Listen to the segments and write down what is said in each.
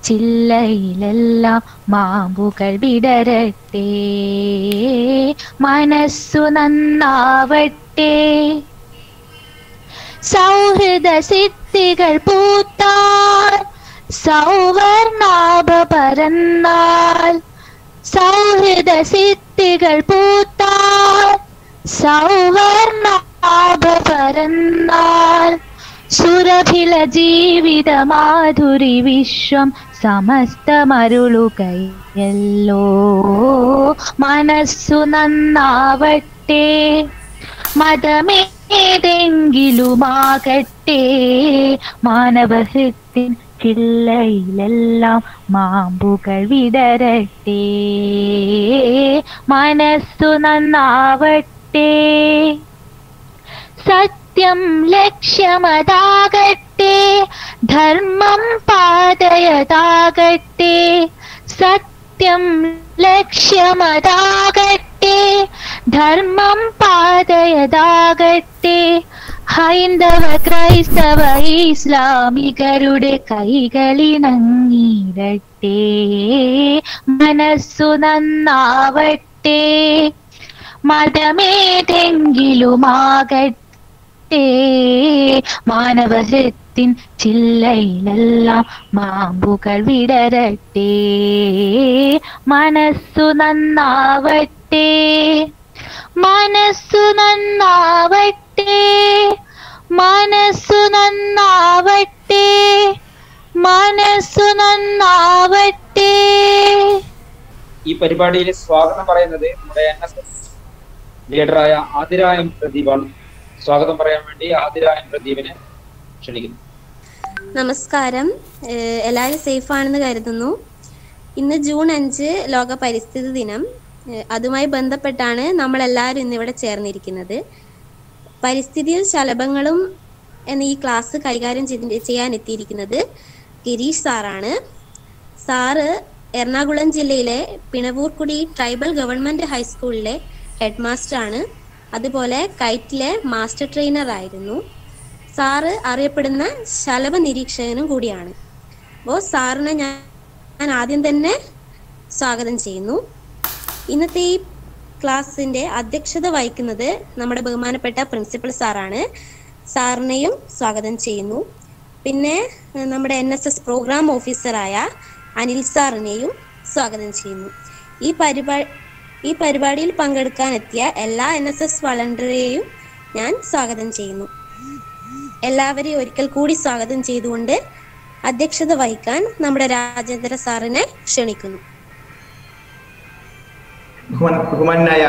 ചില്ലയിലെല്ലാം മാമ്പുകൾ വിടരട്ടെ മനസ്സു നന്നാവട്ടെ സൗഹൃദ സിദ്ധികൾ പൂത്താൽ സൗവർണാഭ പരന്നാൽ സൗഹൃദ സിദ്ധികൾ പൂത്താൽ സൗവർണാഭ പരന്നാൽ സുരഭില ജീവിത മാധുരി വിശ്വം സമസ്തമരുളുകയല്ലോ മനസ്സു നന്നാവട്ടെ മതമേതെങ്കിലുമാകട്ടെ മാനവഹൃത്തിൻ ചില്ലയിലെല്ലാം മാമ്പുകൾ വിടരട്ടെ മനസ്സു നന്നാവട്ടെ സത്യം ലക്ഷ്യമതാകട്ടെ ധർമ്മം പാതയതാകട്ടെ സത്യം ലക്ഷ്യമതാകട്ടെ ധർമ്മം പാതയതാകട്ടെ ഹൈന്ദവ ക്രൈസ്തവ ഇസ്ലാമികരുടെ കൈകളിണങ്ങിടട്ടെ മനസ്സു നന്നാവട്ടെ മതമേതെങ്കിലുമാകട്ടെ മാനവഹൃത്തിൻ ചില്ലയിലെല്ലാം മാമ്പുകൾ വിടരട്ടെ മനസ്സു നന്നാവട്ടെ മനസ്സു നന്നാവട്ടെ മനസ്സു നന്നാവട്ടെ മനസ്സു നന്നാവട്ടെ ഈ പരിപാടിയിൽ സ്വാഗതം പറയുന്നത് നമ്മുടെ എൻ എസ് എസ് ലീഡറായ ആതിര എം പ്രദീപാണ് സ്വാഗതം പറയാൻ വേണ്ടി ആതിര എം പ്രദീപിനെ ക്ഷണിക്കുന്നു നമസ്കാരം ഏഹ് എല്ലാവരും സേഫ് ആണെന്ന് കരുതുന്നു ഇന്ന് ജൂൺ അഞ്ച് ലോക പരിസ്ഥിതി ദിനം ഏഹ് അതുമായി ബന്ധപ്പെട്ടാണ് നമ്മൾ എല്ലാവരും ഇന്നിവിടെ ചേർന്നിരിക്കുന്നത് പരിസ്ഥിതിയും ശലഭങ്ങളും എന്ന ഈ ക്ലാസ് കൈകാര്യം ചെയ്തി- ചെയ്യാൻ എത്തിയിരിക്കുന്നത് ഗിരീഷ് സാറാണ് സാറ് എറണാകുളം ജില്ലയിലെ പിണവൂർക്കുടി ട്രൈബൽ ഗവൺമെന്റ് ഹൈസ്കൂളിലെ ഹെഡ് മാസ്റ്റർ ആണ് അതുപോലെ കൈറ്റിലെ മാസ്റ്റർ ട്രെയിനർ ആയിരുന്നു സാറ് അറിയപ്പെടുന്ന ശലഭ നിരീക്ഷകനും കൂടിയാണ് അപ്പോൾ സാറിനെ ഞാൻ ഞാൻ ആദ്യം തന്നെ സ്വാഗതം ചെയ്യുന്നു ഇന്നത്തെ ഈ ക്ലാസ്സിന്റെ അധ്യക്ഷത വഹിക്കുന്നത് നമ്മുടെ ബഹുമാനപ്പെട്ട പ്രിൻസിപ്പൽ സാറാണ് സാറിനെയും സ്വാഗതം ചെയ്യുന്നു പിന്നെ ഏഹ്, നമ്മുടെ എൻ എസ് എസ് പ്രോഗ്രാം ഓഫീസറായ അനിൽ സാറിനെയും സ്വാഗതം ചെയ്യുന്നു ഈ പരിപാടി ഈ പരിപാടിയിൽ പങ്കെടുക്കാനെത്തിയ എല്ലാ എൻ എസ് എസ് വളണ്ടറെയും ഞാൻ സ്വാഗതം ചെയ്യുന്നു എല്ലാവരെയും ഒരിക്കൽ കൂടി സ്വാഗതം ചെയ്തുകൊണ്ട് അധ്യക്ഷത വഹിക്കാൻ നമ്മുടെ രാജേന്ദ്ര സാറിനെ ക്ഷണിക്കുന്നു ബഹുമാൻ ബഹുമാനായ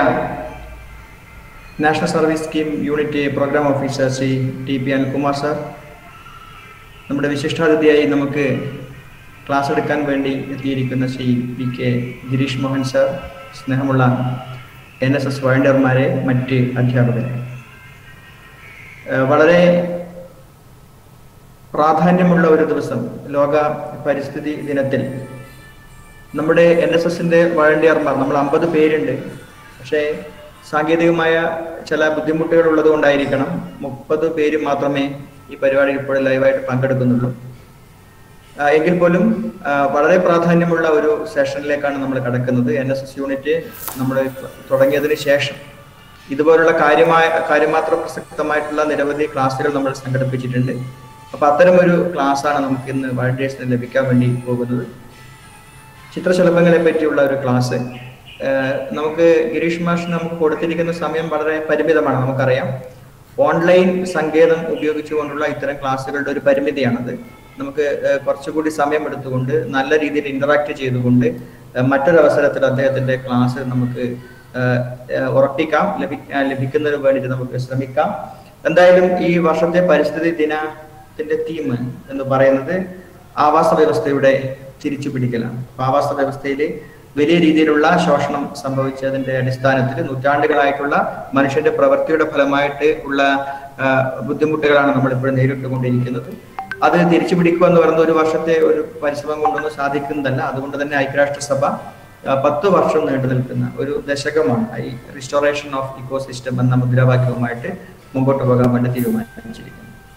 national service scheme unit programme officer Shri T P Anilkumar sir നമ്മുടെ വിശിഷ്ടാതിഥിയായി നമുക്ക് ക്ലാസ് എടുക്കാൻ വേണ്ടി എത്തിയിരിക്കുന്ന Shri P K Girish Mohan sir സ്നേഹമുള്ള എൻ എസ് എസ് വോളണ്ടിയർമാരെ മറ്റ് അധ്യാപകരെ ഏഹ് വളരെ പ്രാധാന്യമുള്ള ഒരു ദിവസം ലോക പരിസ്ഥിതി ദിനത്തിൽ നമ്മുടെ എൻ എസ് എസിന്റെ വോളണ്ടിയർമാർ നമ്മൾ അമ്പത് പേരുണ്ട് പക്ഷേ സാങ്കേതികമായ ചില ബുദ്ധിമുട്ടുകൾ ഉള്ളത് കൊണ്ടായിരിക്കണം മുപ്പത് പേര് മാത്രമേ ഈ പരിപാടിയിൽ ഇപ്പോൾ ലൈവായിട്ട് പങ്കെടുക്കുന്നുള്ളൂ ആ, എങ്കിൽ പോലും ആ, വളരെ പ്രാധാന്യമുള്ള ഒരു സെഷനിലേക്കാണ് നമ്മൾ കടക്കുന്നത് എൻ എസ് എസ് യൂണിറ്റ് നമ്മൾ തുടങ്ങിയതിന് ശേഷം ഇതുപോലുള്ള കാര്യമായ കാര്യമാത്ര പ്രസക്തമായിട്ടുള്ള നിരവധി ക്ലാസ്സുകൾ നമ്മൾ സംഘടിപ്പിച്ചിട്ടുണ്ട് അപ്പൊ അത്തരം ഒരു ക്ലാസ്സാണ് നമുക്ക് ഇന്ന് വളണ്ടിയേഴ്സിന് ലഭിക്കാൻ വേണ്ടി പോകുന്നത് ചിത്രശലഭങ്ങളെ പറ്റിയുള്ള ഒരു ക്ലാസ് ഏഹ് നമുക്ക് ഗിരീഷ് മാഷിന് നമുക്ക് കൊടുത്തിരിക്കുന്ന സമയം വളരെ പരിമിതമാണ് നമുക്കറിയാം ഓൺലൈൻ സങ്കേതം ഉപയോഗിച്ചുകൊണ്ടുള്ള ഇത്തരം ക്ലാസ്സുകളുടെ ഒരു പരിമിതിയാണത് നമുക്ക് ഏഹ് കുറച്ചുകൂടി സമയം എടുത്തുകൊണ്ട് നല്ല രീതിയിൽ ഇന്ററാക്ട് ചെയ്തുകൊണ്ട് ഏഹ് മറ്റൊരു അവസരത്തിൽ അദ്ദേഹത്തിന്റെ ക്ലാസ് നമുക്ക് ഏഹ് ഏഹ് ഉറപ്പിക്കാം ലഭി ഏഹ് ലഭിക്കുന്നതിന് വേണ്ടിയിട്ട് നമുക്ക് ശ്രമിക്കാം എന്തായാലും ഈ വർഷത്തെ പരിസ്ഥിതി ദിനത്തിന്റെ തീം എന്ന് പറയുന്നത് ആവാസ വ്യവസ്ഥയുടെ തിരിച്ചു പിടിക്കലാണ് അപ്പൊ ആവാസ വ്യവസ്ഥയിൽ വലിയ രീതിയിലുള്ള ശോഷണം സംഭവിച്ചതിന്റെ അടിസ്ഥാനത്തിൽ നൂറ്റാണ്ടുകളായിട്ടുള്ള മനുഷ്യന്റെ പ്രവൃത്തിയുടെ ഫലമായിട്ട് ഉള്ള ആ, ബുദ്ധിമുട്ടുകളാണ് നമ്മൾ ഇപ്പോഴും നേരിട്ടുകൊണ്ടിരിക്കുന്നത് അത് തിരിച്ചു പിടിക്കുക എന്ന് പറയുന്ന ഒരു വർഷത്തെ ഒരു പരിശ്രമം കൊണ്ടൊന്നും സാധിക്കുന്നതല്ല അതുകൊണ്ട് തന്നെ ഐക്യരാഷ്ട്രസഭ ആ, പത്ത് വർഷം നീണ്ടു നിൽക്കുന്ന ഒരു ദശകമാണ് ഈ റിസ്റ്റോറേഷൻ ഓഫ് ഇക്കോസിസ്റ്റം എന്ന മുദ്രാവാക്യവുമായിട്ട് മുമ്പോട്ട് പോകാൻ വേണ്ടി തീരുമാനിച്ചിരിക്കുന്നത്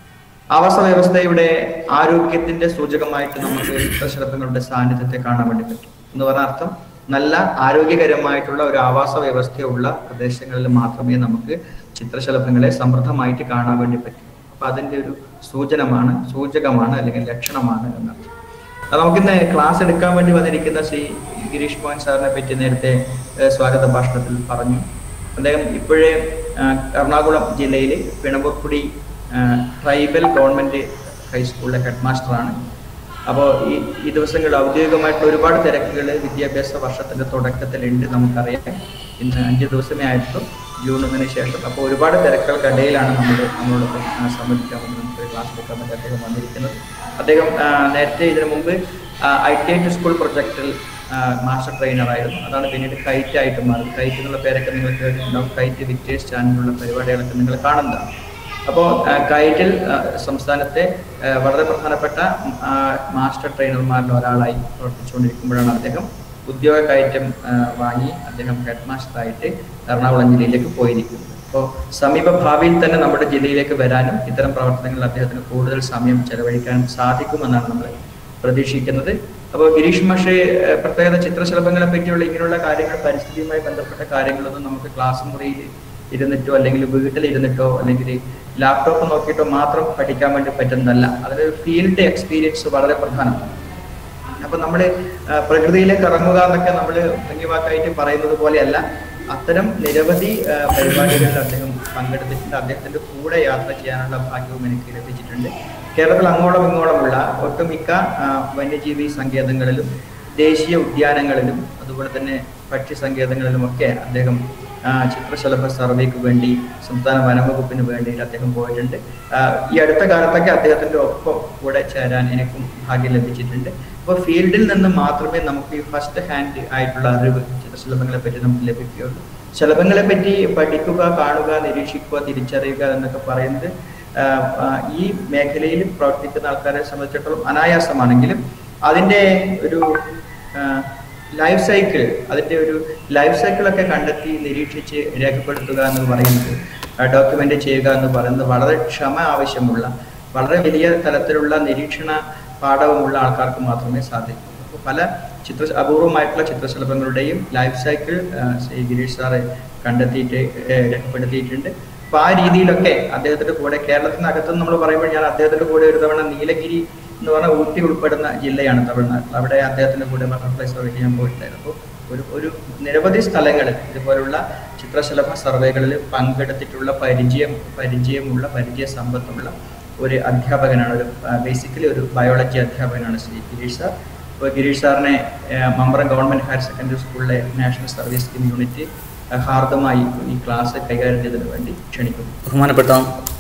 ആവാസ വ്യവസ്ഥയുടെ ആരോഗ്യത്തിന്റെ സൂചകമായിട്ട് നമുക്ക് ചിത്രശലഭങ്ങളുടെ സാന്നിധ്യത്തെ കാണാൻ വേണ്ടി പറ്റും എന്ന് പറഞ്ഞ അർത്ഥം നല്ല ആരോഗ്യകരമായിട്ടുള്ള ഒരു ആവാസ വ്യവസ്ഥയുള്ള പ്രദേശങ്ങളിൽ മാത്രമേ നമുക്ക് ചിത്രശലഭങ്ങളെ സമൃദ്ധമായിട്ട് കാണാൻ വേണ്ടി പറ്റൂ അപ്പൊ അതിന്റെ ഒരു സൂചനമാണ് സൂചകമാണ് അല്ലെങ്കിൽ ലക്ഷണമാണ് എന്നർത്ഥം അത് നമുക്കിന്ന് ക്ലാസ് എടുക്കാൻ വേണ്ടി വന്നിരിക്കുന്ന ശ്രീ ഗിരീഷ് മോഹൻ സാറിനെ പറ്റി നേരത്തെ ഏഹ്, സ്വാഗത ഭാഷണത്തിൽ പറഞ്ഞു അദ്ദേഹം ഇപ്പോഴേ ആഹ്, എറണാകുളം ജില്ലയിൽ പിണമ്പുക്കുടി ആഹ്, ട്രൈബൽ ഗവൺമെന്റ് ഹൈസ്കൂളിലെ ഹെഡ് മാസ്റ്ററാണ് അപ്പോൾ ഈ ഈ ദിവസങ്ങളിൽ ഔദ്യോഗികമായിട്ടുള്ള ഒരുപാട് തിരക്കുകൾ വിദ്യാഭ്യാസ വർഷത്തിന്റെ തുടക്കത്തിലുണ്ട് നമുക്കറിയാം ഇന്ന് അഞ്ച് ദിവസമേ ആയിട്ടുള്ളൂ ജൂൺ ഒന്നിന് ശേഷം അപ്പോൾ ഒരുപാട് തിരക്കുകൾക്കിടയിലാണ് നമ്മൾ നമ്മളോടൊപ്പം ആ, സംബന്ധിക്കാൻ വേണ്ടി നമുക്ക് ക്ലാസ് എടുക്കാൻ വേണ്ടി അദ്ദേഹം വന്നിരിക്കുന്നത് അദ്ദേഹം ആ, നേരത്തെ ഇതിനു മുമ്പ് ഐ ടി ഐ സ്കൂൾ പ്രൊജക്റ്റിൽ മാസ്റ്റർ ട്രെയിനർ ആയിരുന്നു അതാണ് പിന്നീട് കൈറ്റ് ആയിട്ട് മാറി കൈറ്റ് എന്നുള്ള പേരൊക്കെ നിങ്ങൾ കേട്ടിട്ടുണ്ടാവും കൈറ്റ് വിക്ടേഴ്സ് ചാനലിലുള്ള പരിപാടികളൊക്കെ നിങ്ങൾ കാണുന്നതാണ് അപ്പോൾ കൈറ്റിൽ ആ, സംസ്ഥാനത്തെ ആ, വളരെ പ്രധാനപ്പെട്ട ഉം, ആ, മാസ്റ്റർ ട്രെയിനർമാരിൽ ഒരാളായി പ്രവർത്തിച്ചുകൊണ്ടിരിക്കുമ്പോഴാണ് അദ്ദേഹം ഉദ്യോഗ കയറ്റം ആ, വാങ്ങി അദ്ദേഹം ഹെഡ് മാസ്റ്ററായിട്ട് എറണാകുളം ജില്ലയിലേക്ക് പോയിരിക്കുന്നത് അപ്പോൾ സമീപ ഭാവിയിൽ തന്നെ നമ്മുടെ ജില്ലയിലേക്ക് വരാനും ഇത്തരം പ്രവർത്തനങ്ങളിൽ അദ്ദേഹത്തിന് കൂടുതൽ സമയം ചെലവഴിക്കാൻ സാധിക്കുമെന്നാണ് നമ്മൾ പ്രതീക്ഷിക്കുന്നത് അപ്പോൾ ഗിരീഷ് മാഷെ ഏഹ്, പ്രത്യേകത ചിത്രശലഭങ്ങളെ പറ്റിയുള്ള ഇങ്ങനെയുള്ള കാര്യങ്ങൾ പരിസ്ഥിതിയുമായി ബന്ധപ്പെട്ട കാര്യങ്ങളൊന്നും നമുക്ക് ക്ലാസ് മുറിയിൽ ഇരുന്നിട്ടോ അല്ലെങ്കിൽ വീട്ടിൽ ഇരുന്നിട്ടോ അല്ലെങ്കിൽ ലാപ്ടോപ്പ് നോക്കിയിട്ടോ മാത്രം പഠിക്കാൻ വേണ്ടി പറ്റുന്നതല്ല അതിന് ഫീൽഡ് എക്സ്പീരിയൻസ് വളരെ പ്രധാനമാണ് അപ്പൊ നമ്മള് ആ, പ്രകൃതിയിലേക്ക് ഇറങ്ങുക എന്നൊക്കെ നമ്മൾ ഭംഗിവാക്കായിട്ട് പറയുന്നത് പോലെയല്ല അത്തരം നിരവധി ആ, പരിപാടികളിൽ അദ്ദേഹം പങ്കെടുത്തിട്ടുണ്ട് അദ്ദേഹത്തിന്റെ കൂടെ യാത്ര ചെയ്യാനുള്ള ഭാഗ്യവും എനിക്ക് ലഭിച്ചിട്ടുണ്ട് കേരളത്തിൽ അങ്ങോളം ഇങ്ങോളമുള്ള ഒട്ടുമിക്ക ആ, വന്യജീവി സങ്കേതങ്ങളിലും ദേശീയ ഉദ്യാനങ്ങളിലും അതുപോലെ തന്നെ പക്ഷി സങ്കേതങ്ങളിലും ഒക്കെ അദ്ദേഹം ആ, ചിത്രശലഭ സർവേക്ക് വേണ്ടി സംസ്ഥാന വനംവകുപ്പിന് വേണ്ടിയിട്ട് അദ്ദേഹം പോയിട്ടുണ്ട് ആ, ഈ അടുത്ത കാലത്തൊക്കെ അദ്ദേഹത്തിന്റെ ഒപ്പം കൂടെ ചേരാൻ എനിക്കും ഭാഗ്യം ലഭിച്ചിട്ടുണ്ട് അപ്പോൾ ഫീൽഡിൽ നിന്ന് മാത്രമേ നമുക്ക് ഈ ഫസ്റ്റ് ഹാൻഡ് ആയിട്ടുള്ള അറിവ് ചിത്രശലഭങ്ങളെ പറ്റി നമുക്ക് ലഭിക്കുകയുള്ളൂ ശലഭങ്ങളെ പറ്റി പഠിക്കുക കാണുക നിരീക്ഷിക്കുക തിരിച്ചറിയുക എന്നൊക്കെ പറയുന്നത് ആ, ആ, ഈ മേഖലയിൽ പ്രവർത്തിക്കുന്ന ആൾക്കാരെ സംബന്ധിച്ചിടത്തോളം അനായാസമാണെങ്കിലും അതിന്റെ ഒരു ആ, ലൈഫ് സൈക്കിൾ അതിന്റെ ഒരു ലൈഫ് സൈക്കിളൊക്കെ കണ്ടെത്തി നിരീക്ഷിച്ച് രേഖപ്പെടുത്തുക എന്ന് പറയുന്നത് ഡോക്യുമെന്റ് ചെയ്യുക എന്ന് പറയുന്നത് വളരെ ക്ഷമ ആവശ്യമുള്ള വളരെ വലിയ തലത്തിലുള്ള നിരീക്ഷണ പാഠവുമുള്ള ആൾക്കാർക്ക് മാത്രമേ സാധിക്കൂ അപ്പോൾ പല ചിത്ര അപൂർവമായിട്ടുള്ള ചിത്രശലഭങ്ങളുടെയും life cycle Shri Girish sir കണ്ടെത്തിയിട്ട് ഏഹ്, രേഖപ്പെടുത്തിയിട്ടുണ്ട് അപ്പൊ ആ രീതിയിലൊക്കെ അദ്ദേഹത്തിന്റെ കൂടെ കേരളത്തിനകത്ത് നമ്മൾ പറയുമ്പോൾ ഞാൻ അദ്ദേഹത്തിന്റെ കൂടെ ഒരു തവണ നീലഗിരി എന്ന് പറഞ്ഞ ഊട്ടി ഉൾപ്പെടുന്ന ജില്ലയാണ് തമിഴ്നാട്ടിൽ അവിടെ അദ്ദേഹത്തിന്റെ കൂടെ ബട്ടർഫ്ലൈ സർവേക്ക് ഞാൻ പോയിട്ടുണ്ടായിരുന്നു അപ്പോൾ ഒരു ഒരു നിരവധി സ്ഥലങ്ങളിൽ ഇതുപോലുള്ള ചിത്രശലഭ സർവേകളിൽ പങ്കെടുത്തിട്ടുള്ള പരിചയം പരിചയമുള്ള പരിചയ സമ്പത്തുള്ള ഒരു അധ്യാപകനാണ് ഒരു ബേസിക്കലി ഒരു ബയോളജി അധ്യാപകനാണ് ശ്രീ ഗിരീഷ് സാർ അപ്പോൾ ഗിരീഷ് സാറിനെ ആ, മമ്പറം ഗവൺമെന്റ് ഹയർ സെക്കൻഡറി സ്കൂളിലെ നാഷണൽ സർവീസ് സ്കീം യൂണിറ്റ് ആ, ഹാർദമായി ഈ ക്ലാസ് കൈകാര്യം ചെയ്തതിനു വേണ്ടി ക്ഷണിക്കുന്നു ബഹുമാനപ്പെട്ട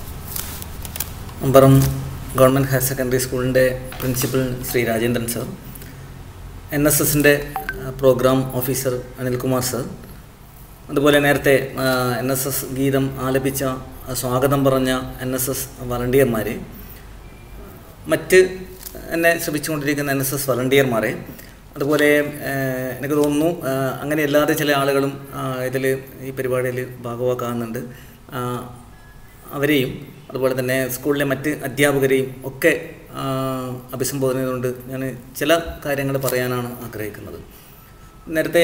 അമ്പറം ഗവൺമെൻറ് ഹയർ സെക്കൻഡറി സ്കൂളിൻ്റെ principal Shri Rajendran sir N S എസിൻ്റെ പ്രോഗ്രാം ഓഫീസർ അനിൽകുമാർ സർ അതുപോലെ നേരത്തെ എൻ എസ് എസ് ഗീതം ആലപിച്ച ആ, സ്വാഗതം പറഞ്ഞ എൻ എസ് എസ് വളണ്ടിയർമാർ മറ്റ് എന്നെ ശ്രമിച്ചുകൊണ്ടിരിക്കുന്ന എൻ എസ് എസ് വളണ്ടിയർമാരെ അതുപോലെ ഏഹ്, എനിക്ക് തോന്നുന്നു ആഹ്, അങ്ങനെ അല്ലാതെ ചില ആളുകളും ഇതിൽ ഈ പരിപാടിയിൽ ഭാഗമാക്കാവുന്നുണ്ട് ആഹ്, അവരെയും അതുപോലെ തന്നെ സ്കൂളിലെ മറ്റ് അധ്യാപകരെയും ഒക്കെ ആഹ്, അഭിസംബോധന ചെയ്തുകൊണ്ട് ഞാൻ ചില കാര്യങ്ങൾ പറയാനാണ് ആഗ്രഹിക്കുന്നത് നേരത്തെ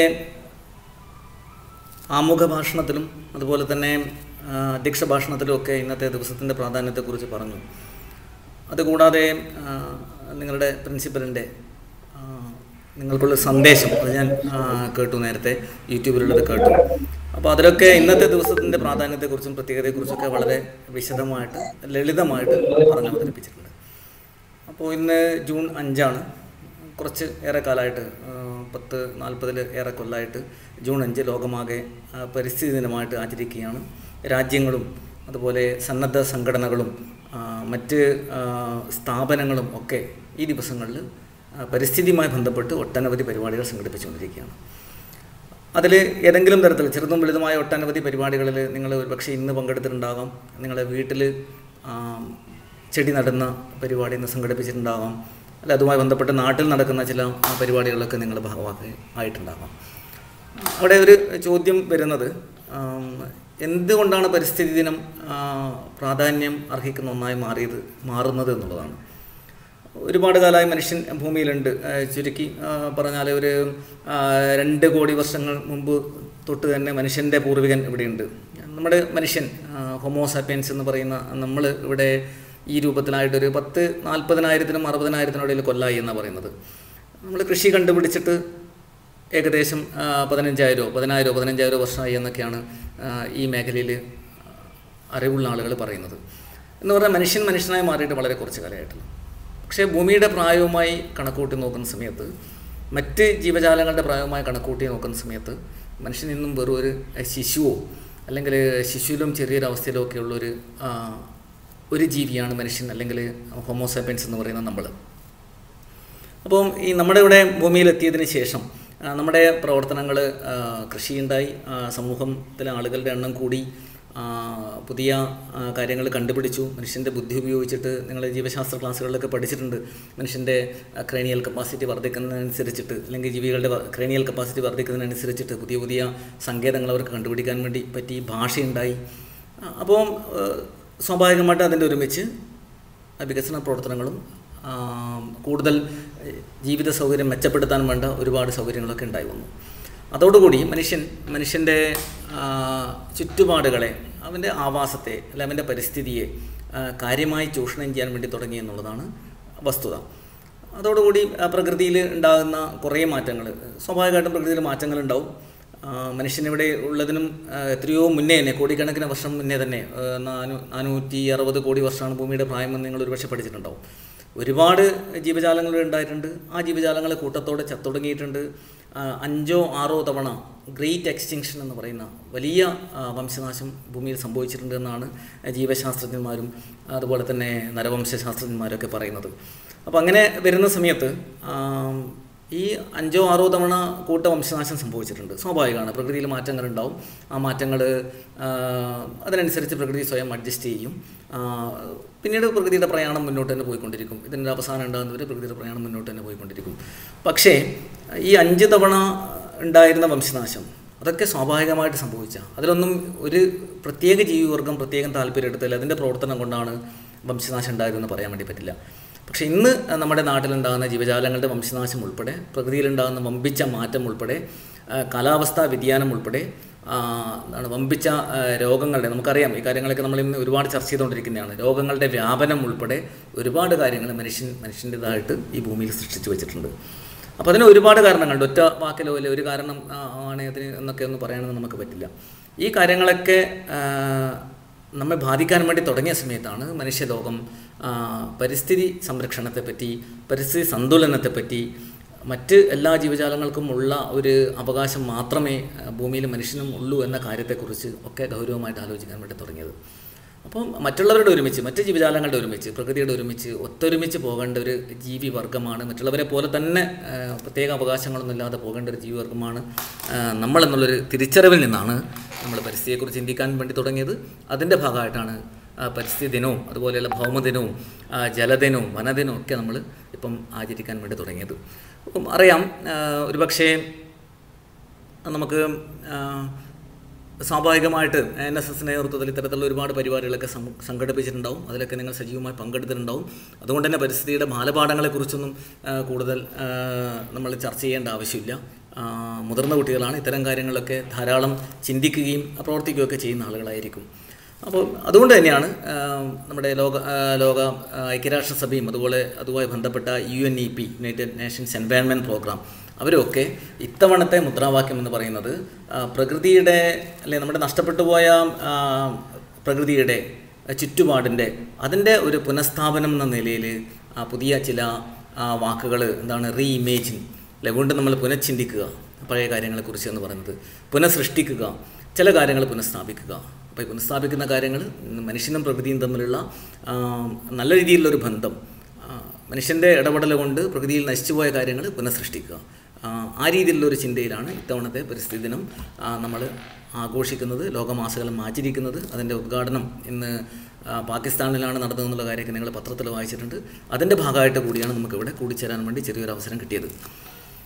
ആമുഖ ഭാഷണത്തിലും അതുപോലെ തന്നെ ആ, അധ്യക്ഷ ഭാഷണത്തിലും ഒക്കെ ഇന്നത്തെ ദിവസത്തിൻ്റെ പ്രാധാന്യത്തെക്കുറിച്ച് പറഞ്ഞു അതുകൂടാതെ ആ, നിങ്ങളുടെ പ്രിൻസിപ്പലിൻ്റെ ആ, നിങ്ങൾക്കുള്ള സന്ദേശം അത് ഞാൻ ആ, കേട്ടു നേരത്തെ യൂട്യൂബിലുള്ളത് കേട്ടു അപ്പോൾ അതിലൊക്കെ ഇന്നത്തെ ദിവസത്തിൻ്റെ പ്രാധാന്യത്തെക്കുറിച്ചും പ്രത്യേകതയെക്കുറിച്ചൊക്കെ വളരെ വിശദമായിട്ട് ലളിതമായിട്ട് പറഞ്ഞു അവതരിപ്പിച്ചിട്ടുണ്ട് അപ്പോൾ ഇന്ന് ജൂൺ അഞ്ചാണ് കുറച്ച് ഏറെ കാലമായിട്ട് ആ, പത്ത് നാൽപ്പതിൽ ഏറെ കൊല്ലമായിട്ട് ജൂൺ അഞ്ച് ലോകമാകെ ആ, പരിസ്ഥിതി ദിനമായിട്ട് ആചരിക്കുകയാണ് രാജ്യങ്ങളും അതുപോലെ സന്നദ്ധ സംഘടനകളും ആ, മറ്റ് ആ, സ്ഥാപനങ്ങളും ഒക്കെ ഈ ദിവസങ്ങളിൽ ആ, പരിസ്ഥിതിയുമായി ബന്ധപ്പെട്ട് ഒട്ടനവധി പരിപാടികൾ സംഘടിപ്പിച്ചുകൊണ്ടിരിക്കുകയാണ് അതിൽ ഏതെങ്കിലും തരത്തിൽ ചെറുതും വലുതുമായ ഒട്ടനവധി പരിപാടികളിൽ നിങ്ങൾ ഒരുപക്ഷെ ഇന്ന് പങ്കെടുത്തിട്ടുണ്ടാകാം നിങ്ങളുടെ വീട്ടിൽ ചെടി നടുന്ന പരിപാടി ഇന്ന് സംഘടിപ്പിച്ചിട്ടുണ്ടാകാം അല്ല അതുമായി ബന്ധപ്പെട്ട് നാട്ടിൽ നടക്കുന്ന ചില ആ, പരിപാടികളിലൊക്കെ നിങ്ങൾ ഭാഗമാക്കി ആയിട്ടുണ്ടാകാം അവിടെ ഒരു ചോദ്യം വരുന്നത് ആം, എന്തുകൊണ്ടാണ് പരിസ്ഥിതി ദിനം ആ, പ്രാധാന്യം അർഹിക്കുന്ന ഒന്നായി മാറിയത് മാറുന്നത് എന്നുള്ളതാണ് ഒരുപാട് കാലമായി മനുഷ്യൻ ഭൂമിയിലുണ്ട് ആ, ചുരുക്കി ആ, പറഞ്ഞാൽ ഒരു ആ, രണ്ട് കോടി വർഷങ്ങൾ മുമ്പ് തൊട്ട് തന്നെ മനുഷ്യൻ്റെ പൂർവികൻ ഇവിടെയുണ്ട് നമ്മുടെ മനുഷ്യൻ ഹൊമോസാപ്പിയൻസ് എന്ന് പറയുന്ന നമ്മൾ ഇവിടെ ഈ രൂപത്തിലായിട്ടൊരു പത്ത് നാൽപ്പതിനായിരത്തിനും അറുപതിനായിരത്തിനും ഇടയിൽ കൊല്ലായി എന്നാണ് പറയുന്നത് നമ്മൾ കൃഷി കണ്ടുപിടിച്ചിട്ട് ഏകദേശം ആ, പതിനഞ്ചായിരോ പതിനായിരോ പതിനഞ്ചായിരോ വർഷമായി എന്നൊക്കെയാണ് ആ, ഈ മേഖലയിൽ അറിവുള്ള ആളുകൾ പറയുന്നത് എന്ന് പറഞ്ഞാൽ മനുഷ്യൻ മനുഷ്യനായി മാറിയിട്ട് വളരെ കുറച്ച് കാലമായിട്ടുള്ളൂ പക്ഷേ ഭൂമിയുടെ പ്രായവുമായി കണക്കൂട്ടി നോക്കുന്ന സമയത്ത് മറ്റ് ജീവജാലങ്ങളുടെ പ്രായവുമായി കണക്കൂട്ടി നോക്കുന്ന സമയത്ത് മനുഷ്യൻ ഇന്നും വെറും ഒരു ശിശുവോ അല്ലെങ്കിൽ ശിശുവിലും ചെറിയൊരു അവസ്ഥയിലോ ഒക്കെ ഉള്ളൊരു ആ, ഒരു ജീവിയാണ് മനുഷ്യൻ അല്ലെങ്കിൽ ഹോമോസാപ്പിയൻസ് എന്ന് പറയുന്ന നമ്മൾ അപ്പം ഈ നമ്മുടെ ഇവിടെ ഭൂമിയിലെത്തിയതിന് ശേഷം ആ, നമ്മുടെ പ്രവർത്തനങ്ങൾ കൃഷിയുണ്ടായി ആ, സമൂഹത്തിലെ ആളുകളുടെ എണ്ണം കൂടി ആ, പുതിയ കാര്യങ്ങൾ കണ്ടുപിടിച്ചു മനുഷ്യൻ്റെ ബുദ്ധി ഉപയോഗിച്ചിട്ട് നിങ്ങൾ ജീവശാസ്ത്ര ക്ലാസ്സുകളിലൊക്കെ പഠിച്ചിട്ടുണ്ട് മനുഷ്യൻ്റെ ക്രേണിയൽ കപ്പാസിറ്റി വർദ്ധിക്കുന്നതിനനുസരിച്ചിട്ട് അല്ലെങ്കിൽ ജീവികളുടെ ക്രേണിയൽ കപ്പാസിറ്റി വർദ്ധിക്കുന്നതിനനുസരിച്ചിട്ട് പുതിയ പുതിയ സങ്കേതങ്ങൾ അവർക്ക് കണ്ടുപിടിക്കാൻ വേണ്ടി പറ്റി ഭാഷയുണ്ടായി ആ, അപ്പോൾ സ്വാഭാവികമായിട്ട് അതിൻ്റെ ഒരുമിച്ച് വികസന പ്രവർത്തനങ്ങളും ആ, കൂടുതൽ ഏഹ്, ജീവിത സൗകര്യം മെച്ചപ്പെടുത്താൻ വേണ്ട ഒരുപാട് സൗകര്യങ്ങളൊക്കെ ഉണ്ടായി വന്നു അതോടുകൂടി മനുഷ്യൻ മനുഷ്യൻ്റെ ആ, ചുറ്റുപാടുകളെ അവൻ്റെ ആവാസത്തെ അല്ല അവൻ്റെ പരിസ്ഥിതിയെ ആ, കാര്യമായി ചൂഷണം ചെയ്യാൻ വേണ്ടി തുടങ്ങി എന്നുള്ളതാണ് വസ്തുത അതോടുകൂടി ആ, പ്രകൃതിയിൽ ഉണ്ടാകുന്ന കുറേ മാറ്റങ്ങൾ സ്വാഭാവികമായിട്ടും പ്രകൃതിയിൽ മാറ്റങ്ങൾ ഉണ്ടാവും ആ, മനുഷ്യനിവിടെ ഉള്ളതിനും ആ, എത്രയോ മുന്നേ തന്നെ കോടിക്കണക്കിന് വർഷം മുന്നേ തന്നെ ആ, നാനൂ നാനൂറ്റി അറുപത് കോടി വർഷമാണ് ഭൂമിയുടെ പ്രായമെന്ന് നിങ്ങൾ ഒരുപക്ഷെ പഠിച്ചിട്ടുണ്ടാവും ഒരുപാട് ജീവജാലങ്ങൾ ഉണ്ടായിട്ടുണ്ട് ആ ജീവജാലങ്ങൾ കൂട്ടത്തോടെ ചത്തൊടുങ്ങിയിട്ടുണ്ട് ആ, അഞ്ചോ ആറോ തവണ ഗ്രേറ്റ് എക്സ്റ്റിങ്ഷൻ എന്ന് പറയുന്ന വലിയ ആ, വംശനാശം ഭൂമിയിൽ സംഭവിച്ചിട്ടുണ്ട് എന്നാണ് ജീവശാസ്ത്രജ്ഞന്മാരും അതുപോലെ തന്നെ നരവംശശാസ്ത്രജ്ഞന്മാരൊക്കെ പറയുന്നത് അപ്പോൾ അങ്ങനെ വരുന്ന സമയത്ത് ആം, ഈ അഞ്ചോ ആറോ തവണ കൂട്ട വംശനാശം സംഭവിച്ചിട്ടുണ്ട് സ്വാഭാവികമാണ് പ്രകൃതിയിൽ മാറ്റങ്ങൾ ഉണ്ടാവും ആ മാറ്റങ്ങൾ അതിനനുസരിച്ച് പ്രകൃതി സ്വയം അഡ്ജസ്റ്റ് ചെയ്യും ആ, പിന്നീട് പ്രകൃതിയുടെ പ്രയാണം മുന്നോട്ട് തന്നെ പോയിക്കൊണ്ടിരിക്കും ഇതിൻ്റെ അവസാനം ഉണ്ടാകുന്നവരെ പ്രകൃതിയുടെ പ്രയാണം മുന്നോട്ട് തന്നെ പോയിക്കൊണ്ടിരിക്കും പക്ഷേ ഈ അഞ്ച് തവണ ഉണ്ടായിരുന്ന വംശനാശം അതൊക്കെ സ്വാഭാവികമായിട്ട് സംഭവിച്ച അതിലൊന്നും ഒരു പ്രത്യേക ജീവിവർഗം പ്രത്യേകം താല്പര്യം എടുത്തില്ല അതിൻ്റെ പ്രവർത്തനം കൊണ്ടാണ് വംശനാശം ഉണ്ടായതെന്ന് പറയാൻ വേണ്ടി പറ്റില്ല പക്ഷേ ഇന്ന് നമ്മുടെ നാട്ടിലുണ്ടാകുന്ന ജീവജാലങ്ങളുടെ വംശനാശം ഉൾപ്പെടെ പ്രകൃതിയിലുണ്ടാകുന്ന വമ്പിച്ച മാറ്റം ഉൾപ്പെടെ ആ, കാലാവസ്ഥാ വ്യതിയാനം ഉൾപ്പെടെ ആ, എന്താണ് വമ്പിച്ച ആ, രോഗങ്ങളുടെ നമുക്കറിയാം ഈ കാര്യങ്ങളൊക്കെ നമ്മൾ ഇന്ന് ഒരുപാട് ചർച്ച ചെയ്തുകൊണ്ടിരിക്കുന്നതാണ് രോഗങ്ങളുടെ വ്യാപനം ഉൾപ്പെടെ ഒരുപാട് കാര്യങ്ങൾ മനുഷ്യൻ മനുഷ്യൻ്റെതായിട്ട് ഈ ഭൂമിയിൽ സൃഷ്ടിച്ചു വെച്ചിട്ടുണ്ട് അപ്പോൾ അതിന് ഒരുപാട് കാരണങ്ങളുണ്ട് ഒറ്റ വാക്കിലോ അല്ലെ ഒരു കാരണം ആ, ആണ് അതിന് എന്നൊക്കെ ഒന്ന് പറയാനൊന്നും നമുക്ക് പറ്റില്ല ഈ കാര്യങ്ങളൊക്കെ ആ, നമ്മെ ബാധിക്കാൻ വേണ്ടി തുടങ്ങിയ സമയത്താണ് മനുഷ്യലോകം ആ, പരിസ്ഥിതി സംരക്ഷണത്തെപ്പറ്റി പരിസ്ഥിതി സന്തുലനത്തെപ്പറ്റി മറ്റ് എല്ലാ ജീവജാലങ്ങൾക്കും ഉള്ള ഒരു അവകാശം മാത്രമേ ആ, ഭൂമിയിൽ മനുഷ്യനും ഉള്ളൂ എന്ന കാര്യത്തെക്കുറിച്ച് ഒക്കെ ഗൗരവമായിട്ട് ആലോചിക്കാൻ വേണ്ടി തുടങ്ങിയത് അപ്പം മറ്റുള്ളവരുടെ ഒരുമിച്ച് മറ്റ് ജീവജാലങ്ങളുടെ ഒരുമിച്ച് പ്രകൃതിയുടെ ഒരുമിച്ച് ഒത്തൊരുമിച്ച് പോകേണ്ട ഒരു ജീവി വർഗമാണ് മറ്റുള്ളവരെ പോലെ തന്നെ ആ, പ്രത്യേക അവകാശങ്ങളൊന്നും ഇല്ലാതെ പോകേണ്ട ഒരു ജീവി വർഗമാണ് ആ, നമ്മളെന്നുള്ളൊരു തിരിച്ചറിവിൽ നിന്നാണ് നമ്മൾ പരിസ്ഥിതിയെക്കുറിച്ച് ചിന്തിക്കാൻ വേണ്ടി തുടങ്ങിയത് അതിൻ്റെ ഭാഗമായിട്ടാണ് ആ, പരിസ്ഥിതി ദിനവും അതുപോലെയുള്ള ഭൗമദിനവും ആ, ജലദിനവും വനദിനവും ഒക്കെ നമ്മൾ ഇപ്പം ആചരിക്കാൻ വേണ്ടി തുടങ്ങിയത് അപ്പം അറിയാം ആ, ഒരുപക്ഷേ നമുക്ക് ആ, സ്വാഭാവികമായിട്ട് എൻ എസ് എസ് നേതൃത്വത്തിൽ ഇത്തരത്തിലുള്ള ഒരുപാട് പരിപാടികളൊക്കെ സം- സംഘടിപ്പിച്ചിട്ടുണ്ടാവും അതിലൊക്കെ നിങ്ങൾ സജീവമായി പങ്കെടുത്തിട്ടുണ്ടാവും അതുകൊണ്ട് തന്നെ പരിസ്ഥിതിയുടെ ബാലപാഠങ്ങളെക്കുറിച്ചൊന്നും ആ, കൂടുതൽ ആ, നമ്മൾ ചർച്ച ചെയ്യേണ്ട ആവശ്യമില്ല ആ, മുതിർന്ന കുട്ടികളാണ് ഇത്തരം കാര്യങ്ങളൊക്കെ ധാരാളം ചിന്തിക്കുകയും പ്രവർത്തിക്കുകയൊക്കെ ചെയ്യുന്ന ആളുകളായിരിക്കും അപ്പോൾ അതുകൊണ്ട് തന്നെയാണ് ആ, നമ്മുടെ ലോക ആ, ലോക ആ, ഐക്യരാഷ്ട്രസഭയും അതുപോലെ അതുമായി ബന്ധപ്പെട്ട U N E P United Nations Environment Programme അവരൊക്കെ ഇത്തവണത്തെ മുദ്രാവാക്യം എന്ന് പറയുന്നത് ആ, പ്രകൃതിയുടെ അല്ലെ നമ്മുടെ നഷ്ടപ്പെട്ടു പോയ ആ, പ്രകൃതിയുടെ ചുറ്റുപാടിൻ്റെ അതിൻ്റെ ഒരു പുനഃസ്ഥാപനം എന്ന നിലയിൽ പുതിയ ചില വാക്കുകൾ എന്താണ് റീ ഇമേജിങ് അല്ലെ വീണ്ടും നമ്മൾ പുനഃചിന്തിക്കുക പഴയ കാര്യങ്ങളെക്കുറിച്ച് എന്ന് പറയുന്നത് പുനഃസൃഷ്ടിക്കുക ചില കാര്യങ്ങൾ പുനഃസ്ഥാപിക്കുക അപ്പോൾ ഈ പുനഃസ്ഥാപിക്കുന്ന കാര്യങ്ങൾ മനുഷ്യനും പ്രകൃതിയും തമ്മിലുള്ള ആ, നല്ല രീതിയിലുള്ളൊരു ബന്ധം ആ, മനുഷ്യൻ്റെ ഇടപെടൽ കൊണ്ട് പ്രകൃതിയിൽ നശിച്ചുപോയ കാര്യങ്ങൾ പുനഃസൃഷ്ടിക്കുക ആ, ആ രീതിയിലുള്ളൊരു ചിന്തയിലാണ് ഇത്തവണത്തെ പരിസ്ഥിതി ദിനം നമ്മൾ ആഘോഷിക്കുന്നത് ലോകമാസകലം ആചരിക്കുന്നത് അതിൻ്റെ ഉദ്ഘാടനം ഇന്ന് ആ, പാകിസ്ഥാനിലാണ് നടന്നതെന്നുള്ള കാര്യമൊക്കെ നിങ്ങൾ പത്രത്തിൽ വായിച്ചിട്ടുണ്ട് അതിൻ്റെ ഭാഗമായിട്ട് കൂടിയാണ് നമുക്കിവിടെ കൂടിച്ചേരാൻ വേണ്ടി ചെറിയൊരു അവസരം കിട്ടിയത്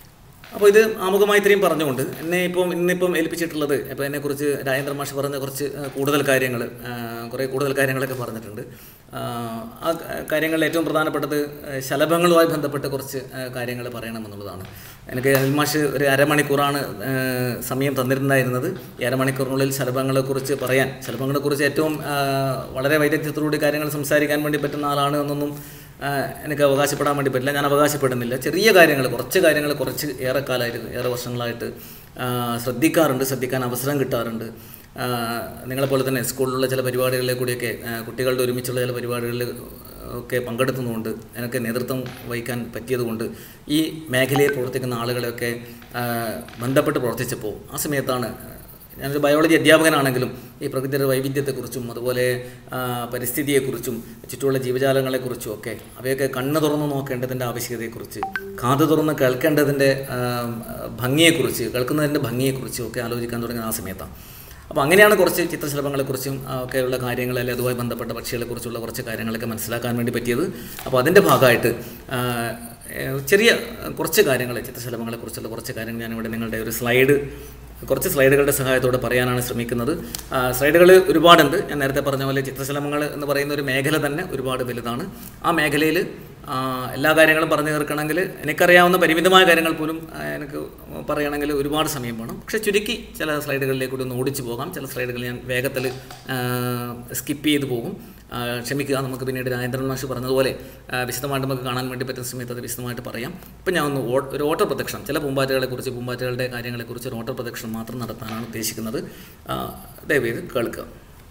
അപ്പോൾ ഇത് ആമുഖമായി ഇത്രയും പറഞ്ഞുകൊണ്ട് എന്നെ ഇപ്പം ഇന്നിപ്പം ഏൽപ്പിച്ചിട്ടുള്ളത് ഇപ്പോൾ എന്നെക്കുറിച്ച് രാജേന്ദ്ര മാഷ് പറഞ്ഞ കുറച്ച് ആ, കൂടുതൽ കാര്യങ്ങൾ കുറേ കൂടുതൽ കാര്യങ്ങളൊക്കെ പറഞ്ഞിട്ടുണ്ട് ആ, ആ കാര്യങ്ങളിൽ ഏറ്റവും പ്രധാനപ്പെട്ടത് ആ, ശലഭങ്ങളുമായി ബന്ധപ്പെട്ട് കുറച്ച് കാര്യങ്ങൾ പറയണമെന്നുള്ളതാണ് എനിക്ക് അനിൽ മാഷ് ഒരു അരമണിക്കൂറാണ് ആ, സമയം തന്നിരുന്നായിരുന്നത് ഈ അരമണിക്കൂറിനുള്ളിൽ ശലഭങ്ങളെക്കുറിച്ച് പറയാൻ ശലഭങ്ങളെക്കുറിച്ച് ഏറ്റവും ആ, വളരെ വൈദഗ്ധ്യത്തോടുകൂടി കാര്യങ്ങൾ സംസാരിക്കാൻ വേണ്ടി പറ്റുന്ന ആളാണ് എന്നൊന്നും ആ, എനിക്ക് അവകാശപ്പെടാൻ വേണ്ടി പറ്റില്ല ഞാൻ അവകാശപ്പെടുന്നില്ല ചെറിയ കാര്യങ്ങൾ കുറച്ച് കാര്യങ്ങൾ കുറച്ച് ഏറെ കാലമായിട്ട് ഏറെ വർഷങ്ങളായിട്ട് ആ, ശ്രദ്ധിക്കാറുണ്ട് ശ്രദ്ധിക്കാൻ അവസരം കിട്ടാറുണ്ട് ആ, നിങ്ങളെപ്പോലെ തന്നെ സ്കൂളിലുള്ള ചില പരിപാടികളിലെ കൂടിയൊക്കെ ആ, കുട്ടികളുടെ ഒരുമിച്ചുള്ള ചില പരിപാടികളിൽ ഒക്കെ പങ്കെടുത്തുന്നുകൊണ്ട് എനിക്ക് നേതൃത്വം വഹിക്കാൻ പറ്റിയതുകൊണ്ട് ഈ മേഖലയിൽ പ്രവർത്തിക്കുന്ന ആളുകളെയൊക്കെ ആ, ബന്ധപ്പെട്ട് പ്രവർത്തിച്ചപ്പോൾ ആ സമയത്താണ് ഞാനൊരു ബയോളജി അധ്യാപകനാണെങ്കിലും ഈ പ്രകൃതിയുടെ വൈവിധ്യത്തെക്കുറിച്ചും അതുപോലെ ആ, പരിസ്ഥിതിയെക്കുറിച്ചും ചുറ്റുമുള്ള ജീവജാലങ്ങളെക്കുറിച്ചും ഒക്കെ അവയൊക്കെ കണ്ണ് തുറന്ന് നോക്കേണ്ടതിൻ്റെ ആവശ്യകതയെക്കുറിച്ച് കാത് തുറന്ന് കേൾക്കേണ്ടതിൻ്റെ ആ, ഭംഗിയെക്കുറിച്ച് കേൾക്കുന്നതിൻ്റെ ഭംഗിയെക്കുറിച്ചും ഒക്കെ ആലോചിക്കാൻ തുടങ്ങിയ ആ സമയത്താണ് അപ്പോൾ അങ്ങനെയാണ് കുറച്ച് ചിത്രശലഭങ്ങളെക്കുറിച്ചും ആ, ഒക്കെയുള്ള കാര്യങ്ങൾ അല്ലെങ്കിൽ അതുമായി ബന്ധപ്പെട്ട പക്ഷികളെക്കുറിച്ചുള്ള കുറച്ച് കാര്യങ്ങളൊക്കെ മനസ്സിലാക്കാൻ വേണ്ടി പറ്റിയത് അപ്പോൾ അതിൻ്റെ ഭാഗമായിട്ട് ആ, ഏഹ്, ചെറിയ കുറച്ച് കാര്യങ്ങൾ ചിത്രശലഭങ്ങളെക്കുറിച്ചുള്ള കുറച്ച് കാര്യങ്ങൾ ഞാനിവിടെ നിങ്ങളുടെ ഒരു സ്ലൈഡ് കുറച്ച് സ്ലൈഡുകളുടെ സഹായത്തോടെ പറയാനാണ് ശ്രമിക്കുന്നത് ആ, സ്ലൈഡുകൾ ഒരുപാടുണ്ട് ഞാൻ നേരത്തെ പറഞ്ഞ പോലെ ചിത്രശലഭങ്ങൾ എന്ന് പറയുന്ന ഒരു മേഖല തന്നെ ഒരുപാട് വലുതാണ് ആ മേഖലയിൽ ആ, എല്ലാ കാര്യങ്ങളും പറഞ്ഞു തീർക്കണമെങ്കിൽ എനിക്കറിയാവുന്ന പരിമിതമായ കാര്യങ്ങൾ പോലും ആ, എനിക്ക് പറയുകയാണെങ്കിൽ ഒരുപാട് സമയം വേണം പക്ഷേ ചുരുക്കി ചില സ്ലൈഡുകളിലേക്ക് കൂടി ഒന്ന് ഓടിച്ചു പോകാം ചില സ്ലൈഡുകൾ ഞാൻ വേഗത്തിൽ സ്കിപ്പ് ചെയ്ത് പോകും ആ, ക്ഷമിക്കുക നമുക്ക് പിന്നീട് രാജേന്ദ്രൻ മാഷ് പറഞ്ഞതുപോലെ ആ, വിശദമായിട്ട് നമുക്ക് കാണാൻ വേണ്ടി പറ്റുന്ന സമയത്ത് അത് വിശദമായിട്ട് പറയാം ഇപ്പം ഞാൻ ഒന്ന് ഓ- ഒരു ഓട്ട പ്രദക്ഷിണം ചില പൂമ്പാറ്റകളെക്കുറിച്ച് പൂമ്പാറ്റകളുടെ കാര്യങ്ങളെക്കുറിച്ച് ഒരു ഓട്ട പ്രദക്ഷിണം മാത്രം നടത്താനാണ് ഉദ്ദേശിക്കുന്നത് ആ, ദയവേത് കേൾക്കുക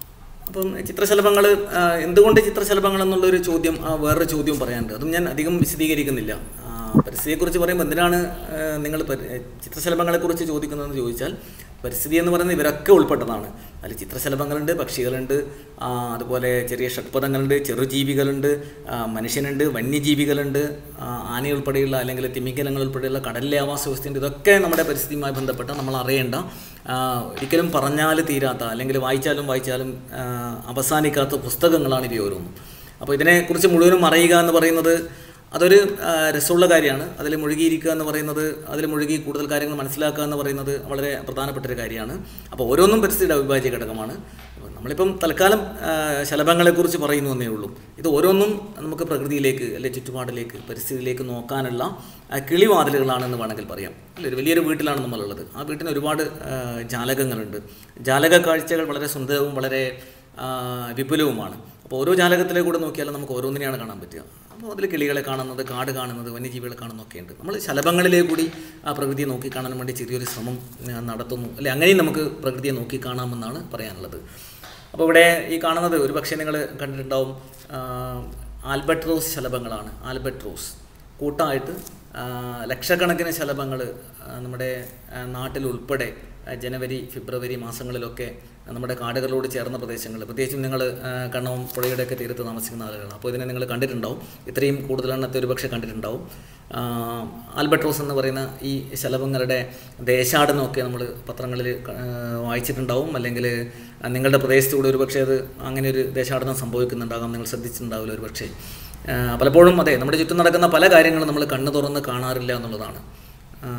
അപ്പം ചിത്രശലഭങ്ങൾ എന്തുകൊണ്ട് ചിത്രശലഭങ്ങൾ എന്നുള്ളൊരു ചോദ്യം ആ, വേറൊരു ചോദ്യവും പറയാനുണ്ട് അതും ഞാൻ അധികം വിശദീകരിക്കുന്നില്ല ആ, പരിസ്ഥിതിയെക്കുറിച്ച് പറയുമ്പോൾ എന്തിനാണ് ആ, നിങ്ങൾ പരി- ചിത്രശലഭങ്ങളെക്കുറിച്ച് ചോദിക്കുന്നതെന്ന് ചോദിച്ചാൽ പരിസ്ഥിതി എന്ന് പറയുന്നത് ഇവരൊക്കെ ഉൾപ്പെട്ടതാണ് അതിൽ ചിത്രശലഭങ്ങളുണ്ട് പക്ഷികളുണ്ട് ആ, അതുപോലെ ചെറിയ ഷഡ്പഥങ്ങളുണ്ട് ചെറുജീവികളുണ്ട് ആ, മനുഷ്യനുണ്ട് വന്യജീവികളുണ്ട് ആ, ആന ഉൾപ്പെടെയുള്ള അല്ലെങ്കിൽ തിമിംഗലങ്ങൾ ഉൾപ്പെടെയുള്ള കടലിലെ ആവാസ വ്യവസ്ഥയുണ്ട് ഇതൊക്കെ നമ്മുടെ പരിസ്ഥിതിയുമായി ബന്ധപ്പെട്ട നമ്മൾ അറിയേണ്ട ആ, ഒരിക്കലും പറഞ്ഞാൽ തീരാത്ത അല്ലെങ്കിൽ വായിച്ചാലും വായിച്ചാലും ആ, അവസാനിക്കാത്ത പുസ്തകങ്ങളാണ് ഇവ ഓരോന്നും അപ്പോൾ ഇതിനെക്കുറിച്ച് മുഴുവനും അറിയുക എന്ന് പറയുന്നത് അതൊരു ആ, രസമുള്ള കാര്യമാണ് അതിൽ മുഴുകിയിരിക്കുക എന്ന് പറയുന്നത് അതിൽ മുഴുകി കൂടുതൽ കാര്യങ്ങൾ മനസ്സിലാക്കുക എന്ന് പറയുന്നത് വളരെ പ്രധാനപ്പെട്ട ഒരു കാര്യമാണ് അപ്പോൾ ഓരോന്നും പരിസ്ഥിതിയുടെ അവിഭാജ്യ ഘടകമാണ് അപ്പോൾ നമ്മളിപ്പം തൽക്കാലം ആ, ശലഭങ്ങളെക്കുറിച്ച് പറയുന്നു എന്നേ ഉള്ളൂ ഇത് ഓരോന്നും നമുക്ക് പ്രകൃതിയിലേക്ക് അല്ലെങ്കിൽ ചുറ്റുപാടിലേക്ക് പരിസ്ഥിതിയിലേക്ക് നോക്കാനുള്ള ആ, കിളിവാതിലുകളാണെന്ന് വേണമെങ്കിൽ പറയാം അല്ല ഒരു വലിയൊരു വീട്ടിലാണ് നമ്മളുള്ളത് ആ വീട്ടിന് ഒരുപാട് ആ, ജാലകങ്ങളുണ്ട് ജാലക കാഴ്ചകൾ വളരെ സുന്ദരവും വളരെ ആ, വിപുലവുമാണ് അപ്പോൾ ഓരോ ജാലകത്തിലെ കൂടെ നോക്കിയാലും നമുക്ക് ഓരോന്നിനെയാണ് കാണാൻ പറ്റുക അപ്പോൾ അതിൽ കിളികളെ കാണുന്നത് കാട് കാണുന്നത് വന്യജീവികളെ കാണുന്നതൊക്കെ ഉണ്ട് നമ്മൾ ശലഭങ്ങളിലെ കൂടി ആ പ്രകൃതിയെ നോക്കി കാണാൻ വേണ്ടി ചെറിയൊരു ശ്രമം ആ, നടത്തുന്നു അല്ലെ അങ്ങനെയും നമുക്ക് പ്രകൃതിയെ നോക്കി കാണാമെന്നാണ് പറയാനുള്ളത് അപ്പോൾ ഇവിടെ ഈ കാണുന്നത് ഒരു പക്ഷേ നിങ്ങൾ കണ്ടിട്ടുണ്ടാവും ആ, ആൽബട്രോസ് ശലഭങ്ങളാണ് ആൽബട്രോസ് കൂട്ടമായിട്ട് ആ, ലക്ഷക്കണക്കിന് ശലഭങ്ങൾ നമ്മുടെ ആ, നാട്ടിൽ ഉൾപ്പെടെ ആ, ജനുവരി ഫെബ്രുവരി മാസങ്ങളിലൊക്കെ നമ്മുടെ കാടുകളോട് ചേർന്ന പ്രദേശങ്ങൾ പ്രത്യേകിച്ചും നിങ്ങൾ കണ്ണവും പുഴയുടെയൊക്കെ തീരത്ത് താമസിക്കുന്ന ആളുകളാണ് അപ്പോൾ ഇതിനെ നിങ്ങൾ കണ്ടിട്ടുണ്ടാവും ഇത്രയും കൂടുതലെണ്ണത്തെ ഒരുപക്ഷെ കണ്ടിട്ടുണ്ടാവും ആ, ആൽബട്രോസ് എന്ന് പറയുന്ന ഈ ശലഭങ്ങളുടെ ദേശാടനമൊക്കെ നമ്മൾ പത്രങ്ങളിൽ ആ, വായിച്ചിട്ടുണ്ടാവും അല്ലെങ്കിൽ നിങ്ങളുടെ പ്രദേശത്തൂടെ ഒരുപക്ഷെ അത് അങ്ങനെ ഒരു ദേശാടനം സംഭവിക്കുന്നുണ്ടാകാം നിങ്ങൾ ശ്രദ്ധിച്ചിട്ടുണ്ടാവില്ല ഒരുപക്ഷെ ആ, പലപ്പോഴും അതെ നമ്മുടെ ചുറ്റും നടക്കുന്ന പല കാര്യങ്ങളും നമ്മൾ കണ്ണു തുറന്ന് കാണാറില്ല എന്നുള്ളതാണ് ആ,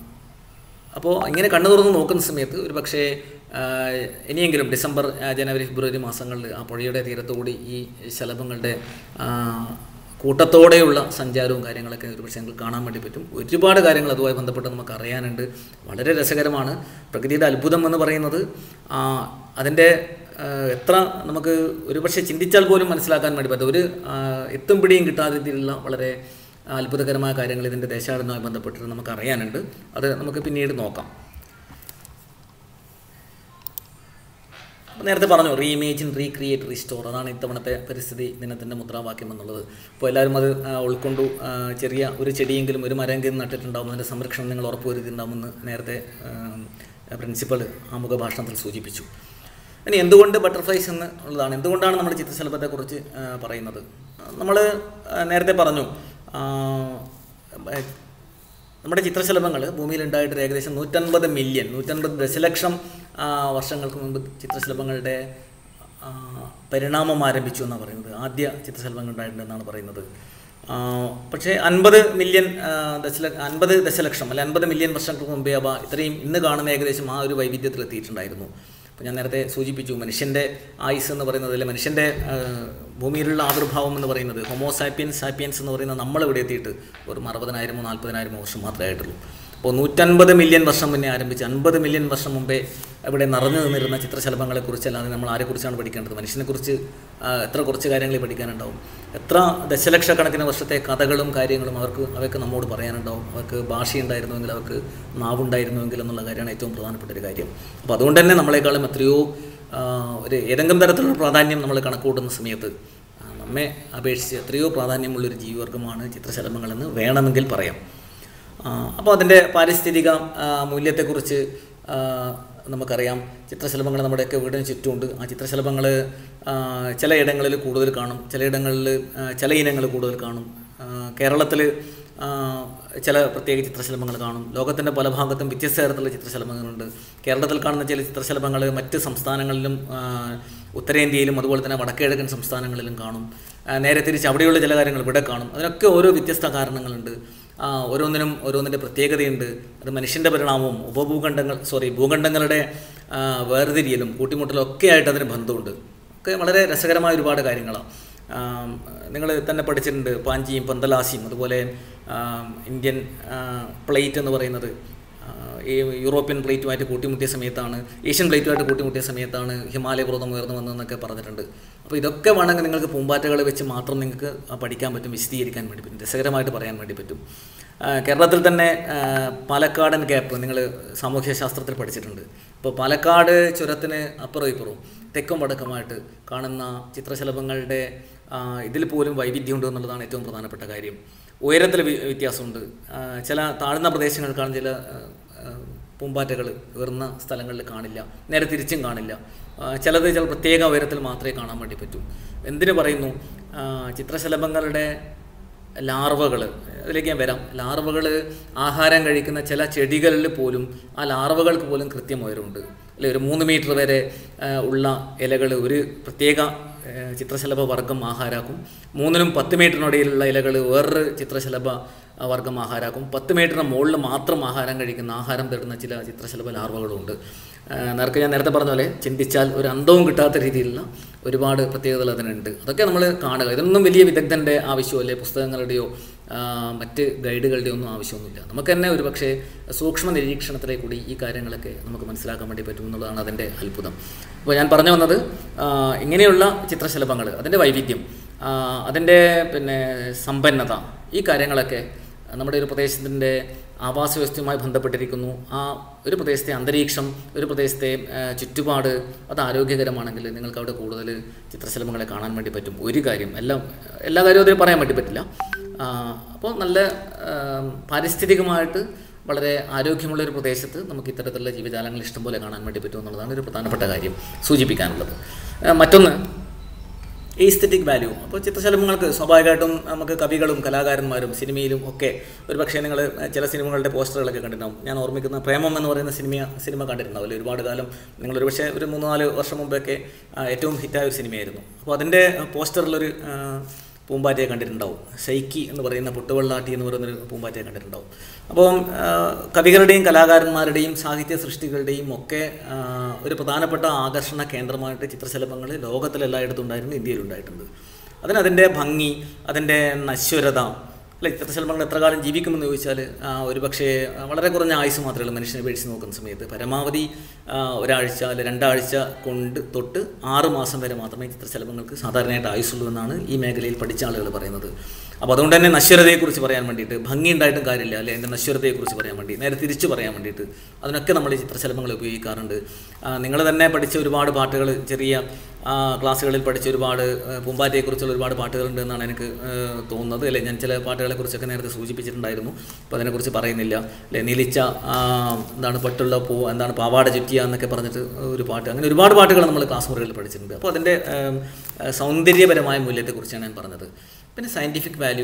അപ്പോൾ ഇങ്ങനെ കണ്ണു തുറന്ന് നോക്കുന്ന സമയത്ത് ഒരു പക്ഷേ ആ, ഇനിയെങ്കിലും ഡിസംബർ ആ, ജനുവരി ഫെബ്രുവരി മാസങ്ങളിൽ ആ പുഴയുടെ തീരത്തുകൂടി ഈ ശലഭങ്ങളുടെ ആ, കൂട്ടത്തോടെയുള്ള സഞ്ചാരവും കാര്യങ്ങളൊക്കെ ഒരുപക്ഷെ ഞങ്ങൾക്ക് കാണാൻ വേണ്ടി പറ്റും ഒരുപാട് കാര്യങ്ങൾ അതുമായി ബന്ധപ്പെട്ട് നമുക്ക് അറിയാനുണ്ട് വളരെ രസകരമാണ് പ്രകൃതിയുടെ അത്ഭുതം എന്ന് പറയുന്നത് ആ, അതിൻ്റെ ആ, എത്ര നമുക്ക് ഒരുപക്ഷെ ചിന്തിച്ചാൽ പോലും മനസ്സിലാക്കാൻ വേണ്ടി പറ്റും ഒരു ആ, എത്തും പിടിയും കിട്ടാത്ത രീതിയിലുള്ള വളരെ അത്ഭുതകരമായ കാര്യങ്ങൾ ഇതിൻ്റെ ദേശാടനവുമായി ബന്ധപ്പെട്ടിട്ട് നമുക്ക് അറിയാനുണ്ട് അത് നമുക്ക് പിന്നീട് നോക്കാം അപ്പോൾ നേരത്തെ പറഞ്ഞു റീഇമേജിൻ റീക്രിയേറ്റ് റീസ്റ്റോർ അതാണ് ഇത്തവണത്തെ പരിസ്ഥിതി ദിനത്തിൻ്റെ മുദ്രാവാക്യം എന്നുള്ളത് അപ്പോൾ എല്ലാവരും അത് ആ, ഉൾക്കൊണ്ടു ആ, ചെറിയ ഒരു ചെടിയെങ്കിലും ഒരു മരമെങ്കിലും നട്ടിട്ടുണ്ടാവും അതിൻ്റെ സംരക്ഷണം നിങ്ങൾ ഉറപ്പുവരുത്തിയിട്ടുണ്ടാവുമെന്ന് നേരത്തെ പ്രിൻസിപ്പൽ ആമുഖ ഭാഷണത്തിൽ സൂചിപ്പിച്ചു ഇനി എന്തുകൊണ്ട് ബട്ടർഫ്ലൈസ് എന്ന് ഉള്ളതാണ് എന്തുകൊണ്ടാണ് നമ്മൾ ചിത്രശലഭത്തെക്കുറിച്ച് ആ, പറയുന്നത് നമ്മൾ നേരത്തെ പറഞ്ഞു ആ, ബ- നമ്മുടെ ചിത്രശലഭങ്ങൾ ഭൂമിയിൽ ഉണ്ടായിട്ട് ഏകദേശം നൂറ്റൻപത് മില്യൺ നൂറ്റൻപത് ദശലക്ഷം ആ, വർഷങ്ങൾക്ക് മുമ്പ് ചിത്രശലഭങ്ങളുടെ ആ, പരിണാമം ആരംഭിച്ചു എന്നാണ് പറയുന്നത് ആദ്യ ചിത്രശലഭങ്ങൾ ഉണ്ടായിട്ടുണ്ടെന്നാണ് പറയുന്നത് ആ, പക്ഷേ അൻപത് മില്യൺ ആ, ദശല അൻപത് ദശലക്ഷം അല്ലെ അൻപത് മില്യൺ വർഷങ്ങൾക്ക് മുമ്പേ അവ ഇത്രയും ഇന്ന് കാണുന്ന ഏകദേശം ആ ഒരു വൈവിധ്യത്തിൽ എത്തിയിട്ടുണ്ടായിരുന്നു അപ്പോൾ ഞാൻ നേരത്തെ സൂചിപ്പിച്ചു മനുഷ്യൻ്റെ ആയുസ് എന്ന് പറയുന്നത് അല്ലെ മനുഷ്യൻ്റെ ആ, ഭൂമിയിലുള്ള ആവിർഭാവം എന്ന് പറയുന്നത് ഹോമോസാപ്പിയൻസ് സാപ്പിയൻസ് എന്ന് പറയുന്നത് നമ്മളിവിടെ എത്തിയിട്ട് വെറും അറുപതിനായിരമോ നാൽപ്പതിനായിരമോ വർഷം മാത്രമേ ആയിട്ടുള്ളൂ അപ്പോൾ നൂറ്റൻപത് മില്യൺ വർഷം മുന്നേ ആരംഭിച്ച് അൻപത് മില്യൺ വർഷം മുമ്പേ ഇവിടെ നിറഞ്ഞു നിന്നിരുന്ന ചിത്രശലഭങ്ങളെക്കുറിച്ച് അല്ലാതെ നമ്മൾ ആരെക്കുറിച്ചാണ് പഠിക്കേണ്ടത് മനുഷ്യനെക്കുറിച്ച് ആ, എത്ര കുറച്ച് കാര്യങ്ങൾ പഠിക്കാനുണ്ടാവും എത്ര ദശലക്ഷക്കണക്കിന് വർഷത്തെ കഥകളും കാര്യങ്ങളും അവർക്ക് അവർക്ക് നമ്മോട് പറയാനുണ്ടാവും അവർക്ക് ഭാഷയുണ്ടായിരുന്നുവെങ്കിൽ അവർക്ക് നാവുണ്ടായിരുന്നുവെങ്കിൽ എന്നുള്ള കാര്യമാണ് ഏറ്റവും പ്രധാനപ്പെട്ട ഒരു കാര്യം അപ്പോൾ അതുകൊണ്ട് തന്നെ നമ്മളെക്കാളും എത്രയോ ആ, ഒരു ഏതെങ്കിലും തരത്തിലുള്ള പ്രാധാന്യം നമ്മൾ കണക്കുകൂട്ടുന്ന സമയത്ത് ആ, നമ്മെ അപേക്ഷിച്ച് എത്രയോ പ്രാധാന്യമുള്ളൊരു ജീവിവർഗമാണ് ചിത്രശലഭങ്ങളെന്ന് വേണമെങ്കിൽ പറയാം അപ്പോൾ അതിൻ്റെ പാരിസ്ഥിതിക ആ, മൂല്യത്തെക്കുറിച്ച് ആ, നമുക്കറിയാം ചിത്രശലഭങ്ങൾ നമ്മുടെയൊക്കെ വീടിന് ചുറ്റുമുണ്ട് ആ ചിത്രശലഭങ്ങൾ ചിലയിടങ്ങളിൽ കൂടുതൽ കാണും ചിലയിടങ്ങളിൽ ആ, ചില ഇനങ്ങൾ കൂടുതൽ കാണും കേരളത്തിൽ ചില പ്രത്യേക ചിത്രശലഭങ്ങൾ കാണും ലോകത്തിൻ്റെ പല ഭാഗത്തും വ്യത്യസ്ത തരത്തിലുള്ള ചിത്രശലഭങ്ങളുണ്ട് കേരളത്തിൽ കാണുന്ന ചില ചിത്രശലഭങ്ങൾ മറ്റ് സംസ്ഥാനങ്ങളിലും ആ, ഉത്തരേന്ത്യയിലും അതുപോലെ തന്നെ വടക്കിഴക്കൻ സംസ്ഥാനങ്ങളിലും കാണും ആ, നേരെ തിരിച്ച് അവിടെയുള്ള ചില കാര്യങ്ങൾ ഇവിടെ കാണും അതിനൊക്കെ ഓരോ വ്യത്യസ്ത കാരണങ്ങളുണ്ട് ആ, ഓരോന്നിനും ഓരോന്നിൻ്റെ പ്രത്യേകതയുണ്ട് അത് മനുഷ്യൻ്റെ പരിണാമവും ഉപഭൂഖണ്ഡങ്ങൾ സോറി ഭൂഖണ്ഡങ്ങളുടെ ആ, വേർതിരിയലും കൂട്ടിമുട്ടലും ഒക്കെ ആയിട്ട് അതിന് ബന്ധമുണ്ട് ഒക്കെ വളരെ രസകരമായ ഒരുപാട് കാര്യങ്ങളാണ് നിങ്ങൾ തന്നെ പഠിച്ചിട്ടുണ്ട് പാഞ്ചിയും പന്തലാസിയും അതുപോലെ ആ, ഇന്ത്യൻ ആ, പ്ലേറ്റ് എന്ന് പറയുന്നത് ആ, ഈ യൂറോപ്യൻ പ്ലേറ്റുമായിട്ട് കൂട്ടിമുട്ടിയ സമയത്താണ് ഏഷ്യൻ പ്ലേറ്റുമായിട്ട് കൂട്ടിമുട്ടിയ സമയത്താണ് ഹിമാലയ പർവ്വതം ഉയർന്നു വന്നതെന്നൊക്കെ പറഞ്ഞിട്ടുണ്ട് അപ്പോൾ ഇതൊക്കെ വേണമെങ്കിൽ നിങ്ങൾക്ക് പൂമ്പാറ്റകളെ വെച്ച് മാത്രം നിങ്ങൾക്ക് ആ, പഠിക്കാൻ പറ്റും വിശദീകരിക്കാൻ വേണ്ടി പറ്റും രസകരമായിട്ട് പറയാൻ വേണ്ടി പറ്റും ആ, കേരളത്തിൽ തന്നെ ആ, പാലക്കാടൻ ഗ്യാപ്പ് നിങ്ങൾ സാമൂഹ്യ ശാസ്ത്രത്തിൽ പഠിച്ചിട്ടുണ്ട് അപ്പോൾ പാലക്കാട് ചുരത്തിന് അപ്പുറം ഇപ്പുറവും തെക്കും വടക്കുമായിട്ട് കാണുന്ന ചിത്രശലഭങ്ങളുടെ ആ, ഇതിൽ പോലും വൈവിധ്യമുണ്ട് എന്നുള്ളതാണ് ഏറ്റവും പ്രധാനപ്പെട്ട കാര്യം ഉയരത്തിൽ വി- വ്യത്യാസമുണ്ട് ആ, ചില താഴ്ന്ന പ്രദേശങ്ങളിൽ കാണുന്ന ചില ആ, ആ, പൂമ്പാറ്റകൾ ഉയർന്ന സ്ഥലങ്ങളിൽ കാണില്ല നേരെ തിരിച്ചും കാണില്ല ആ, ചിലത് ചില പ്രത്യേക ഉയരത്തിൽ മാത്രമേ കാണാൻ വേണ്ടി പറ്റൂ എന്തിനു പറയുന്നു ആ, ചിത്രശലഭങ്ങളുടെ ലാർവകൾ അതിലേക്ക് ഞാൻ വരാം ലാർവകൾ ആഹാരം കഴിക്കുന്ന ചില ചെടികളിൽ പോലും ആ ലാർവകൾക്ക് പോലും കൃത്യം ഉയരമുണ്ട് അല്ലെ ഒരു മൂന്ന് മീറ്റർ വരെ ആ, ഉള്ള ഇലകൾ ഒരു പ്രത്യേക ആ, ചിത്രശലഭ വർഗം ആഹാരാക്കും മൂന്നിനും പത്ത് മീറ്ററിനിടയിലുള്ള ഇലകൾ വേറൊരു ചിത്രശലഭ ആ, വർഗം ആഹാരാക്കും പത്ത് മീറ്ററിന് മുകളിൽ മാത്രം ആഹാരം കഴിക്കുന്ന ആഹാരം തേടുന്ന ചില ചിത്രശലഭ ലാർവകളുണ്ട് ആ, നേരത്തെ ഞാൻ നേരത്തെ പറഞ്ഞ പോലെ ചിന്തിച്ചാൽ ഒരു അന്തവും കിട്ടാത്ത രീതിയിലുള്ള ഒരുപാട് പ്രത്യേകതകൾ അതിനുണ്ട് അതൊക്കെ നമ്മൾ കാണുക ഇതൊന്നും വലിയ വിദഗ്ധൻ്റെ ആവശ്യമോ അല്ലെ പുസ്തകങ്ങളുടെയോ ആ, മറ്റ് ഗൈഡുകളുടെയോ ഒന്നും ആവശ്യമൊന്നുമില്ല നമുക്ക് തന്നെ ഒരു പക്ഷേ സൂക്ഷ്മ നിരീക്ഷണത്തിലെ കൂടി ഈ കാര്യങ്ങളൊക്കെ നമുക്ക് മനസ്സിലാക്കാൻ വേണ്ടി പറ്റും എന്നുള്ളതാണ് അതിൻ്റെ അത്ഭുതം അപ്പോൾ ഞാൻ പറഞ്ഞു വന്നത് ആ, ഇങ്ങനെയുള്ള ചിത്രശലഭങ്ങൾ അതിൻ്റെ വൈവിധ്യം ആ, അതിൻ്റെ പിന്നെ സമ്പന്നത ഈ കാര്യങ്ങളൊക്കെ നമ്മുടെ ഒരു പ്രദേശത്തിൻ്റെ ആവാസ വ്യവസ്ഥയുമായി ബന്ധപ്പെട്ടിരിക്കുന്നു ആ ഒരു പ്രദേശത്തെ അന്തരീക്ഷം ഒരു പ്രദേശത്തെ ആ, ചുറ്റുപാട് അത് ആരോഗ്യകരമാണെങ്കിൽ നിങ്ങൾക്ക് അവിടെ കൂടുതൽ ചിത്രശലഭങ്ങളെ കാണാൻ വേണ്ടി പറ്റും ഒരു കാര്യം എല്ലാം എല്ലാ കാര്യവും അതിൽ പറയാൻ വേണ്ടി പറ്റില്ല ആ, അപ്പോൾ നല്ല ആ, പാരിസ്ഥിതികമായിട്ട് വളരെ ആരോഗ്യമുള്ള ഒരു പ്രദേശത്ത് നമുക്ക് ഇത്തരത്തിലുള്ള ജീവജാലങ്ങൾ ഇഷ്ടംപോലെ കാണാൻ വേണ്ടി പറ്റും എന്നുള്ളതാണ് ഒരു പ്രധാനപ്പെട്ട കാര്യം സൂചിപ്പിക്കാനുള്ളത് ആ, മറ്റൊന്ന് ഈസ്തറ്റിക് വാല്യൂ അപ്പോൾ ചിത്രശലഭങ്ങൾക്ക് സ്വാഭാവികമായിട്ടും നമുക്ക് കവികളും കലാകാരന്മാരും സിനിമയിലും ഒക്കെ ഒരു പക്ഷേ നിങ്ങൾ ചില സിനിമകളുടെ പോസ്റ്ററുകളൊക്കെ കണ്ടിട്ടുണ്ടാവും ഞാൻ ഓർമ്മിക്കുന്ന പ്രേമം എന്ന് പറയുന്ന സിനിമ സിനിമ കണ്ടിട്ടുണ്ടാവില്ല ഒരുപാട് കാലം നിങ്ങൾ ഒരു പക്ഷേ ഒരു മൂന്ന് നാല് വർഷം മുമ്പൊക്കെ ആ, ഏറ്റവും ഹിറ്റായ ഒരു സിനിമയായിരുന്നു അപ്പോൾ അതിൻ്റെ പോസ്റ്ററിലൊരു ആ, പൂമ്പാറ്റയെ കണ്ടിട്ടുണ്ടാവും ഷൈക്കി എന്ന് പറയുന്ന പുട്ടുവെള്ളാട്ടി എന്ന് പറയുന്നൊരു പൂമ്പാറ്റയെ കണ്ടിട്ടുണ്ടാവും അപ്പോൾ ആ, കവികളുടെയും കലാകാരന്മാരുടെയും സാഹിത്യ സൃഷ്ടികളുടെയും ഒക്കെ ആ, ഒരു പ്രധാനപ്പെട്ട ആകർഷണ കേന്ദ്രമായിട്ട് ചിത്രശലഭങ്ങൾ ലോകത്തിലെല്ലായിടത്തും ഉണ്ടായിരുന്നു ഇന്ത്യയിലുണ്ടായിട്ടുണ്ട് അതിന് അതിൻ്റെ ഭംഗി അതിൻ്റെ നശ്വരത അല്ലെ ചിത്രശലഭങ്ങൾ എത്ര കാലം ജീവിക്കുമെന്ന് ചോദിച്ചാൽ ആ, ഒരു പക്ഷേ ആ, വളരെ കുറഞ്ഞ ആയുസ് മാത്രമേ ഉള്ളൂ മനുഷ്യനെ പേടിച്ച് നോക്കുന്ന സമയത്ത് പരമാവധി ആ, ഒരാഴ്ച അല്ലെ രണ്ടാഴ്ച കൊണ്ട് തൊട്ട് ആറ് മാസം വരെ മാത്രമേ ചിത്രശലഭങ്ങൾക്ക് സാധാരണയായിട്ട് ആയുസുള്ളൂ എന്നാണ് ഈ മേഖലയിൽ പഠിച്ച ആളുകൾ പറയുന്നത് അപ്പോൾ അതുകൊണ്ട് തന്നെ നശ്വരതയെക്കുറിച്ച് പറയാൻ വേണ്ടിയിട്ട് ഭംഗി ഉണ്ടായിട്ടും കാര്യമില്ല അല്ലെ എൻ്റെ നശ്വരതയെക്കുറിച്ച് പറയാൻ വേണ്ടി നേരെ തിരിച്ച് പറയാൻ വേണ്ടിയിട്ട് അതിനൊക്കെ നമ്മൾ ഈ ചിത്രശലഭങ്ങൾ ഉപയോഗിക്കാറുണ്ട് നിങ്ങൾ തന്നെ പഠിച്ച ഒരുപാട് പാട്ടുകൾ ചെറിയ ആ, ക്ലാസ്സുകളിൽ പഠിച്ച ഒരുപാട് ആ, പൂമ്പാറ്റയെക്കുറിച്ചുള്ള ഒരുപാട് പാട്ടുകളുണ്ട് എന്നാണ് എനിക്ക് ആ, തോന്നുന്നത് അല്ലെ ഞാൻ ചില പാട്ടുകളെക്കുറിച്ചൊക്കെ നേരത്തെ സൂചിപ്പിച്ചിട്ടുണ്ടായിരുന്നു അപ്പോൾ അതിനെക്കുറിച്ച് പറയുന്നില്ല അല്ലെ നിലിച്ച ആ, എന്താണ് പട്ടുള്ള പൂ എന്താണ് പാവാട ചുറ്റിയ എന്നൊക്കെ പറഞ്ഞിട്ട് ഒരു പാട്ട് അങ്ങനെ ഒരുപാട് പാട്ടുകൾ നമ്മൾ ക്ലാസ് മുറികളിൽ പഠിച്ചിട്ടുണ്ട് അപ്പോൾ അതിൻ്റെ ആ, ആ, സൗന്ദര്യപരമായ മൂല്യത്തെക്കുറിച്ചാണ് ഞാൻ പറഞ്ഞത് പിന്നെ സയൻറ്റിഫിക് വാല്യൂ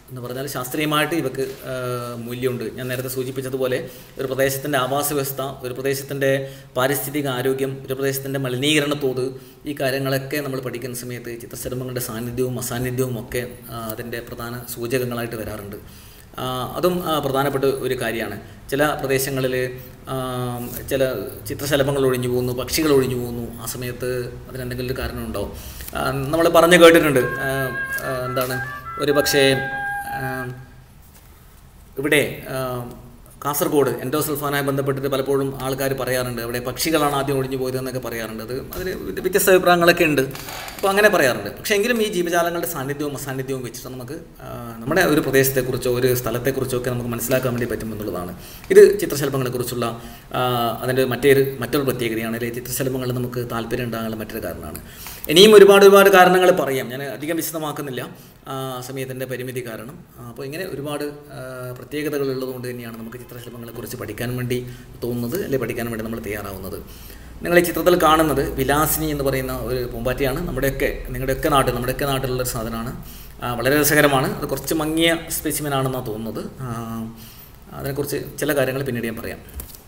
എന്ന് പറഞ്ഞാൽ ശാസ്ത്രീയമായിട്ട് ഇവക്ക് ആ, മൂല്യമുണ്ട് ഞാൻ നേരത്തെ സൂചിപ്പിച്ചതുപോലെ ഒരു പ്രദേശത്തിൻ്റെ ആവാസ വ്യവസ്ഥ ഒരു പ്രദേശത്തിൻ്റെ പാരിസ്ഥിതിക ആരോഗ്യം ഒരു പ്രദേശത്തിൻ്റെ മലിനീകരണ തോത് ഈ കാര്യങ്ങളൊക്കെ നമ്മൾ പഠിക്കുന്ന സമയത്ത് ചിത്രശലഭങ്ങളുടെ സാന്നിധ്യവും അസാന്നിധ്യവും ഒക്കെ ആ, അതിൻ്റെ പ്രധാന സൂചകങ്ങളായിട്ട് വരാറുണ്ട് ആ, അതും ആ, പ്രധാനപ്പെട്ട ഒരു കാര്യമാണ് ചില പ്രദേശങ്ങളിൽ ചില ചിത്രശലഭങ്ങൾ ഒഴിഞ്ഞു പോകുന്നു പക്ഷികൾ ഒഴിഞ്ഞു പോകുന്നു ആ സമയത്ത് അതിനെന്തെങ്കിലും ഒരു കാരണമുണ്ടാവും നമ്മൾ പറഞ്ഞു കേട്ടിട്ടുണ്ട് ആ, ആ, എന്താണ് ഒരു പക്ഷേ ആ, ഇവിടെ ആ, കാസർഗോഡ് എൻഡോസൾഫാനായി ബന്ധപ്പെട്ടിട്ട് പലപ്പോഴും ആൾക്കാർ പറയാറുണ്ട് അവിടെ പക്ഷികളാണ് ആദ്യം ഒഴിഞ്ഞു പോയത് എന്നൊക്കെ പറയാറുണ്ട് അത് അതിന് വ്യത്യസ്ത അഭിപ്രായങ്ങളൊക്കെ ഉണ്ട് അപ്പോൾ അങ്ങനെ പറയാറുണ്ട് പക്ഷേ എങ്കിലും ഈ ജീവജാലങ്ങളുടെ സാന്നിധ്യവും അസാന്നിധ്യവും വെച്ചിട്ട് നമുക്ക് ആ, നമ്മുടെ ഒരു പ്രദേശത്തെക്കുറിച്ചോ ഒരു സ്ഥലത്തെക്കുറിച്ചോ ഒക്കെ നമുക്ക് മനസ്സിലാക്കാൻ വേണ്ടി പറ്റും എന്നുള്ളതാണ് ഇത് ചിത്രശലഭങ്ങളെക്കുറിച്ചുള്ള ആ, അതിൻ്റെ മറ്റൊരു മറ്റൊരു പ്രത്യേകതയാണ് അല്ലെങ്കിൽ ചിത്രശലഭങ്ങൾ നമുക്ക് താല്പര്യം ഉണ്ടാകാനുള്ള മറ്റൊരു കാരണമാണ് ഇനിയും ഒരുപാട് ഒരുപാട് കാരണങ്ങൾ പറയാം ഞാൻ അധികം വിശദമാക്കുന്നില്ല ആ, സമയത്തിൻ്റെ പരിമിതി കാരണം ആ, അപ്പോൾ ഇങ്ങനെ ഒരുപാട് ആ, പ്രത്യേകതകൾ ഉള്ളതുകൊണ്ട് തന്നെയാണ് നമുക്ക് ചിത്രശില്പങ്ങളെക്കുറിച്ച് പഠിക്കാൻ വേണ്ടി തോന്നുന്നത് അല്ലെങ്കിൽ പഠിക്കാൻ വേണ്ടി നമ്മൾ തയ്യാറാവുന്നത് നിങ്ങൾ ഈ ചിത്രത്തിൽ കാണുന്നത് വിലാസിനി എന്ന് പറയുന്ന ഒരു പൂമ്പാറ്റയാണ് നമ്മുടെയൊക്കെ നിങ്ങളുടെയൊക്കെ നാട്ടിൽ നമ്മുടെയൊക്കെ നാട്ടിലുള്ള ഒരു സാധനമാണ് ആ, വളരെ രസകരമാണ് അത് കുറച്ച് മങ്ങിയ സ്പെസിമെൻ ആണെന്നാണ് തോന്നുന്നത് ആ, അതിനെക്കുറിച്ച് ചില കാര്യങ്ങൾ പിന്നീട് ഞാൻ പറയാം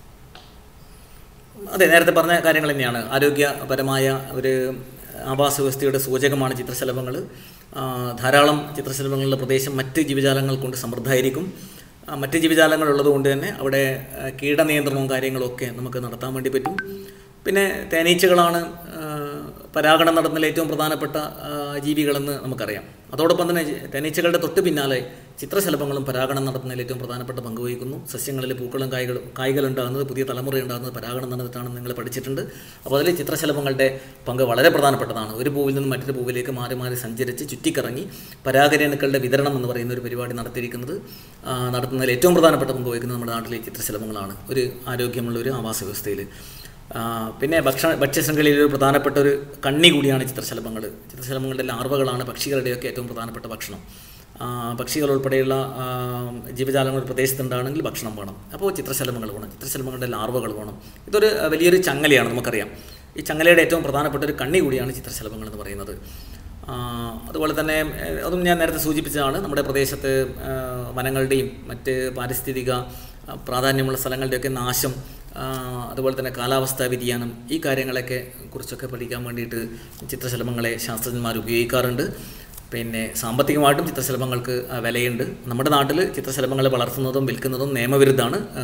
അതെ നേരത്തെ പറഞ്ഞ കാര്യങ്ങൾ തന്നെയാണ് ആരോഗ്യപരമായ ഒരു ആവാസ വ്യവസ്ഥയുടെ സൂചകമാണ് ചിത്രശലഭങ്ങൾ ആ, ധാരാളം ചിത്രശലഭങ്ങളുടെ പ്രദേശം മറ്റ് ജീവജാലങ്ങൾ കൊണ്ട് സമൃദ്ധമായിരിക്കും ആ, മറ്റ് ജീവജാലങ്ങൾ ഉള്ളതുകൊണ്ട് തന്നെ അവിടെ ആ, കീടനിയന്ത്രണവും കാര്യങ്ങളും ഒക്കെ നമുക്ക് നടത്താൻ വേണ്ടി പറ്റും പിന്നെ തേനീച്ചകളാണ് ആ, പരാഗണം നടത്തുന്നതിൽ ഏറ്റവും പ്രധാനപ്പെട്ട ആ, ജീവികളെന്ന് നമുക്കറിയാം അതോടൊപ്പം തന്നെ ജി- തേനീച്ചകളുടെ തൊട്ട് പിന്നാലെ ചിത്രശലഭങ്ങളും പരാഗണം നടത്തുന്നതിൽ ഏറ്റവും പ്രധാനപ്പെട്ട പങ്ക് വഹിക്കുന്നു സസ്യങ്ങളിൽ പൂക്കളും കായ്കളും കായ്കൾ ഉണ്ടാകുന്നത് പുതിയ തലമുറ ഉണ്ടാകുന്നത് പരാഗണം നടന്നിട്ടാണെന്ന് നിങ്ങൾ പഠിച്ചിട്ടുണ്ട് അപ്പോൾ അതിൽ ചിത്രശലഭങ്ങളുടെ പങ്ക് വളരെ പ്രധാനപ്പെട്ടതാണ് ഒരു പൂവിൽ നിന്ന് മറ്റൊരു പൂവിലേക്ക് മാറി മാറി സഞ്ചരിച്ച് ചുറ്റിക്കറങ്ങി പരാഗരേണുക്കളുടെ വിതരണം എന്ന് പറയുന്ന ഒരു പരിപാടി നടത്തിയിരിക്കുന്നത് ആ, നടത്തുന്നതിൽ ഏറ്റവും പ്രധാനപ്പെട്ട പങ്ക് വഹിക്കുന്നത് നമ്മുടെ നാട്ടിലെ ചിത്രശലഭങ്ങളാണ് ഒരു ആരോഗ്യമുള്ള ഒരു ആവാസ വ്യവസ്ഥയിൽ ആ, പിന്നെ ഭക്ഷണ ഭക്ഷ്യശൃംഖലയിൽ ഒരു പ്രധാനപ്പെട്ട ഒരു കണ്ണി കൂടിയാണ് ചിത്രശലഭങ്ങൾ ചിത്രശലഭങ്ങളുടെ ലാർവകളാണ് പക്ഷികളുടെയൊക്കെ ഏറ്റവും പ്രധാനപ്പെട്ട ഭക്ഷണം ആ, പക്ഷികൾ ഉൾപ്പെടെയുള്ള ആ, ജീവജാലങ്ങൾ ഒരു പ്രദേശത്തുണ്ടാണെങ്കിൽ ഭക്ഷണം വേണം അപ്പോൾ ചിത്രശലഭങ്ങൾ വേണം ചിത്രശലഭങ്ങളുടെ ലാർവകൾ വേണം ഇതൊരു ആ, വലിയൊരു ചങ്ങലയാണ് നമുക്കറിയാം ഈ ചങ്ങലയുടെ ഏറ്റവും പ്രധാനപ്പെട്ട ഒരു കണ്ണി കൂടിയാണ് ചിത്രശലഭങ്ങൾ എന്ന് പറയുന്നത് ആ, അതുപോലെ തന്നെ ഏഹ്, അതും ഞാൻ നേരത്തെ സൂചിപ്പിച്ചതാണ് നമ്മുടെ പ്രദേശത്ത് ആ, വനങ്ങളുടെയും മറ്റ് പാരിസ്ഥിതിക ആ, പ്രാധാന്യമുള്ള സ്ഥലങ്ങളുടെയൊക്കെ നാശം ആ, അതുപോലെ തന്നെ കാലാവസ്ഥാ വ്യതിയാനം ഈ കാര്യങ്ങളൊക്കെ കുറിച്ചൊക്കെ പഠിക്കാൻ വേണ്ടിയിട്ട് ചിത്രശലഭങ്ങളെ ശാസ്ത്രജ്ഞന്മാർ ഉപയോഗിക്കാറുണ്ട് പിന്നെ സാമ്പത്തികമായിട്ടും ചിത്രശലഭങ്ങൾക്ക് ആ, വിലയുണ്ട് നമ്മുടെ നാട്ടിൽ ചിത്രശലഭങ്ങളെ വളർത്തുന്നതും വിൽക്കുന്നതും നിയമവിരുദ്ധമാണ് ആ,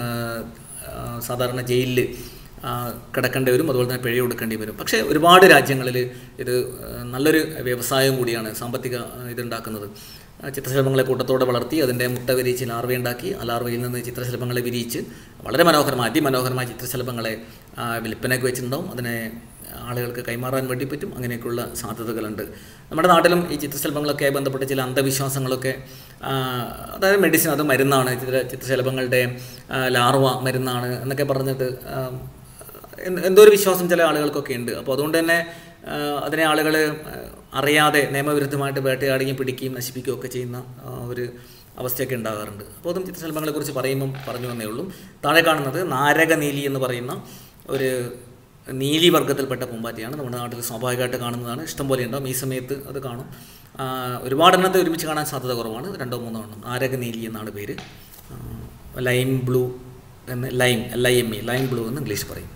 ആ, സാധാരണ ജയിലിൽ ആ, കിടക്കേണ്ടി വരും അതുപോലെ തന്നെ പിഴ കൊടുക്കേണ്ടി വരും പക്ഷേ ഒരുപാട് രാജ്യങ്ങളിൽ ഇത് ആ, നല്ലൊരു വ്യവസായം കൂടിയാണ് സാമ്പത്തിക ആ, ഇതുണ്ടാക്കുന്നത് ആ, ചിത്രശലഭങ്ങളെ കൂട്ടത്തോടെ വളർത്തി അതിൻ്റെ മുട്ട വിരിയിച്ച് ലാർവ ഉണ്ടാക്കി ആ ലാർവയിൽ നിന്ന് ചിത്രശലഭങ്ങളെ വിരിയിച്ച് വളരെ മനോഹരമായ അതിമനോഹരമായ ചിത്രശലഭങ്ങളെ ആ, വിൽപ്പനയ്ക്ക് വെച്ചിട്ടുണ്ടാവും അതിനെ ആളുകൾക്ക് കൈമാറാൻ വേണ്ടി പറ്റും അങ്ങനെയൊക്കെയുള്ള സാധ്യതകളുണ്ട് നമ്മുടെ നാട്ടിലും ഈ ചിത്രശലഭങ്ങളൊക്കെ ബന്ധപ്പെട്ട ചില അന്ധവിശ്വാസങ്ങളൊക്കെ ആ, അതായത് മെഡിസിൻ അത് മരുന്നാണ് ചിത്ര ചിത്രശലഭങ്ങളുടെ ആ, ലാർവ മരുന്നാണ് എന്നൊക്കെ പറഞ്ഞിട്ട് ആ, എന്ത് എന്തോ ഒരു വിശ്വാസം ചില ആളുകൾക്കൊക്കെ ഉണ്ട് അപ്പോൾ അതുകൊണ്ട് തന്നെ ആ, അതിനെ ആളുകൾ അറിയാതെ നിയമവിരുദ്ധമായിട്ട് വേട്ടയാടുകയും പിടിക്കുകയും നശിപ്പിക്കുകയും ഒക്കെ ചെയ്യുന്ന ആ, ഒരു അവസ്ഥയൊക്കെ ഉണ്ടാകാറുണ്ട് അപ്പോൾ അതും ചിത്രശലഭങ്ങളെക്കുറിച്ച് പറയുമ്പം പറഞ്ഞു വന്നേ ഉള്ളൂ താഴെ കാണുന്നത് നാരകനീലി എന്ന് പറയുന്ന ഒരു നീലി വർഗ്ഗത്തിൽപ്പെട്ട പൂമ്പാറ്റയാണ് നമ്മുടെ നാട്ടിൽ സ്വാഭാവികമായിട്ട് കാണുന്നതാണ് ഇഷ്ടംപോലെ ഉണ്ടാവും ഈ സമയത്ത് അത് കാണും ആ, ഒരുപാട് എണ്ണത്തെ ഒരുമിച്ച് കാണാൻ സാധ്യത കുറവാണ് രണ്ടോ മൂന്നോ എണ്ണം നാരകനീലി എന്നാണ് പേര് ആ, ലൈം ബ്ലൂ എന്ന് lime L I M E lime blue എന്ന് ഇംഗ്ലീഷ് പറയും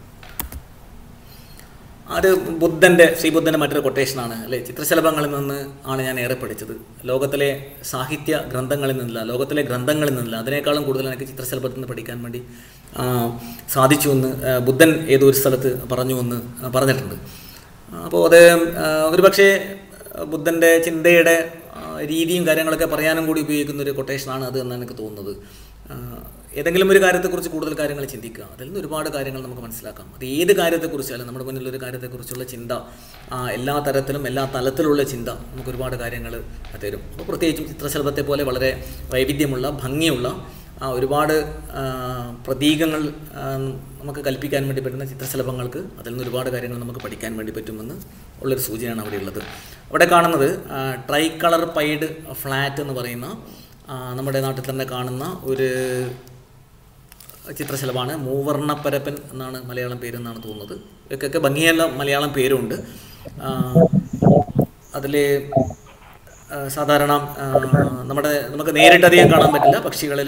അത് ബുദ്ധൻ്റെ ശ്രീബുദ്ധൻ്റെ മറ്റൊരു കൊട്ടേഷനാണ് അല്ലെ ചിത്രശലഭങ്ങളിൽ നിന്ന് ആണ് ഞാൻ ഏറെ പഠിച്ചത് ലോകത്തിലെ സാഹിത്യ ഗ്രന്ഥങ്ങളിൽ നിന്നില്ല ലോകത്തിലെ ഗ്രന്ഥങ്ങളിൽ നിന്നില്ല അതിനേക്കാളും കൂടുതൽ എനിക്ക് ചിത്രശലഭത്തിൽ നിന്ന് പഠിക്കാൻ വേണ്ടി ആ, സാധിച്ചു എന്ന് ആ, ബുദ്ധൻ ഏതോ ഒരു സ്ഥലത്ത് പറഞ്ഞു എന്ന് ആ, പറഞ്ഞിട്ടുണ്ട് അപ്പോൾ അത് ആ, ഒരു പക്ഷേ ബുദ്ധൻ്റെ ചിന്തയുടെ ആ, രീതിയും കാര്യങ്ങളൊക്കെ പറയാനും കൂടി ഉപയോഗിക്കുന്ന ഒരു കൊട്ടേഷനാണ് അത് എന്നാണ് എനിക്ക് തോന്നുന്നത് ആ, ഏതെങ്കിലും ഒരു കാര്യത്തെക്കുറിച്ച് കൂടുതൽ കാര്യങ്ങൾ ചിന്തിക്കുക അതിൽ നിന്ന് ഒരുപാട് കാര്യങ്ങൾ നമുക്ക് മനസ്സിലാക്കാം അത് ഏത് കാര്യത്തെക്കുറിച്ചാലും നമ്മുടെ മുന്നിൽ ഒരു കാര്യത്തെക്കുറിച്ചുള്ള ചിന്ത ആ, എല്ലാ തരത്തിലും എല്ലാ തലത്തിലുള്ള ചിന്ത നമുക്ക് ഒരുപാട് കാര്യങ്ങൾ തരും അപ്പോൾ പ്രത്യേകിച്ചും ചിത്രശലഭത്തെ പോലെ വളരെ വൈവിധ്യമുള്ള ഭംഗിയുള്ള ആ, ഒരുപാട് ആ, പ്രതീകങ്ങൾ ആ, നമുക്ക് കൽപ്പിക്കാൻ വേണ്ടി പറ്റുന്ന ചിത്രശലഭങ്ങൾക്ക് അതിൽ നിന്ന് ഒരുപാട് കാര്യങ്ങൾ നമുക്ക് പഠിക്കാൻ വേണ്ടി പറ്റുമെന്ന് ഉള്ളൊരു സൂചനയാണ് അവിടെ ഉള്ളത് അവിടെ കാണുന്നത് ട്രൈ കളർ പൈഡ് ഫ്ലാറ്റ് എന്ന് പറയുന്ന ആ, നമ്മുടെ നാട്ടിൽ തന്നെ കാണുന്ന ഒരു ചിത്രശലഭമാണ് മൂവർണ്ണപ്പരപ്പൻ എന്നാണ് മലയാളം പേരെന്നാണ് തോന്നുന്നത് ഇവയ്ക്കൊക്കെ ഭംഗിയുള്ള മലയാളം പേരുണ്ട് അതിൽ ആ, സാധാരണ ആ, നമ്മുടെ നമുക്ക് നേരിട്ട് അധികം കാണാൻ പറ്റില്ല പക്ഷികളിൽ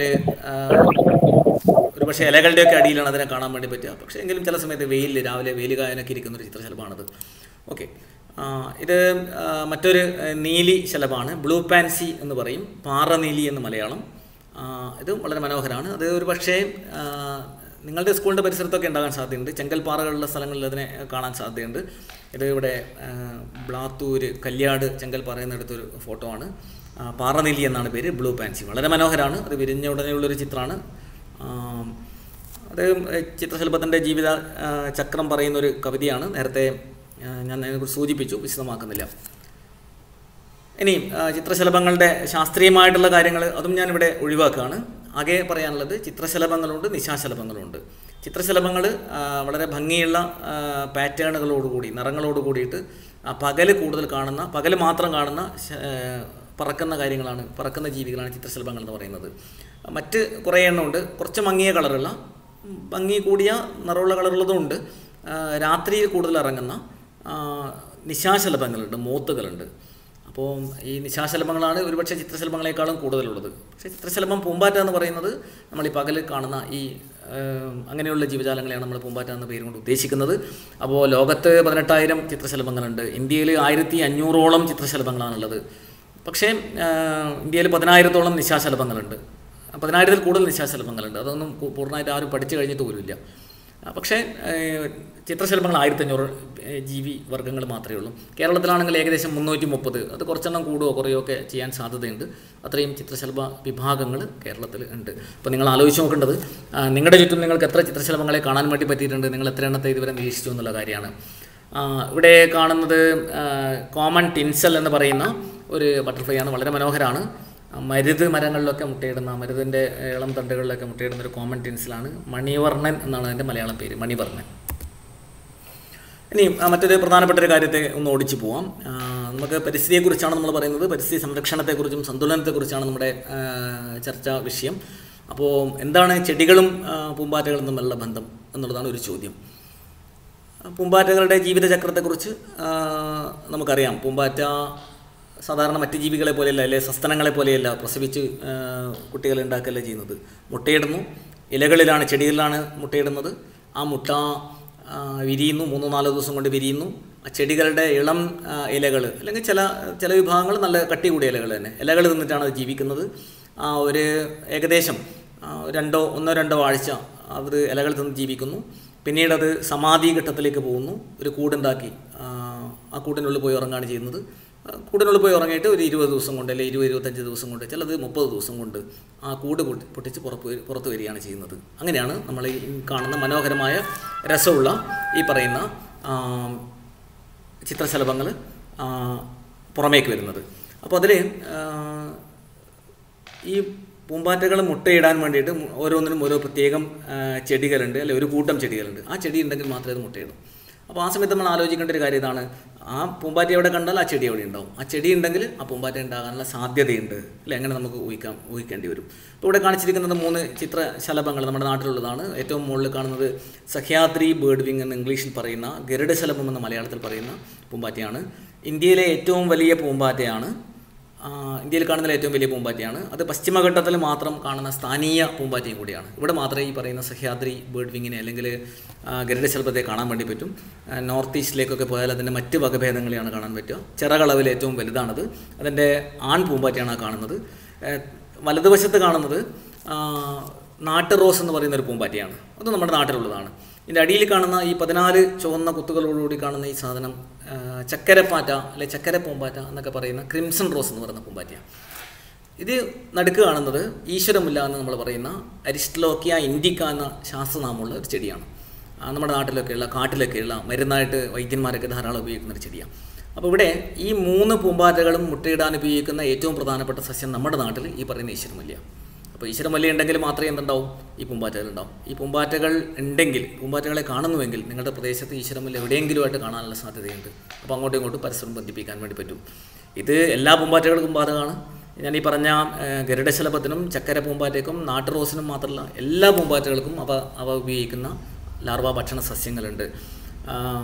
ഒരു പക്ഷേ ഇലകളുടെയൊക്കെ അടിയിലാണ് അതിനെ കാണാൻ വേണ്ടി പറ്റുക പക്ഷേ എങ്കിലും ചില സമയത്ത് വെയിലിൽ രാവിലെ വെയിൽ കായനൊക്കെ ഇരിക്കുന്ന ഒരു ചിത്രശലഭമാണത് ഓക്കെ ഇത് ആ, മറ്റൊരു ആ, നീലി ശലഭമാണ് ബ്ലൂ പാൻസി എന്ന് പറയും പാറനീലി എന്ന് മലയാളം ആ, ഇത് വളരെ മനോഹരമാണ് അത് ഒരു പക്ഷേ ആ, നിങ്ങളുടെ സ്കൂളിൻ്റെ പരിസരത്തൊക്കെ ഉണ്ടാകാൻ സാധ്യതയുണ്ട് ചെങ്കൽപ്പാറകളുള്ള സ്ഥലങ്ങളിൽ അതിനെ കാണാൻ സാധ്യതയുണ്ട് ഇത് ഇവിടെ ആ, ബ്ലാത്തൂര് കല്യാട് ചെങ്കൽപ്പാറ എന്നെടുത്തൊരു ഫോട്ടോ ആണ് ആ, പാറനെല്ലി എന്നാണ് പേര് ബ്ലൂ പാൻസി വളരെ മനോഹരമാണ് അത് വിരിഞ്ഞ ഉടനെയുള്ളൊരു ചിത്രമാണ് ആം, അത് ചിത്രശലഭത്തിൻ്റെ ജീവിത ആ, ചക്രം പറയുന്നൊരു കവിതയാണ് നേരത്തെ ആ, ഞാൻ അതിനെക്കുറിച്ച് സൂചിപ്പിച്ചു വിശദമാക്കുന്നില്ല ഇനി ആ, ചിത്രശലഭങ്ങളുടെ ശാസ്ത്രീയമായിട്ടുള്ള കാര്യങ്ങൾ അതും ഞാനിവിടെ ഒഴിവാക്കുകയാണ് ആകെ പറയാനുള്ളത് ചിത്രശലഭങ്ങളുണ്ട് നിശാശലഭങ്ങളുണ്ട് ചിത്രശലഭങ്ങൾ വളരെ ഭംഗിയുള്ള പാറ്റേണുകളോടുകൂടി നിറങ്ങളോട് കൂടിയിട്ട് പകൽ കൂടുതൽ കാണുന്ന പകൽ മാത്രം കാണുന്ന ശ- ആ, പറക്കുന്ന കാര്യങ്ങളാണ് പറക്കുന്ന ജീവികളാണ് ചിത്രശലഭങ്ങൾ എന്ന് പറയുന്നത് മറ്റ് കുറേ എണ്ണമുണ്ട് കുറച്ച് മങ്ങിയ കളറുള്ള ഉം, ഭംഗി കൂടിയ നിറമുള്ള കളറുള്ളതും ഉണ്ട് ആ, രാത്രിയിൽ കൂടുതൽ ഇറങ്ങുന്ന ആ, നിശാശലഭങ്ങളുണ്ട് മോത്തുകളുണ്ട് അപ്പോൾ ഈ നിശാശലഭങ്ങളാണ് ഒരുപക്ഷെ ചിത്രശലഭങ്ങളെക്കാളും കൂടുതലുള്ളത് പക്ഷേ ചിത്രശലഭം പൂമ്പാറ്റ എന്ന് പറയുന്നത് നമ്മൾ ഈ പകൽ കാണുന്ന ഈ ഏം, അങ്ങനെയുള്ള ജീവജാലങ്ങളെയാണ് നമ്മൾ പൂമ്പാറ്റ എന്ന പേര് കൊണ്ട് ഉദ്ദേശിക്കുന്നത് അപ്പോൾ ലോകത്ത് പതിനെട്ടായിരം ചിത്രശലഭങ്ങളുണ്ട് ഇന്ത്യയിൽ ആയിരത്തി അഞ്ഞൂറോളം ചിത്രശലഭങ്ങളാണുള്ളത് പക്ഷേ ആ, ഇന്ത്യയിൽ പതിനായിരത്തോളം നിശാശലഭങ്ങളുണ്ട് പതിനായിരത്തിൽ കൂടുതൽ നിശാശലഭങ്ങളുണ്ട് അതൊന്നും പൂ- പൂർണ്ണമായിട്ട് ആരും പഠിച്ചു കഴിഞ്ഞിട്ട് പോലുമില്ല ആ, പക്ഷേ ഏഹ്, ചിത്രശലഭങ്ങൾ ആയിരത്തഞ്ഞൂറ് ഏഹ്, ജീവി വർഗ്ഗങ്ങൾ മാത്രമേ ഉള്ളൂ കേരളത്തിലാണെങ്കിൽ ഏകദേശം മുന്നൂറ്റി മുപ്പത് അത് കുറച്ചെണ്ണം കൂടുകയോ കുറയോ ഒക്കെ ചെയ്യാൻ സാധ്യതയുണ്ട് അത്രയും ചിത്രശലഭ വിഭാഗങ്ങൾ കേരളത്തിൽ ഉണ്ട് അപ്പോൾ നിങ്ങൾ ആലോചിച്ച് നോക്കേണ്ടത് ആ, നിങ്ങളുടെ ചുറ്റും നിങ്ങൾക്ക് എത്ര ചിത്രശലഭങ്ങളെ കാണാൻ വേണ്ടി പറ്റിയിട്ടുണ്ട് നിങ്ങൾ എത്ര എണ്ണത്തെ ഇതുവരെ നിരീക്ഷിച്ചു എന്നുള്ള കാര്യമാണ് ആ, ഇവിടെ കാണുന്നത് കോമൺ ടിൻസൽ എന്ന് പറയുന്ന ഒരു ബട്ടർഫ്ലൈ ആണ് വളരെ മനോഹരമാണ് ആ, മരുത് മരങ്ങളിലൊക്കെ മുട്ടയിടുന്ന മരുതിൻ്റെ ഇളം തണ്ടുകളിലൊക്കെ മുട്ടയിടുന്ന ഒരു കോമൺ ടിൻസിലാണ് മണിവർണ്ണൻ എന്നാണ് അതിൻ്റെ മലയാളം പേര് മണിവർണ്ണൻ ഇനി ആ, മറ്റൊരു പ്രധാനപ്പെട്ട ഒരു കാര്യത്തെ ഒന്ന് ഓടിച്ചു പോവാം ആ, നമുക്ക് പരിസ്ഥിതിയെക്കുറിച്ചാണ് നമ്മൾ പറയുന്നത് പരിസ്ഥിതി സംരക്ഷണത്തെക്കുറിച്ചും സന്തുലനത്തെക്കുറിച്ചാണ് നമ്മുടെ ആ, ചർച്ചാ വിഷയം അപ്പോൾ എന്താണ് ചെടികളും ആ, പൂമ്പാറ്റകളും തമ്മിലുള്ള ബന്ധം എന്നുള്ളതാണ് ഒരു ചോദ്യം പൂമ്പാറ്റകളുടെ ജീവിതചക്രത്തെക്കുറിച്ച് ആ, നമുക്കറിയാം പൂമ്പാറ്റ സാധാരണ മറ്റ് ജീവികളെ പോലെയല്ല അല്ലെ സസ്തനങ്ങളെ പോലെയല്ല പ്രസവിച്ച് ആ, കുട്ടികളെ ഉണ്ടാക്കുകയല്ല ചെയ്യുന്നത് മുട്ടയിടുന്നു ഇലകളിലാണ് ചെടികളിലാണ് മുട്ടയിടുന്നത് ആ മുട്ട ആ, വിരിയുന്നു മൂന്നോ നാലോ ദിവസം കൊണ്ട് വിരിയുന്നു ആ ചെടികളുടെ ഇളം ഇലകൾ അല്ലെങ്കിൽ ചില ചില വിഭാഗങ്ങൾ നല്ല കട്ടി കൂടിയ ഇലകൾ തന്നെ ഇലകൾ തിന്നിട്ടാണ് അത് ജീവിക്കുന്നത് ആ, ഒരു ഏകദേശം ആ, രണ്ടോ ഒന്നോ രണ്ടോ ആഴ്ച അവർ ഇലകൾ തിന്ന് ജീവിക്കുന്നു പിന്നീട് അത് സമാധി ഘട്ടത്തിലേക്ക് പോകുന്നു ഒരു കൂടുണ്ടാക്കി ആ, ആ കൂടിനുള്ളിൽ പോയി ഉറങ്ങുകയാണ് ചെയ്യുന്നത് ആ, കൂടിനുള്ളിൽ പോയി ഉറങ്ങിയിട്ട് ഒരു ഇരുപത് ദിവസം കൊണ്ട് അല്ലെങ്കിൽ ഇരുപത് ഇരുപത്തഞ്ച് ദിവസം കൊണ്ട് ചിലത് മുപ്പത് ദിവസം കൊണ്ട് ആ കൂട് പൊട്ടി പൊട്ടിച്ച് പുറത്ത് വരി- പുറത്ത് വരികയാണ് ചെയ്യുന്നത് അങ്ങനെയാണ് നമ്മൾ ഈ കാണുന്ന മനോഹരമായ രസമുള്ള ഈ പറയുന്ന ആ, ചിത്രശലഭങ്ങൾ പുറമേക്ക് വരുന്നത് അപ്പോൾ അതിൽ ഈ പൂമ്പാറ്റകൾ മുട്ടയിടാൻ വേണ്ടിയിട്ട് മു- ഓരോന്നിനും ഓരോ പ്രത്യേകം ആ, ചെടികളുണ്ട് അല്ലെ ഒരു കൂട്ടം ചെടികളുണ്ട് ആ ചെടി ഉണ്ടെങ്കിൽ മാത്രമേ അത് മുട്ടയിടും അപ്പോൾ ആ സമയത്ത് നമ്മൾ ആലോചിക്കേണ്ട ഒരു കാര്യം ഇതാണ് ആ പൂമ്പാറ്റ എവിടെ കണ്ടാൽ ആ ചെടി എവിടെ ഉണ്ടാവും ആ ചെടി ഉണ്ടെങ്കിൽ ആ പൂമ്പാറ്റ ഉണ്ടാകാനുള്ള സാധ്യതയുണ്ട് അല്ലെ അങ്ങനെ നമുക്ക് ഊഹിക്കാം ഊഹിക്കേണ്ടി വരും ഇപ്പോൾ ഇവിടെ കാണിച്ചിരിക്കുന്നത് മൂന്ന് ചിത്രശലഭങ്ങൾ നമ്മുടെ നാട്ടിലുള്ളതാണ് ഏറ്റവും മുകളിൽ കാണുന്നത് സഹ്യാദ്രി ബേർഡ് വിങ് എന്ന് ഇംഗ്ലീഷിൽ പറയുന്ന ഗരുഡശലഭം എന്ന മലയാളത്തിൽ പറയുന്ന പൂമ്പാറ്റയാണ് ഇന്ത്യയിലെ ഏറ്റവും വലിയ പൂമ്പാറ്റയാണ് ആ, ഇന്ത്യയിൽ കാണുന്ന ഏറ്റവും വലിയ പൂമ്പാറ്റയാണ് അത് പശ്ചിമഘട്ടത്തിൽ മാത്രം കാണുന്ന സ്ഥാനീയ പൂമ്പാറ്റയും കൂടിയാണ് ഇവിടെ മാത്രമേ ഈ പറയുന്ന സഹ്യാദ്രി ബേർഡ് വിങ്ങിനെ അല്ലെങ്കിൽ ആ, ഗരുഡശലഭത്തെ കാണാൻ വേണ്ടി പറ്റും ആ, നോർത്ത് ഈസ്റ്റിലേക്കൊക്കെ പോയാൽ അതിൻ്റെ മറ്റ് വകഭേദങ്ങളെയാണ് കാണാൻ പറ്റുക ചിറകളവിൽ ഏറ്റവും വലുതാണത് അതിൻ്റെ ആൺ പൂമ്പാറ്റയാണ് ആ കാണുന്നത് ഏ, വലതുവശത്ത് കാണുന്നത് ആ, നാട്ട് റോസ് എന്ന് പറയുന്ന ഒരു പൂമ്പാറ്റയാണ് അത് നമ്മുടെ നാട്ടിലുള്ളതാണ് ഇതിൻ്റെ അടിയിൽ കാണുന്ന ഈ പതിനാല് ചുവന്ന കുത്തുകളോടുകൂടി കാണുന്ന ഈ സാധനം ആ, ചക്കരപ്പാറ്റ അല്ലെ ചക്കര പൂമ്പാറ്റ എന്നൊക്കെ പറയുന്ന ക്രിംസൺ റോസ് എന്ന് പറയുന്ന പൂമ്പാറ്റയാണ് ഇത് നടുക്ക് കാണുന്നത് ഈശ്വരമുല്ല എന്ന് നമ്മൾ പറയുന്ന അരിസ്റ്റലോക്കിയ ഇൻഡിക്ക എന്ന ശാസ്ത്രനാമമുള്ള ഒരു ചെടിയാണ് ആ, നമ്മുടെ നാട്ടിലൊക്കെയുള്ള കാട്ടിലൊക്കെയുള്ള മരുന്നായിട്ട് വൈദ്യന്മാരൊക്കെ ധാരാളം ഉപയോഗിക്കുന്ന ഒരു ചെടിയാണ് അപ്പോൾ ഇവിടെ ഈ മൂന്ന് പൂമ്പാറ്റകളും മുട്ടയിടാൻ ഉപയോഗിക്കുന്ന ഏറ്റവും പ്രധാനപ്പെട്ട സസ്യം നമ്മുടെ നാട്ടിൽ ഈ പറയുന്ന ഈശ്വരമല്യ അപ്പോൾ ഈശ്വരമല്യ ഉണ്ടെങ്കിൽ മാത്രമേ എന്തുണ്ടാവും ഈ പൂമ്പാറ്റകൾ ഉണ്ടാവും ഈ പൂമ്പാറ്റകൾ ഉണ്ടെങ്കിൽ പൂമ്പാറ്റകളെ കാണുന്നുവെങ്കിൽ നിങ്ങളുടെ പ്രദേശത്ത് ഈശ്വരമല്യ എവിടെയെങ്കിലുമായിട്ട് കാണാനുള്ള സാധ്യതയുണ്ട് അപ്പോൾ അങ്ങോട്ടും ഇങ്ങോട്ടും പരസ്പരം ബന്ധിപ്പിക്കാൻ വേണ്ടി പറ്റും ഇത് എല്ലാ പൂമ്പാറ്റകൾക്കും ബാധകമാണ് ഞാൻ ഈ പറഞ്ഞ ഏഹ്, ഗരുഡശലഭത്തിനും ചക്കര പൂമ്പാറ്റയ്ക്കും നാട്ടുറോസിനും മാത്രമല്ല എല്ലാ പൂമ്പാറ്റകൾക്കും അവ അവ ഉപയോഗിക്കുന്ന ലാർവ ഭക്ഷണ സസ്യങ്ങളുണ്ട് ആ,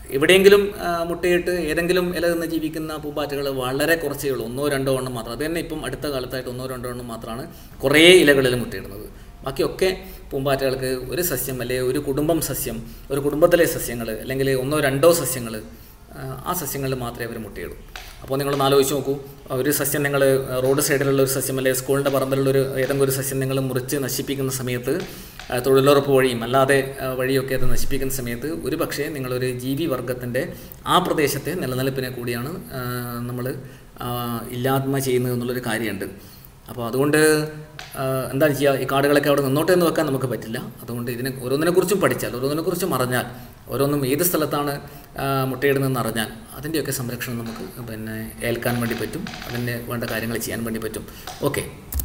എവിടെയെങ്കിലും ആ, മുട്ടയിട്ട് ഏതെങ്കിലും ഇല നിന്ന് ജീവിക്കുന്ന പൂമ്പാറ്റകൾ വളരെ കുറച്ചേ ഉള്ളൂ ഒന്നോ രണ്ടോ എണ്ണം മാത്രം അത് തന്നെ ഇപ്പം അടുത്ത കാലത്തായിട്ട് ഒന്നോ രണ്ടോ എണ്ണം മാത്രമാണ് കുറേ ഇലകളിൽ മുട്ടയിടുന്നത് ബാക്കിയൊക്കെ പൂമ്പാറ്റകൾക്ക് ഒരു സസ്യം അല്ലെങ്കിൽ ഒരു കുടുംബം സസ്യം ഒരു കുടുംബത്തിലെ സസ്യങ്ങൾ അല്ലെങ്കിൽ ഒന്നോ രണ്ടോ സസ്യങ്ങൾ ആ സസ്യങ്ങളിൽ മാത്രമേ അവർ മുട്ടയിടും അപ്പോൾ നിങ്ങളൊന്ന് ആലോചിച്ച് നോക്കൂ ഒരു സസ്യം നിങ്ങൾ റോഡ് സൈഡിലുള്ള ഒരു സസ്യം അല്ലെങ്കിൽ സ്കൂളിൻ്റെ പറമ്പിലുള്ള ഒരു ഏതെങ്കിലും ഒരു സസ്യം നിങ്ങൾ മുറിച്ച് നശിപ്പിക്കുന്ന സമയത്ത് ആ, തൊഴിലുറപ്പ് വഴിയും അല്ലാതെ ആ, വഴിയൊക്കെ അത് നശിപ്പിക്കുന്ന സമയത്ത് ഒരു പക്ഷേ നിങ്ങളൊരു ജീവി വർഗത്തിൻ്റെ ആ പ്രദേശത്തെ നിലനിൽപ്പിനെ കൂടിയാണ് നമ്മൾ ഇല്ലായ്മ ചെയ്യുന്നത് എന്നുള്ളൊരു കാര്യമുണ്ട് അപ്പോൾ അതുകൊണ്ട് ആ, എന്താണ് ചെയ്യുക ഈ കാടുകളൊക്കെ അവിടെ നിന്നോട്ടെ എന്ന് വെക്കാൻ നമുക്ക് പറ്റില്ല അതുകൊണ്ട് ഇതിനെ ഓരോന്നിനെക്കുറിച്ചും പഠിച്ചാൽ ഓരോന്നിനെക്കുറിച്ചും അറിഞ്ഞാൽ ഓരോന്നും ഏത് സ്ഥലത്താണ് ആ, മുട്ടയിടുന്നതെന്ന് അറിഞ്ഞാൽ അതിൻ്റെയൊക്കെ സംരക്ഷണം നമുക്ക് പിന്നെ ഏൽക്കാൻ വേണ്ടി പറ്റും അതിന് വേണ്ട കാര്യങ്ങൾ ചെയ്യാൻ വേണ്ടി പറ്റും ഓക്കെ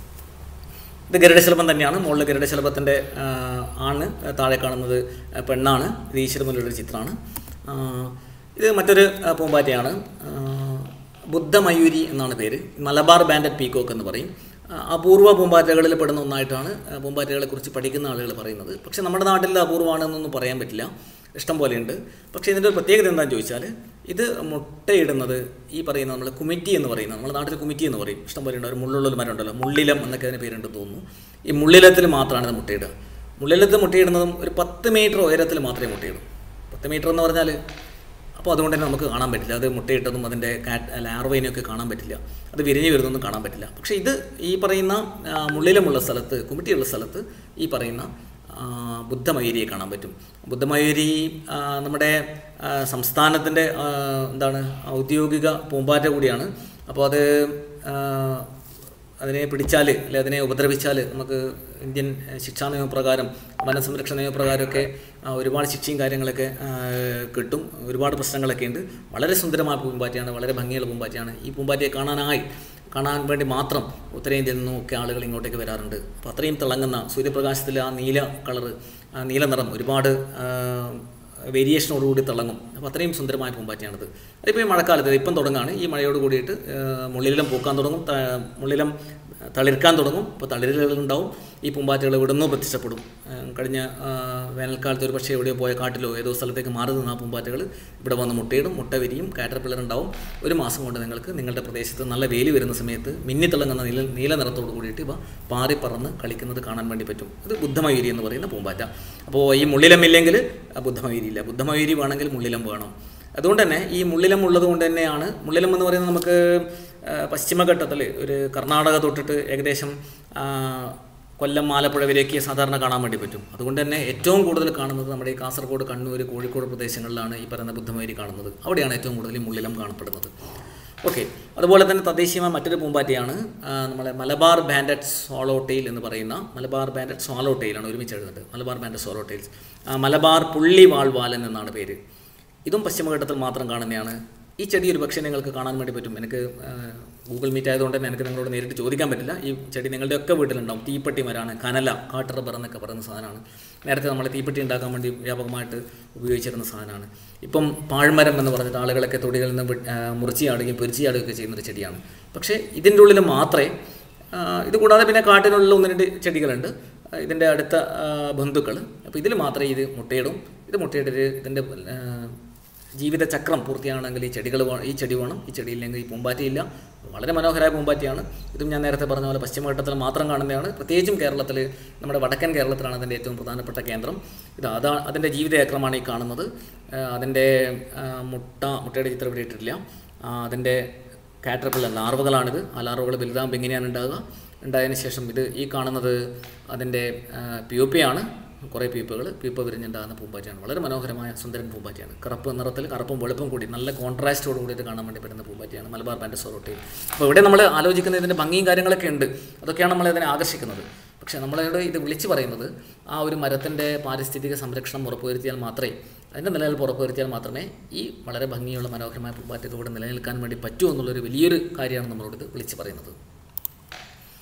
ഇത് ഗരുഡശലഭം തന്നെയാണ് മുകളിൽ ഗരുഡശലഭത്തിൻ്റെ ആ, ആണ് താഴെ കാണുന്നത് പെണ്ണാണ് ഇത് ഈശ്വരമുല്ലയുടെ ഒരു ചിത്രമാണ് ആ, ഇത് മറ്റൊരു ആ, പൂമ്പാറ്റയാണ് ആ, ബുദ്ധമയൂരി എന്നാണ് പേര് മലബാർ ബാൻഡഡ് പീക്കോക്ക് എന്ന് പറയും ആ, അപൂർവ പൂമ്പാറ്റകളിൽ പെടുന്ന ഒന്നായിട്ടാണ് ആ, പൂമ്പാറ്റകളെ കുറിച്ച് പഠിക്കുന്ന ആളുകൾ പറയുന്നത് പക്ഷേ നമ്മുടെ നാട്ടിൽ അപൂർവമാണെന്നൊന്നും പറയാൻ പറ്റില്ല ഇഷ്ടം പോലെയുണ്ട് പക്ഷേ ഇതിൻ്റെ ഒരു പ്രത്യേകത എന്താണെന്ന് ചോദിച്ചാൽ ഇത് മുട്ടയിടുന്നത് ഈ പറയുന്ന നമ്മൾ കുമിറ്റി എന്ന് പറയുന്നത് നമ്മുടെ നാട്ടിൽ കുമിറ്റി എന്ന് പറയും ഇഷ്ടം പോലെ ഉണ്ട് ഒരു മുള്ളുള്ള ഒരു മരം ഉണ്ടല്ലോ മുള്ളിലം എന്നൊക്കെ അതിന് പേരുണ്ടെന്ന് തോന്നുന്നു ഈ മുള്ളിലത്തിൽ മാത്രമാണ് ഇത് മുട്ടയിടുക മുള്ളിലത്ത് മുട്ടയിടുന്നതും ഒരു പത്ത് മീറ്റർ ഉയരത്തിൽ മാത്രമേ മുട്ടയിടും പത്ത് മീറ്റർ എന്ന് പറഞ്ഞാൽ അപ്പോൾ അതുകൊണ്ട് തന്നെ നമുക്ക് കാണാൻ പറ്റില്ല അത് മുട്ടയിട്ടതും അതിൻ്റെ കാറ്റ് ലാർവൈനെയൊക്കെ കാണാൻ പറ്റില്ല അത് വിരിഞ്ഞ് വരുന്നതൊന്നും കാണാൻ പറ്റില്ല പക്ഷേ ഇത് ഈ പറയുന്ന ആ, മുള്ളിലമുള്ള സ്ഥലത്ത് കുമിട്ടിയുള്ള സ്ഥലത്ത് ഈ പറയുന്ന ആ, ബുദ്ധമയൂരിയെ കാണാൻ പറ്റും ബുദ്ധമയൂരി ആ, നമ്മുടെ ആ, സംസ്ഥാനത്തിൻ്റെ ആ, എന്താണ് ഔദ്യോഗിക പൂമ്പാറ്റ കൂടിയാണ് അപ്പോൾ അത് ആ, അതിനെ പിടിച്ചാൽ അല്ലെ അതിനെ ഉപദ്രവിച്ചാൽ നമുക്ക് ഇന്ത്യൻ ഏഹ്, ശിക്ഷാ നിയമപ്രകാരം വനസംരക്ഷണ നിയമപ്രകാരമൊക്കെ ആ, ഒരുപാട് ശിക്ഷയും കാര്യങ്ങളൊക്കെ ആ, കിട്ടും ഒരുപാട് പ്രശ്നങ്ങളൊക്കെ ഉണ്ട് വളരെ സുന്ദരമായ പൂമ്പാറ്റയാണ് വളരെ ഭംഗിയുള്ള പൂമ്പാറ്റയാണ് ഈ പൂമ്പാറ്റയെ കാണാനായി കാണാൻ വേണ്ടി മാത്രം ഉത്തരേന്ത്യയിൽ നിന്നും ഒക്കെ ആളുകൾ ഇങ്ങോട്ടേക്ക് വരാറുണ്ട് അപ്പോൾ അത്രയും തിളങ്ങുന്ന സൂര്യപ്രകാശത്തിൽ ആ നീല കളറ് ആ നീല നിറം ഒരുപാട് ആ, വേരിയേഷനോടുകൂടി തിളങ്ങും അപ്പോൾ അത്രയും സുന്ദരമായ പൂമ്പാറ്റയാണിത് അതിപ്പോൾ ഈ മഴക്കാലത്ത് ഇപ്പം തുടങ്ങാണ് ഈ മഴയോട് കൂടിയിട്ട് ആ, മുള്ളിലം പൂക്കാൻ തുടങ്ങും ത- മുള്ളിലം തളിർക്കാൻ തുടങ്ങും അപ്പോൾ തളിരുകളുണ്ടാവും ഈ പൂമ്പാറ്റകൾ ഇവിടെ നിന്നോ പ്രത്യക്ഷപ്പെടും ആ, കഴിഞ്ഞ ആ, വേനൽക്കാലത്ത് ഒരു പക്ഷേ എവിടെയോ പോയ കാട്ടിലോ ഏതോ സ്ഥലത്തേക്ക് മാറി നിന്ന ആ പൂമ്പാറ്റകൾ ഇവിടെ വന്ന് മുട്ടയിടും മുട്ട വിരിയും കാറ്റർപില്ലർ ഉണ്ടാവും ഒരു മാസം കൊണ്ട് നിങ്ങൾക്ക് നിങ്ങളുടെ പ്രദേശത്ത് നല്ല വെയിൽ വരുന്ന സമയത്ത് മിന്നിത്തിളങ്ങുന്ന നീല നീല നിറത്തോട് കൂടിയിട്ട് ഇവ പാറി പറന്ന് കളിക്കുന്നത് കാണാൻ വേണ്ടി പറ്റും ഇത് ബുദ്ധമയൂരി എന്ന് പറയുന്ന പൂമ്പാറ്റ അപ്പോൾ ഈ മുള്ളിലം ഇല്ലെങ്കിൽ ബുദ്ധമയൂരി ഇല്ല ബുദ്ധമയൂരി വേണമെങ്കിൽ മുള്ളിലം വേണം അതുകൊണ്ട് തന്നെ ഈ മുള്ളിലം ഉള്ളത് കൊണ്ട് തന്നെയാണ് മുള്ളിലം എന്ന് പറയുന്നത് നമുക്ക് ആ, പശ്ചിമഘട്ടത്തിൽ ഒരു കർണാടക തൊട്ടിട്ട് ഏകദേശം ആ, കൊല്ലം ആലപ്പുഴ വരെയൊക്കെ സാധാരണ കാണാൻ വേണ്ടി പറ്റും അതുകൊണ്ട് തന്നെ ഏറ്റവും കൂടുതൽ കാണുന്നത് നമ്മുടെ ഈ കാസർഗോഡ് കണ്ണൂർ കോഴിക്കോട് പ്രദേശങ്ങളിലാണ് ഈ പറയുന്ന ബുദ്ധമയൂരി കാണുന്നത് അവിടെയാണ് ഏറ്റവും കൂടുതൽ ഈ മുള്ളിലം കാണപ്പെടുന്നത് ഓക്കെ അതുപോലെ തന്നെ തദ്ദേശീയമായ മറ്റൊരു പൂമ്പാറ്റയാണ് ആ, നമ്മളെ മലബാർ ബാൻഡഡ് സോളോ ടെയിൽ എന്ന് പറയുന്ന മലബാർ ബാൻഡഡ് സോളോ ടെയിലാണ് ഒരുമിച്ച് എഴുതുന്നത് മലബാർ ബാൻഡഡ് സോളോ ടെയിൽസ് ആ, മലബാർ പുള്ളി വാൾവാലൻ എന്നാണ് പേര് ഇതും പശ്ചിമഘട്ടത്തിൽ മാത്രം കാണുന്നതാണ് ഈ ചെടി ഒരു പക്ഷേ നിങ്ങൾക്ക് കാണാൻ വേണ്ടി പറ്റും എനിക്ക് ആ, ഗൂഗിൾ മീറ്റ് ആയതുകൊണ്ട് തന്നെ എനിക്ക് നിങ്ങളോട് നേരിട്ട് ചോദിക്കാൻ പറ്റില്ല ഈ ചെടി നിങ്ങളുടെ ഒക്കെ വീട്ടിലുണ്ടാവും തീപ്പെട്ടി മരമാണ് കനല കാട്ട് റബ്ബർ എന്നൊക്കെ പറയുന്ന സാധനമാണ് നേരത്തെ നമ്മൾ തീപ്പെട്ടി ഉണ്ടാക്കാൻ വേണ്ടി വ്യാപകമായിട്ട് ഉപയോഗിച്ചിരുന്ന സാധനമാണ് ഇപ്പം പാഴ്മരം എന്ന് പറഞ്ഞിട്ട് ആളുകളൊക്കെ തൊടികളിൽ നിന്ന് വി- ആ, മുറിച്ചിയാടുകയും പൊരിച്ചിയാടുകയൊക്കെ ചെയ്യുന്നൊരു ചെടിയാണ് പക്ഷേ ഇതിൻ്റെ ഉള്ളിൽ മാത്രമേ ആ, ഇത് കൂടാതെ പിന്നെ കാട്ടിനുള്ളിൽ ഒന്ന് രണ്ട് ചെടികളുണ്ട് ആ, ഇതിൻ്റെ അടുത്ത ബന്ധുക്കൾ അപ്പോൾ ഇതിൽ മാത്രമേ ഇത് മുട്ടയിടും ഇത് മുട്ടയിട്ടിട്ട് ഇതിൻ്റെ ആ, ജീവിതചക്രം പൂർത്തിയാണെങ്കിൽ ഈ ചെടികൾ വേ- ഈ ചെടി വേണം ഈ ചെടിയില്ലെങ്കിൽ ഈ പൂമ്പാറ്റയില്ല വളരെ മനോഹരമായ പൂമ്പാറ്റയാണ് ഇതും ഞാൻ നേരത്തെ പറഞ്ഞ പോലെ പശ്ചിമഘട്ടത്തിൽ മാത്രം കാണുന്നതാണ് പ്രത്യേകിച്ചും കേരളത്തിൽ നമ്മുടെ വടക്കൻ കേരളത്തിലാണ് അതിൻ്റെ ഏറ്റവും പ്രധാനപ്പെട്ട കേന്ദ്രം ഇത് അതാ അതിൻ്റെ ജീവിതചക്രമാണ് ഈ കാണുന്നത് ആ, അതിൻ്റെ ആ, മുട്ട മുട്ടയുടെ ചിത്രം ഇവിടെ ഇട്ടിട്ടില്ല ആ, അതിൻ്റെ കാറ്റർപിള്ള ലാർവകളാണിത് ആ ലാർവകൾ വലുതാകുമ്പോൾ എങ്ങനെയാണ് ഉണ്ടാകുക ഉണ്ടായതിന് ശേഷം ഇത് ഈ കാണുന്നത് അതിൻ്റെ പ്യൂപ്പയാണ് കുറേ പീപ്പകൾ പീപ്പ വിരിഞ്ഞുണ്ടാകുന്ന പൂമ്പാറ്റയാണ് വളരെ മനോഹരമായ സുന്ദരൻ പൂമ്പാറ്റയാണ് കറുപ്പ് നിറത്തിൽ കറുപ്പും വെളുപ്പും കൂടി നല്ല കോൺട്രാസ്റ്റോട് കൂടിയിട്ട് കാണാൻ വേണ്ടി പറ്റുന്ന പൂമ്പാറ്റയാണ് മലബാർ ബാൻഡ് സോറോട്ടയിൽ അപ്പോൾ ഇവിടെ നമ്മൾ ആലോചിക്കുന്ന ഇതിൻ്റെ ഭംഗിയും കാര്യങ്ങളൊക്കെ ഉണ്ട് അതൊക്കെയാണ് നമ്മളെ അതിനെ ആകർഷിക്കുന്നത് പക്ഷേ നമ്മളോട് ഇത് വിളിച്ചു പറയുന്നത് ആ ഒരു മരത്തിൻ്റെ പാരിസ്ഥിതിക സംരക്ഷണം ഉറപ്പുവരുത്തിയാൽ മാത്രമേ അതിൻ്റെ നിലനിൽപ്പ് ഉറപ്പുവരുത്തിയാൽ മാത്രമേ ഈ വളരെ ഭംഗിയുള്ള മനോഹരമായ പൂമ്പാറ്റയ്ക്ക് ഇവിടെ നിലനിൽക്കാൻ വേണ്ടി പറ്റൂ എന്നുള്ളൊരു വലിയൊരു കാര്യമാണ് നമ്മളോട് ഇത് വിളിച്ചു പറയുന്നത്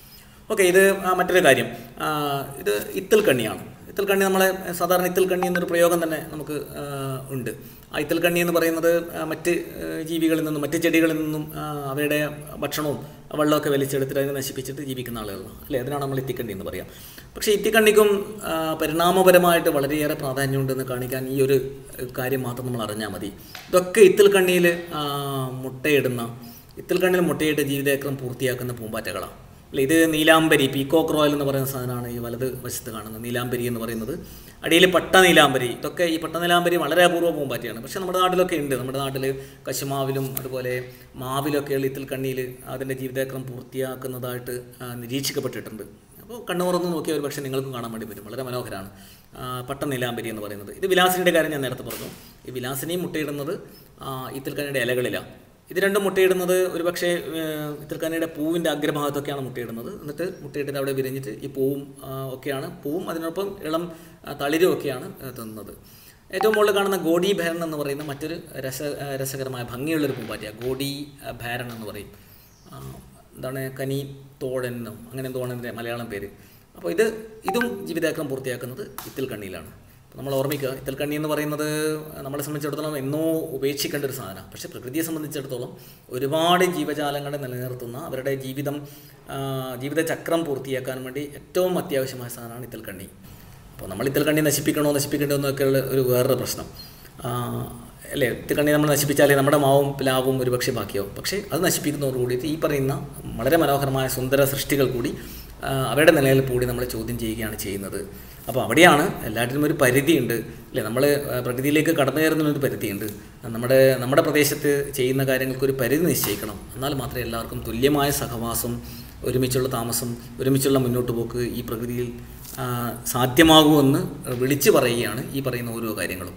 ഓക്കെ ഇത് ആ, മറ്റൊരു കാര്യം ആ, ഇത് ഇത്തൽ കണ്ണിയാണ് ഇത്തൽ കണ്ണി നമ്മളെ സാധാരണ ഇത്തൽ കണ്ണി എന്നൊരു പ്രയോഗം തന്നെ നമുക്ക് ആ, ഉണ്ട് ആ ഇത്തൽ കണ്ണി എന്ന് പറയുന്നത് ആ, മറ്റ് ആ, ജീവികളിൽ നിന്നും മറ്റ് ചെടികളിൽ നിന്നും ആ, അവയുടെ ഭക്ഷണവും വെള്ളമൊക്കെ വലിച്ചെടുത്തിട്ട് അതിനെ നശിപ്പിച്ചിട്ട് ജീവിക്കുന്ന ആളുകളാണ് അല്ലേ അതിനാണ് നമ്മൾ ഇത്തിക്കണ്ണി എന്ന് പറയാം പക്ഷേ ഇത്തിക്കണ്ണിക്കും ആ, പരിണാമപരമായിട്ട് വളരെയേറെ പ്രാധാന്യമുണ്ടെന്ന് കാണിക്കാൻ ഈ ഒരു കാര്യം മാത്രം നമ്മൾ അറിഞ്ഞാൽ മതി ഇതൊക്കെ ഇത്തൽ കണ്ണിയിൽ മുട്ടയിടുന്ന ഇത്തൽ കണ്ണിൽ മുട്ടയിട്ട് ജീവിതചക്രം പൂർത്തിയാക്കുന്ന പൂമ്പാറ്റകളാണ് അല്ല ഇത് നീലാംബരി പീക്കോക്ക് റോയൽ എന്ന് പറയുന്ന സാധനമാണ് ഈ വലത് വശത്ത് കാണുന്നത് നീലാംബരി എന്ന് പറയുന്നത് അടിയിൽ പട്ട നീലാംബരി ഇതൊക്കെ ഈ പട്ട നീലാംബരി വളരെ അപൂർവ പൂമ്പാറ്റയാണ് പക്ഷേ നമ്മുടെ നാട്ടിലൊക്കെ ഉണ്ട് നമ്മുടെ നാട്ടിൽ കശുമാവിലും അതുപോലെ മാവിലൊക്കെയുള്ള ഇത്തിൽ കണ്ണിയിൽ അതിൻ്റെ ജീവിതചക്രം പൂർത്തിയാക്കുന്നതായിട്ട് ആ, നിരീക്ഷിക്കപ്പെട്ടിട്ടുണ്ട് അപ്പോൾ കണ്ണു തുറന്ന് നോക്കിയാൽ ഒരു പക്ഷേ നിങ്ങൾക്കും കാണാൻ വേണ്ടി പറ്റും വളരെ മനോഹരമാണ് ആ, പട്ട നീലാംബരി എന്ന് പറയുന്നത് ഇത് വിലാസിനിയുടെ കാര്യം ഞാൻ നേരത്തെ പറഞ്ഞു ഈ വിലാസിനിയും മുട്ടയിടുന്നത് ഇത്തിൽ കണ്ണിയുടെ ഇലകളിലാണ് ഇത് രണ്ടും മുട്ടയിടുന്നത് ഒരുപക്ഷെ ഏഹ്, ഇത്തിൽക്കണ്ണിയുടെ പൂവിൻ്റെ അഗ്രഭാഗത്തൊക്കെയാണ് മുട്ടയിടുന്നത് എന്നിട്ട് മുട്ടയിട്ടിട്ട് അവിടെ വിരിഞ്ഞിട്ട് ഈ പൂവും ആ, ഒക്കെയാണ് പൂവും അതിനൊപ്പം ഇളം ആ, തളിരും ഒക്കെയാണ് ഏഹ്, തിന്നുന്നത് ഏറ്റവും മുകളിൽ കാണുന്ന ഗോഡി ഭരൻ എന്ന് പറയുന്ന മറ്റൊരു രസ ആ, രസകരമായ ഭംഗിയുള്ളൊരു പൂമ്പാറ്റയാണ് ഗോഡി ആ, ഭരൻ എന്ന് പറയും ആ, എന്താണ് കനി തോഴനും അങ്ങനെ എന്തോ ആണ് ഇതിൻ്റെ മലയാളം പേര് അപ്പോൾ ഇത് ഇതും ജീവിതാക്രം പൂർത്തിയാക്കുന്നത് ഇത്തിൽ കണ്ണിയിലാണ് അപ്പോൾ നമ്മൾ ഓർമ്മിക്കുക ഇത്തിൽ കണ്ണി എന്ന് പറയുന്നത് നമ്മളെ സംബന്ധിച്ചിടത്തോളം എന്നോ ഉപേക്ഷിക്കേണ്ട ഒരു സാധനമാണ് പക്ഷേ പ്രകൃതിയെ സംബന്ധിച്ചിടത്തോളം ഒരുപാട് ജീവജാലങ്ങളെ നിലനിർത്തുന്ന അവരുടെ ജീവിതം ആ, ജീവിതചക്രം പൂർത്തിയാക്കാൻ വേണ്ടി ഏറ്റവും അത്യാവശ്യമായ സാധനമാണ് ഇത്തിൽ കണ്ണി അപ്പോൾ നമ്മൾ ഇത്തിൽ കണ്ണി നശിപ്പിക്കണോ നശിപ്പിക്കണ്ടോ എന്നൊക്കെയുള്ള ഒരു വേറൊരു പ്രശ്നം ആ, അല്ലേ ഇത്തിൽ കണ്ണി നമ്മൾ നശിപ്പിച്ചാലേ നമ്മുടെ മാവും പ്ലാവും ഒരുപക്ഷെ ബാക്കിയാവും പക്ഷേ അത് നശിപ്പിക്കുന്നതോടുകൂടിയിട്ട് ഈ പറയുന്ന വളരെ മനോഹരമായ സുന്ദര സൃഷ്ടികൾ കൂടി ആ, അവരുടെ നിലയിൽ കൂടി നമ്മൾ ചോദ്യം ചെയ്യുകയാണ് ചെയ്യുന്നത് അപ്പോൾ അവിടെയാണ് എല്ലാറ്റിനും ഒരു പരിധിയുണ്ട് അല്ലേ നമ്മൾ പ്രകൃതിയിലേക്ക് കടന്നു കയറുന്നതിനൊരു പരിധിയുണ്ട് നമ്മുടെ നമ്മുടെ പ്രദേശത്ത് ചെയ്യുന്ന കാര്യങ്ങൾക്ക് ഒരു പരിധി നിശ്ചയിക്കണം എന്നാൽ മാത്രമേ എല്ലാവർക്കും തുല്യമായ സഹവാസം ഒരുമിച്ചുള്ള താമസം ഒരുമിച്ചുള്ള മുന്നോട്ട് പോക്ക് ഈ പ്രകൃതിയിൽ ആ, സാധ്യമാകുമെന്ന് വിളിച്ചു പറയുകയാണ് ഈ പറയുന്ന ഓരോ കാര്യങ്ങളും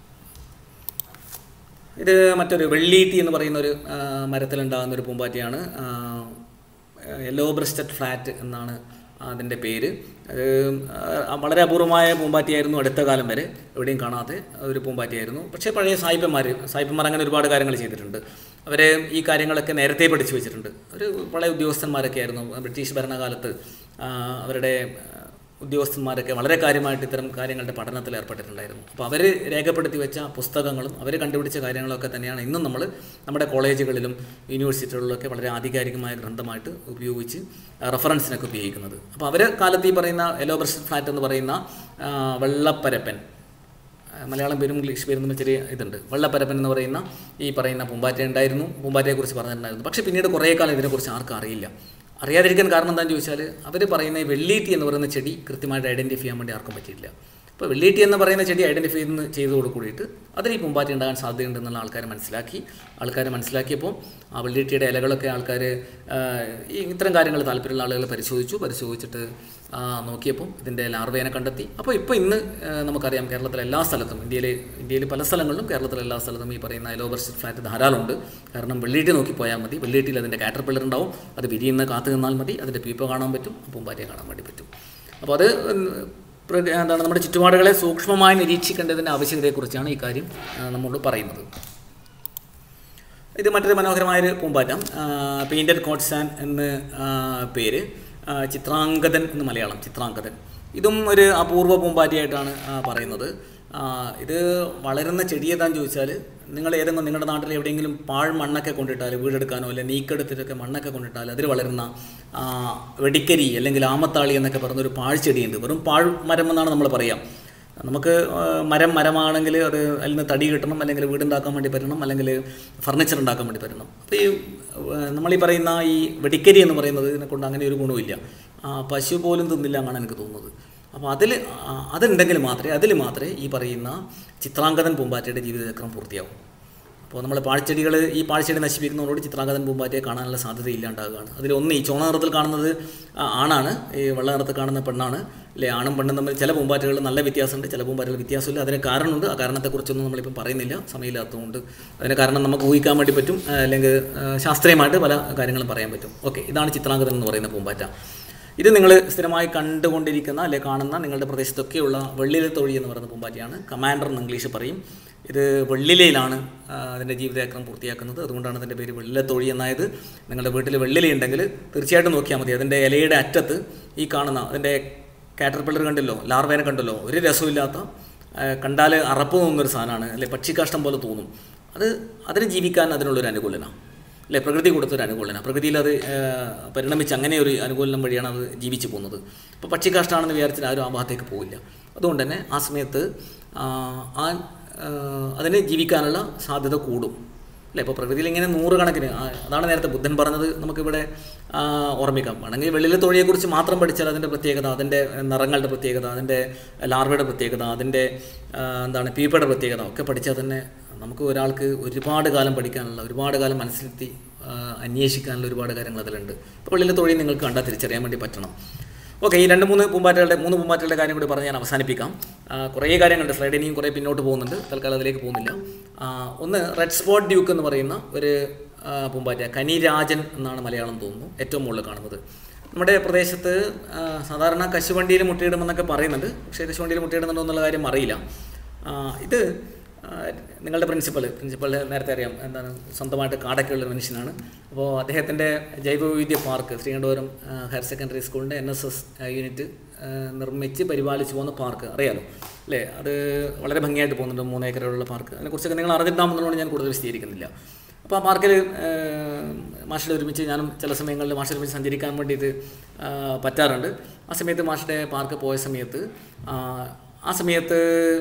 ഇത് മറ്റൊരു വെള്ളീട്ടി എന്ന് പറയുന്ന ഒരു ആ, മരത്തിലുണ്ടാകുന്ന ഒരു പൂമ്പാറ്റയാണ് യെല്ലോ ബ്രസ്റ്റഡ് ഫ്ലാറ്റ് എന്നാണ് അതിൻ്റെ പേര് അത് ആ, വളരെ അപൂർവമായ പൂമ്പാറ്റയായിരുന്നു അടുത്ത കാലം വരെ എവിടെയും കാണാത്ത ഒരു പൂമ്പാറ്റയായിരുന്നു പക്ഷേ പഴയ സായിപ്പന്മാർ സായിപ്പന്മാർ അങ്ങനെ ഒരുപാട് കാര്യങ്ങൾ ചെയ്തിട്ടുണ്ട് അവർ ഈ കാര്യങ്ങളൊക്കെ നേരത്തെ പഠിച്ചു വെച്ചിട്ടുണ്ട് ഒരു പഴയ ഉദ്യോഗസ്ഥന്മാരൊക്കെ ആയിരുന്നു ബ്രിട്ടീഷ് ഭരണകാലത്ത് ആ, അവരുടെ ആ, ഉദ്യോഗസ്ഥന്മാരൊക്കെ വളരെ കാര്യമായിട്ട് ഇത്തരം കാര്യങ്ങളുടെ പഠനത്തിൽ ഏർപ്പെട്ടിട്ടുണ്ടായിരുന്നു അപ്പോൾ അവർ രേഖപ്പെടുത്തി വെച്ച പുസ്തകങ്ങളും അവർ കണ്ടുപിടിച്ച കാര്യങ്ങളൊക്കെ തന്നെയാണ് ഇന്നും നമ്മൾ നമ്മുടെ കോളേജുകളിലും യൂണിവേഴ്സിറ്റികളിലൊക്കെ വളരെ ആധികാരികമായ ഗ്രന്ഥമായിട്ട് ഉപയോഗിച്ച് റെഫറൻസിനൊക്കെ ഉപയോഗിക്കുന്നത് അപ്പോൾ അവർ കാലത്ത് ഈ പറയുന്ന എലോ ബ്രസ്റ്റ് ഫ്ലാറ്റ് എന്ന് പറയുന്ന ആ, വെള്ളപ്പരപ്പൻ ആ, മലയാളം പേരും ഇംഗ്ലീഷ് പേരും തമ്മിൽ ചെറിയ ഇതുണ്ട് വെള്ളപ്പരപ്പൻ എന്ന് പറയുന്ന ഈ പറയുന്ന പൂമ്പാറ്റ ഉണ്ടായിരുന്നു പൂമ്പാറ്റയെക്കുറിച്ച് പറഞ്ഞിട്ടുണ്ടായിരുന്നു പക്ഷേ പിന്നീട് കുറേ കാലം ഇതിനെക്കുറിച്ച് ആർക്കും അറിയില്ല അറിയാതിരിക്കാൻ കാരണം എന്താണെന്ന് ചോദിച്ചാൽ അവർ പറയുന്ന ഈ വെള്ളീറ്റി എന്ന് പറയുന്ന ചെടി കൃത്യമായിട്ട് ഐഡൻറ്റിഫൈ ചെയ്യാൻ വേണ്ടി ആർക്കും പറ്റിയില്ല അപ്പോൾ വെള്ളീറ്റി എന്ന് പറയുന്ന ചെടി ഐഡൻറ്റിഫൈ ചെയ്യുന്ന ചെയ്തതോട് കൂടിയിട്ട് അതിൽ ഈ പൂമ്പാറ്റ ഉണ്ടാകാൻ സാധ്യതയുണ്ടെന്നുള്ള ആൾക്കാർ മനസ്സിലാക്കി ആൾക്കാർ മനസ്സിലാക്കിയപ്പോൾ ആ വെള്ളീറ്റിയുടെ ഇലകളൊക്കെ ആൾക്കാർ ഈ ഇത്തരം കാര്യങ്ങൾ താല്പര്യമുള്ള ആളുകൾ പരിശോധിച്ചു പരിശോധിച്ചിട്ട് ആ, നോക്കിയപ്പോൾ ഇതിൻ്റെ ലാർവേനെ കണ്ടെത്തി അപ്പോൾ ഇപ്പോൾ ഇന്ന് ആ, നമുക്കറിയാം കേരളത്തിലെ എല്ലാ സ്ഥലത്തും ഇന്ത്യയിൽ ഇന്ത്യയിൽ പല സ്ഥലങ്ങളിലും കേരളത്തിലെ എല്ലാ സ്ഥലത്തും ഈ പറയുന്ന എലോബർസ്റ്റ് ഫ്ലാറ്റ് ധാരാളമുണ്ട് കാരണം വെള്ളീട്ടി നോക്കി പോയാൽ മതി വെള്ളീട്ടിയിൽ അതിൻ്റെ കാറ്റർപില്ലർ ഉണ്ടാവും അത് വിരിയുന്ന കാത്തു നിന്നാൽ മതി അതിൻ്റെ പീപ്പ കാണാൻ പറ്റും പൂമ്പാറ്റയെ കാണാൻ വേണ്ടി പറ്റും അപ്പോൾ അത് ഉം, പ്രകൃ- എന്താണ് നമ്മുടെ ചുറ്റുപാടുകളെ സൂക്ഷ്മമായി നിരീക്ഷിക്കേണ്ടതിൻ്റെ ആവശ്യകതയെക്കുറിച്ചാണ് ഈ കാര്യം ആ, നമ്മോട് പറയുന്നത് ഇത് മറ്റൊരു മനോഹരമായൊരു പൂമ്പാറ്റം പെയിൻറ്റഡ് കോട്ട്സാൻ എന്ന് ആ, പേര് ആ, ചിത്രാംഗതൻ എന്ന് മലയാളം ചിത്രാംഗതൻ ഇതും ഒരു അപൂർവ പൂമ്പാറ്റയായിട്ടാണ് ആ, പറയുന്നത് ആ, ഇത് വളരുന്ന ചെടി ഏതാന്ന് ചോദിച്ചാൽ നിങ്ങൾ ഏതെങ്കിലും നിങ്ങളുടെ നാട്ടിൽ എവിടെയെങ്കിലും പാഴ് മണ്ണൊക്കെ കൊണ്ടിട്ടാൽ വീടെടുക്കാനോ അല്ലെങ്കിൽ നീക്കെടുത്തിട്ടൊക്കെ മണ്ണൊക്കെ കൊണ്ടിട്ടാൽ അതിൽ വളരുന്ന ആ, വെടിക്കരി അല്ലെങ്കിൽ ആമത്താളി എന്നൊക്കെ പറയുന്ന ഒരു പാഴ്ചെടിയുണ്ട് വെറും പാഴ് മരം എന്നാണ് നമ്മൾ പറയാം നമുക്ക് ആ, മരം മരമാണെങ്കിൽ അത് അതിൽ നിന്ന് തടി കിട്ടണം അല്ലെങ്കിൽ വീടുണ്ടാക്കാൻ വേണ്ടി പറ്റണം അല്ലെങ്കിൽ ഫർണിച്ചർ ഉണ്ടാക്കാൻ വേണ്ടി പറ്റണം അപ്പോൾ ഈ ആ, നമ്മളീ പറയുന്ന ഈ വെടിക്കരി എന്ന് പറയുന്നത് ഇതിനെ കൊണ്ട് അങ്ങനെ ഒരു ഗുണമില്ല ആ, പശു പോലും തിന്നില്ല എന്നാണ് എനിക്ക് തോന്നുന്നത് അപ്പോൾ അതിൽ ആ, അതുണ്ടെങ്കിൽ മാത്രമേ അതിൽ മാത്രമേ ഈ പറയുന്ന ചിത്രാംഗതൻ പൂമ്പാറ്റയുടെ ജീവിതചക്രം പൂർത്തിയാവും അപ്പോൾ നമ്മൾ പാഴ്ചെടികൾ ഈ പാഴ്ചെടി നശിപ്പിക്കുന്നതോട് ചിത്രാംഗതൻ പൂമ്പാറ്റയെ കാണാനുള്ള സാധ്യത ഇല്ലാണ്ടാകുകയാണ് അതിലൊന്ന് ഈ ചോണ നിറത്തിൽ കാണുന്നത് ആ, ആണാണ് ഈ വെള്ള നിറത്തിൽ കാണുന്ന പെണ്ണാണ് അല്ലെ ആണും പെണ്ണും തമ്മിൽ ചില പൂമ്പാറ്റകൾ നല്ല വ്യത്യാസമുണ്ട് ചില പൂമ്പാറ്റകൾ വ്യത്യാസമില്ല അതിന് കാരണമുണ്ട് ആ കാരണത്തെക്കുറിച്ചൊന്നും നമ്മളിപ്പോൾ പറയുന്നില്ല സമയമില്ലാത്തതുകൊണ്ട് അതിന് കാരണം നമുക്ക് ഊഹിക്കാൻ വേണ്ടി പറ്റും ആ, അല്ലെങ്കിൽ ആ, ശാസ്ത്രീയമായിട്ട് പല കാര്യങ്ങളും പറയാൻ പറ്റും ഓക്കെ ഇതാണ് ചിത്രാംഗതൻ എന്ന് പറയുന്ന പൂമ്പാറ്റ ഇത് നിങ്ങൾ സ്ഥിരമായി കണ്ടുകൊണ്ടിരിക്കുന്ന അല്ലെ കാണുന്ന നിങ്ങളുടെ പ്രദേശത്തൊക്കെയുള്ള വെള്ളിയിലെ തൊഴി എന്ന് പറയുന്ന പൂമ്പാറ്റയാണ് കമാൻഡർ എന്ന് ഇംഗ്ലീഷ് പറയും ഇത് വെള്ളിലയിലാണ് ആ, അതിൻ്റെ ജീവിതചക്രം പൂർത്തിയാക്കുന്നത് അതുകൊണ്ടാണ് അതിൻ്റെ പേര് വെള്ളിലത്തോഴി എന്നായത് നിങ്ങളുടെ വീട്ടിൽ വെള്ളില ഉണ്ടെങ്കിൽ തീർച്ചയായിട്ടും നോക്കിയാൽ മതി അതിൻ്റെ ഇലയുടെ അറ്റത്ത് ഈ കാണുന്ന അതിൻ്റെ കാറ്റർപില്ലർ കണ്ടല്ലോ ലാർവേനെ കണ്ടല്ലോ ഒരു രസമില്ലാത്ത ആ, കണ്ടാൽ അറപ്പ് തോന്നുന്നൊരു സാധനമാണ് അല്ലെ പക്ഷിക്കാഷ്ടം പോലെ തോന്നും അത് അതിന് ജീവിക്കാൻ അതിനുള്ളൊരു അനുകൂലനാണ് അല്ലെ പ്രകൃതി കൊടുത്തൊരു അനുകൂലനം പ്രകൃതിയിൽ അത് ആ, പരിണമിച്ച് അങ്ങനെ ഒരു അനുകൂലനം വഴിയാണ് അത് ജീവിച്ചു പോകുന്നത് ഇപ്പോൾ പക്ഷിക്കാഷ്ടാണെന്ന് വിചാരിച്ചാൽ ആരും ആ ഭാഗത്തേക്ക് പോവില്ല അതുകൊണ്ട് തന്നെ ആ സമയത്ത് ആ, ആ ആ, അതിന് ജീവിക്കാനുള്ള സാധ്യത കൂടും അല്ലേ ഇപ്പോൾ പ്രകൃതിയിൽ ഇങ്ങനെ നൂറുകണക്കിന് ആ, അതാണ് നേരത്തെ ബുദ്ധൻ പറഞ്ഞത് നമുക്കിവിടെ ആ, ഓർമ്മിക്കാം വേണമെങ്കിൽ വെള്ളിലെ തൊഴിയെക്കുറിച്ച് മാത്രം പഠിച്ചാൽ അതിൻ്റെ പ്രത്യേകത അതിൻ്റെ നിറങ്ങളുടെ പ്രത്യേകത അതിൻ്റെ ലാർവയുടെ പ്രത്യേകത അതിൻ്റെ ആ, എന്താണ് പീപ്പയുടെ പ്രത്യേകത ഒക്കെ പഠിച്ചാൽ തന്നെ നമുക്ക് ഒരാൾക്ക് ഒരുപാട് കാലം പഠിക്കാനുള്ള ഒരുപാട് കാലം മനസ്സിലെത്തി ആ, അന്വേഷിക്കാനുള്ള ഒരുപാട് കാര്യങ്ങൾ അതിലുണ്ട് ഇപ്പോൾ വെള്ളിലെ തൊഴിൽ നിങ്ങൾക്ക് കണ്ടാൽ തിരിച്ചറിയാൻ വേണ്ടി പറ്റണം ഓക്കെ ഈ രണ്ട് മൂന്ന് പൂമ്പാറ്റകളുടെ മൂന്ന് പൂമ്പാറ്റകളുടെ കാര്യം കൂടി പറഞ്ഞ് ഞാൻ അവസാനിപ്പിക്കാം ആ, കുറേ കാര്യങ്ങളുണ്ട് സ്ലൈഡ് ഇനിയും കുറേ പിന്നോട്ട് പോകുന്നുണ്ട് തൽക്കാലം അതിലേക്ക് പോകുന്നില്ല ആ, ഒന്ന് റെഡ് സ്പോട്ട് ഡ്യൂക്ക് എന്ന് പറയുന്ന ഒരു ആ, പൂമ്പാറ്റ കനിരാജൻ എന്നാണ് മലയാളം തോന്നുന്നു ഏറ്റവും മുകളിൽ കാണുന്നത് നമ്മുടെ പ്രദേശത്ത് ആ, സാധാരണ കശുവണ്ടിയിൽ മുട്ടയിടുമെന്നൊക്കെ പറയുന്നുണ്ട് പക്ഷേ കശുവണ്ടിയിൽ മുട്ടയിടുന്നുണ്ടോ എന്നുള്ള കാര്യം അറിയില്ല ആ, ഇത് ആ, നിങ്ങളുടെ പ്രിൻസിപ്പൽ പ്രിൻസിപ്പൽ നേരത്തെ അറിയാം എന്താണ് സ്വന്തമായിട്ട് കാടൊക്കെയുള്ള ഒരു മനുഷ്യനാണ് അപ്പോൾ അദ്ദേഹത്തിൻ്റെ ജൈവവൈവിധ്യ പാർക്ക് ശ്രീകണ്ഠപുരം ആ, ഹയർ സെക്കൻഡറി സ്കൂളിൻ്റെ എൻ എസ് എസ് യൂണിറ്റ് ആ, നിർമ്മിച്ച് പരിപാലിച്ചു പോകുന്ന പാർക്ക് അറിയാലോ അല്ലേ അത് വളരെ ഭംഗിയായിട്ട് പോകുന്നുണ്ട് മൂന്ന് ഏക്കറുള്ള പാർക്ക് അതിനെക്കുറിച്ചൊക്കെ നിങ്ങൾ അറിഞ്ഞിട്ടാമെന്നുള്ളത് ഞാൻ കൂടുതൽ വിശദീകരിക്കുന്നില്ല അപ്പോൾ ആ പാർക്കിൽ മാഷിൽ ഒരുമിച്ച് ഞാനും ചില സമയങ്ങളിൽ മാഷിൽ ഒരുമിച്ച് സഞ്ചരിക്കാൻ വേണ്ടിയിട്ട് ആ, പറ്റാറുണ്ട് ആ സമയത്ത് മാഷിൻ്റെ പാർക്ക് പോയ സമയത്ത് ആ, ആ സമയത്ത്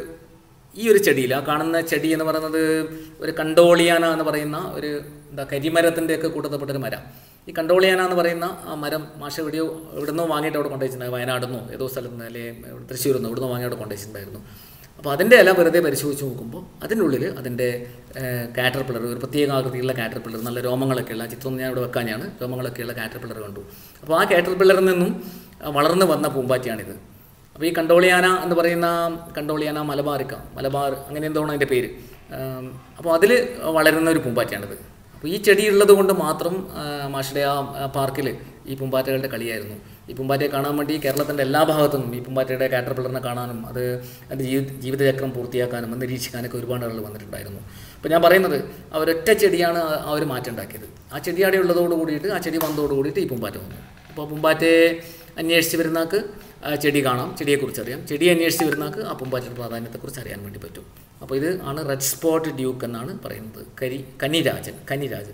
ഈ ഒരു ചെടിയിൽ ആ കാണുന്ന ചെടി എന്ന് പറയുന്നത് ഒരു കണ്ടോളിയാന എന്ന് പറയുന്ന ഒരു എന്താ കരിമരത്തിൻ്റെ ഒക്കെ കൂട്ടത്തിൽപ്പെട്ടൊരു മരം ഈ കണ്ടോളിയാന എന്ന് പറയുന്ന ആ മരം മാഷ എവിടെയോ എവിടുന്നോ വാങ്ങിയിട്ട് അവിടെ കൊണ്ടുവച്ചിട്ടുണ്ടായി വയനാടുന്നോ ഏതോ സ്ഥലത്ത് നിന്ന് അല്ലെങ്കിൽ തൃശ്ശൂരിൽ നിന്ന് എവിടുന്നോ വാങ്ങി അവിടെ കൊണ്ടുവച്ചിട്ടുണ്ടായിരുന്നു അപ്പോൾ അതിൻ്റെ ഇല വെറുതെ പരിശോധിച്ച് നോക്കുമ്പോൾ അതിൻ്റെ ഉള്ളിൽ അതിൻ്റെ കാറ്റർ പിള്ളർ ഒരു പ്രത്യേക ആകൃതിയുള്ള കാറ്റർ പിള്ളർ നല്ല രോമങ്ങളൊക്കെ ഉള്ള ചിത്രം ഞാൻ ഇവിടെ വെക്കാനാണ് രോമങ്ങളൊക്കെയുള്ള കാറ്റർ പിള്ളർ കണ്ടു അപ്പോൾ ആ കാറ്റർ പിള്ളറിൽ നിന്നും ആ, വളർന്നു വന്ന പൂമ്പാറ്റയാണിത് അപ്പോൾ ഈ കണ്ടോളിയാന എന്ന് പറയുന്ന കണ്ടോളിയാന മലബാറിക്ക മലബാർ അങ്ങനെ എന്തോണം അതിൻ്റെ പേര് ആം, അപ്പോൾ അതിൽ വളരുന്ന ഒരു പൂമ്പാറ്റയാണിത് അപ്പോൾ ഈ ചെടി ഉള്ളത് കൊണ്ട് മാത്രം ആ, മാഷിയുടെ ആ പാർക്കിൽ ഈ പൂമ്പാറ്റകളുടെ കളിയായിരുന്നു ഈ പൂമ്പാറ്റയെ കാണാൻ വേണ്ടി കേരളത്തിൻ്റെ എല്ലാ ഭാഗത്തു നിന്നും ഈ പൂമ്പാറ്റയുടെ കാറ്റർപിള്ളറിനെ കാണാനും അത് അതിൻ്റെ ജീവിത ജീവിതചക്രം പൂർത്തിയാക്കാനും അത് നിരീക്ഷിക്കാനൊക്കെ ഒരുപാട് ആളുകൾ വന്നിട്ടുണ്ടായിരുന്നു അപ്പോൾ ഞാൻ പറയുന്നത് ആ ഒരൊറ്റ ചെടിയാണ് ആ- ആ ഒരു മാറ്റം ഉണ്ടാക്കിയത് ആ ചെടി അവിടെ ഉള്ളതോട് കൂടിയിട്ട് ആ ചെടി വന്നതോട് കൂടിയിട്ട് ഈ പൂമ്പാറ്റ വന്നു അപ്പോൾ പൂമ്പാറ്റയെ അന്വേഷിച്ച് വരുന്നവർക്ക് ആ ചെടി കാണാം ചെടിയെക്കുറിച്ച് അറിയാം ചെടി അന്വേഷിച്ച് വരുന്നവർക്ക് ആ പൂമ്പാറ്റയുടെ പ്രാധാന്യത്തെക്കുറിച്ച് അറിയാൻ വേണ്ടി പറ്റും അപ്പോൾ ഇത് ആണ് റെഡ് സ്പോട്ട് ഡ്യൂക്ക് എന്നാണ് പറയുന്നത് കരി കന്നിരാജൻ കന്നിരാജൻ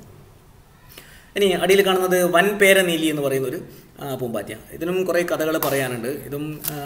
ഇനി അടിയിൽ കാണുന്നത് വൻ പേരനീലി എന്ന് പറയുന്ന ഒരു ആ, പൂമ്പാറ്റ ഇതിനും കുറേ കഥകൾ പറയാനുണ്ട് ഇതും ആ,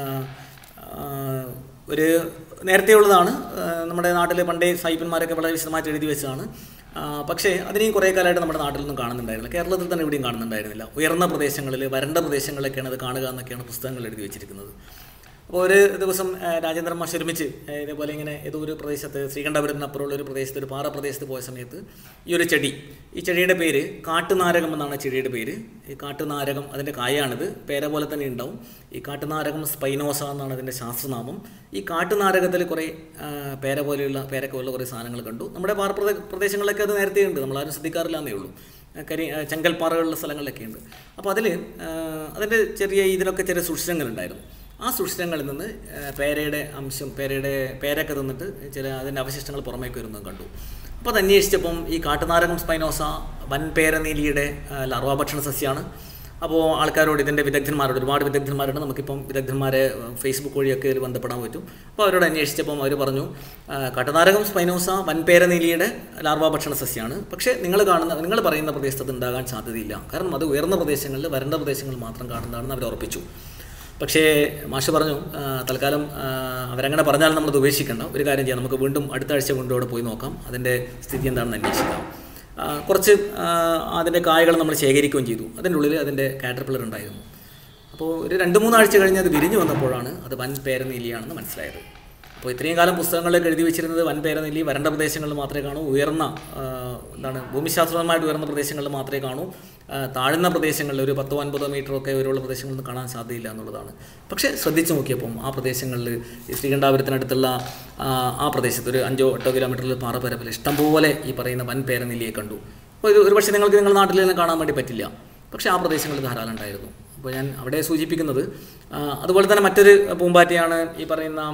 ആ, ഒരു നേരത്തെയുള്ളതാണ് ആ, നമ്മുടെ നാട്ടിലെ പണ്ടേ സായിപ്പന്മാരൊക്കെ വളരെ വിശദമായിട്ട് എഴുതി വെച്ചതാണ് ആ, പക്ഷേ അതിനെയും കുറേ കാലമായിട്ട് നമ്മുടെ നാട്ടിലൊന്നും കാണുന്നുണ്ടായിരുന്നില്ല കേരളത്തിൽ തന്നെ എവിടെയും കാണുന്നുണ്ടായിരുന്നില്ല ഉയർന്ന പ്രദേശങ്ങളിൽ വരണ്ട പ്രദേശങ്ങളിലൊക്കെയാണ് അത് കാണുക എന്നൊക്കെയാണ് പുസ്തകങ്ങൾ എഴുതി വെച്ചിരിക്കുന്നത് അപ്പോൾ ഒരു ദിവസം ആ, രാജേന്ദ്രൻ മാഷ് ഒരുമിച്ച് ആ, ഇതേപോലെ ഇങ്ങനെ ഏതോ ഒരു പ്രദേശത്ത് ശ്രീകണ്ഠപുരത്തിനപ്പുറമുള്ള ഒരു പ്രദേശത്ത് ഒരു പാറ പ്രദേശത്ത് പോയ സമയത്ത് ഈ ഒരു ചെടി ഈ ചെടിയുടെ പേര് കാട്ടുനാരകം എന്നാണ് ചെടിയുടെ പേര് ഈ കാട്ടുനാരകം അതിൻ്റെ കായാണിത് പേര പോലെ തന്നെ ഉണ്ടാവും ഈ കാട്ടുനാരകം സ്പൈനോസ എന്നാണ് അതിൻ്റെ ശാസ്ത്രനാമം ഈ കാട്ടുനാരകത്തിൽ കുറേ ആ, പേര പോലെയുള്ള പേരൊക്കെ ഉള്ള കുറേ സാധനങ്ങൾ കണ്ടു നമ്മുടെ പാറ പ്രദേ- പ്രദേശങ്ങളിലൊക്കെ അത് നേരത്തെ ഉണ്ട് നമ്മളാരും ശ്രദ്ധിക്കാറില്ല എന്നേ ഉള്ളൂ ആ, കരി ആ, ചെങ്കൽപ്പാറകളുള്ള സ്ഥലങ്ങളിലൊക്കെ ഉണ്ട് അപ്പോൾ അതിൽ അതിൻ്റെ ചെറിയ ഇതിലൊക്കെ ചെറിയ സുഷിരങ്ങളുണ്ടായിരുന്നു ആ സുഷിരങ്ങളിൽ നിന്ന് ആ, പേരയുടെ അംശം പേരയുടെ പേരൊക്കെ തിന്നിട്ട് ചില അതിൻ്റെ അവശിഷ്ടങ്ങൾ പുറമേക്ക് വരുന്നത് കണ്ടു അപ്പോൾ അത് അന്വേഷിച്ചപ്പം ഈ കാട്ടുനാരകം സ്പൈനോസ വൻപേരനീലിയുടെ ആ, ലാർവാ ഭക്ഷണ സസ്യമാണ് അപ്പോൾ ആൾക്കാരോട് ഇതിൻ്റെ വിദഗ്ധന്മാരോട് ഒരുപാട് വിദഗ്ധന്മാരുണ്ട് നമുക്കിപ്പം വിദഗ്ധന്മാരെ ആ, ഫേസ്ബുക്ക് വഴിയൊക്കെ ഇതിൽ ബന്ധപ്പെടാൻ പറ്റും അപ്പോൾ അവരോട് അന്വേഷിച്ചപ്പം അവർ പറഞ്ഞു ആ, കാട്ടുനാരകം സ്പൈനോസ വൻപേരനീലിയുടെ ലാർവാ ഭക്ഷണ സസ്യമാണ് പക്ഷേ നിങ്ങൾ കാണുന്ന നിങ്ങൾ പറയുന്ന പ്രദേശത്ത് അത് ഉണ്ടാകാൻ സാധ്യതയില്ല കാരണം അത് ഉയർന്ന പ്രദേശങ്ങളിൽ വരണ്ട പ്രദേശങ്ങളിൽ മാത്രം കാണുന്നതാണെന്ന് അവർ ഉറപ്പിച്ചു പക്ഷേ മാഷ് പറഞ്ഞു ആ, തൽക്കാലം ആ, അവരങ്ങനെ പറഞ്ഞാൽ നമ്മളത് ഉപേക്ഷിക്കേണ്ട ഒരു കാര്യം ചെയ്യാം നമുക്ക് വീണ്ടും അടുത്ത ആഴ്ച വീണ്ടും അവിടെ പോയി നോക്കാം അതിൻ്റെ സ്ഥിതി എന്താണെന്ന് അന്വേഷിക്കാം ആ, കുറച്ച് ആ, അതിൻ്റെ കായകൾ നമ്മൾ ശേഖരിക്കുകയും ചെയ്തു അതിൻ്റെ ഉള്ളിൽ അതിൻ്റെ കാറ്റർപിള്ളർ ഉണ്ടായിരുന്നു അപ്പോൾ ഒരു രണ്ട് മൂന്നാഴ്ച കഴിഞ്ഞ് അത് വിരിഞ്ഞു വന്നപ്പോഴാണ് അത് വൻ പേരനീലിയാണെന്ന് മനസ്സിലായത് അപ്പോൾ ഇത്രയും കാലം പുസ്തകങ്ങളിലൊക്കെ എഴുതി വെച്ചിരുന്നത് വൻ പേരനെല്ലി വരണ്ട പ്രദേശങ്ങളിൽ മാത്രമേ കാണൂ ഉയർന്ന ആ, എന്താണ് ഭൂമിശാസ്ത്രപരമായിട്ട് ഉയർന്ന പ്രദേശങ്ങളിൽ മാത്രമേ കാണൂ ആ, താഴ്ന്ന പ്രദേശങ്ങളിൽ ഒരു പത്തോ അൻപതോ മീറ്റർ ഒക്കെ ഉയരമുള്ള പ്രദേശങ്ങളൊന്നും കാണാൻ സാധ്യതയില്ല എന്നുള്ളതാണ് പക്ഷേ ശ്രദ്ധിച്ചു നോക്കിയപ്പം ആ പ്രദേശങ്ങളിൽ ഈ ശ്രീകണ്ഠാപുരത്തിനടുത്തുള്ള ആ, ആ പ്രദേശത്ത് ഒരു അഞ്ചോ എട്ടോ കിലോമീറ്ററിൽ പാറപ്പരപ്പിൽ ഇഷ്ടംപോലെ ഈ പറയുന്ന വൻ പേരനെല്ലിയെ കണ്ടു അപ്പോൾ ഇത് ഒരുപക്ഷെ നിങ്ങൾക്ക് നിങ്ങളുടെ നാട്ടിൽ നിന്ന് കാണാൻ വേണ്ടി പറ്റില്ല പക്ഷേ ആ പ്രദേശങ്ങളിൽ ധാരാളം ഉണ്ടായിരുന്നു അപ്പോൾ ഞാൻ അവിടെ സൂചിപ്പിക്കുന്നത് ആ, അതുപോലെ തന്നെ മറ്റൊരു പൂമ്പാറ്റയാണ് ഈ പറയുന്ന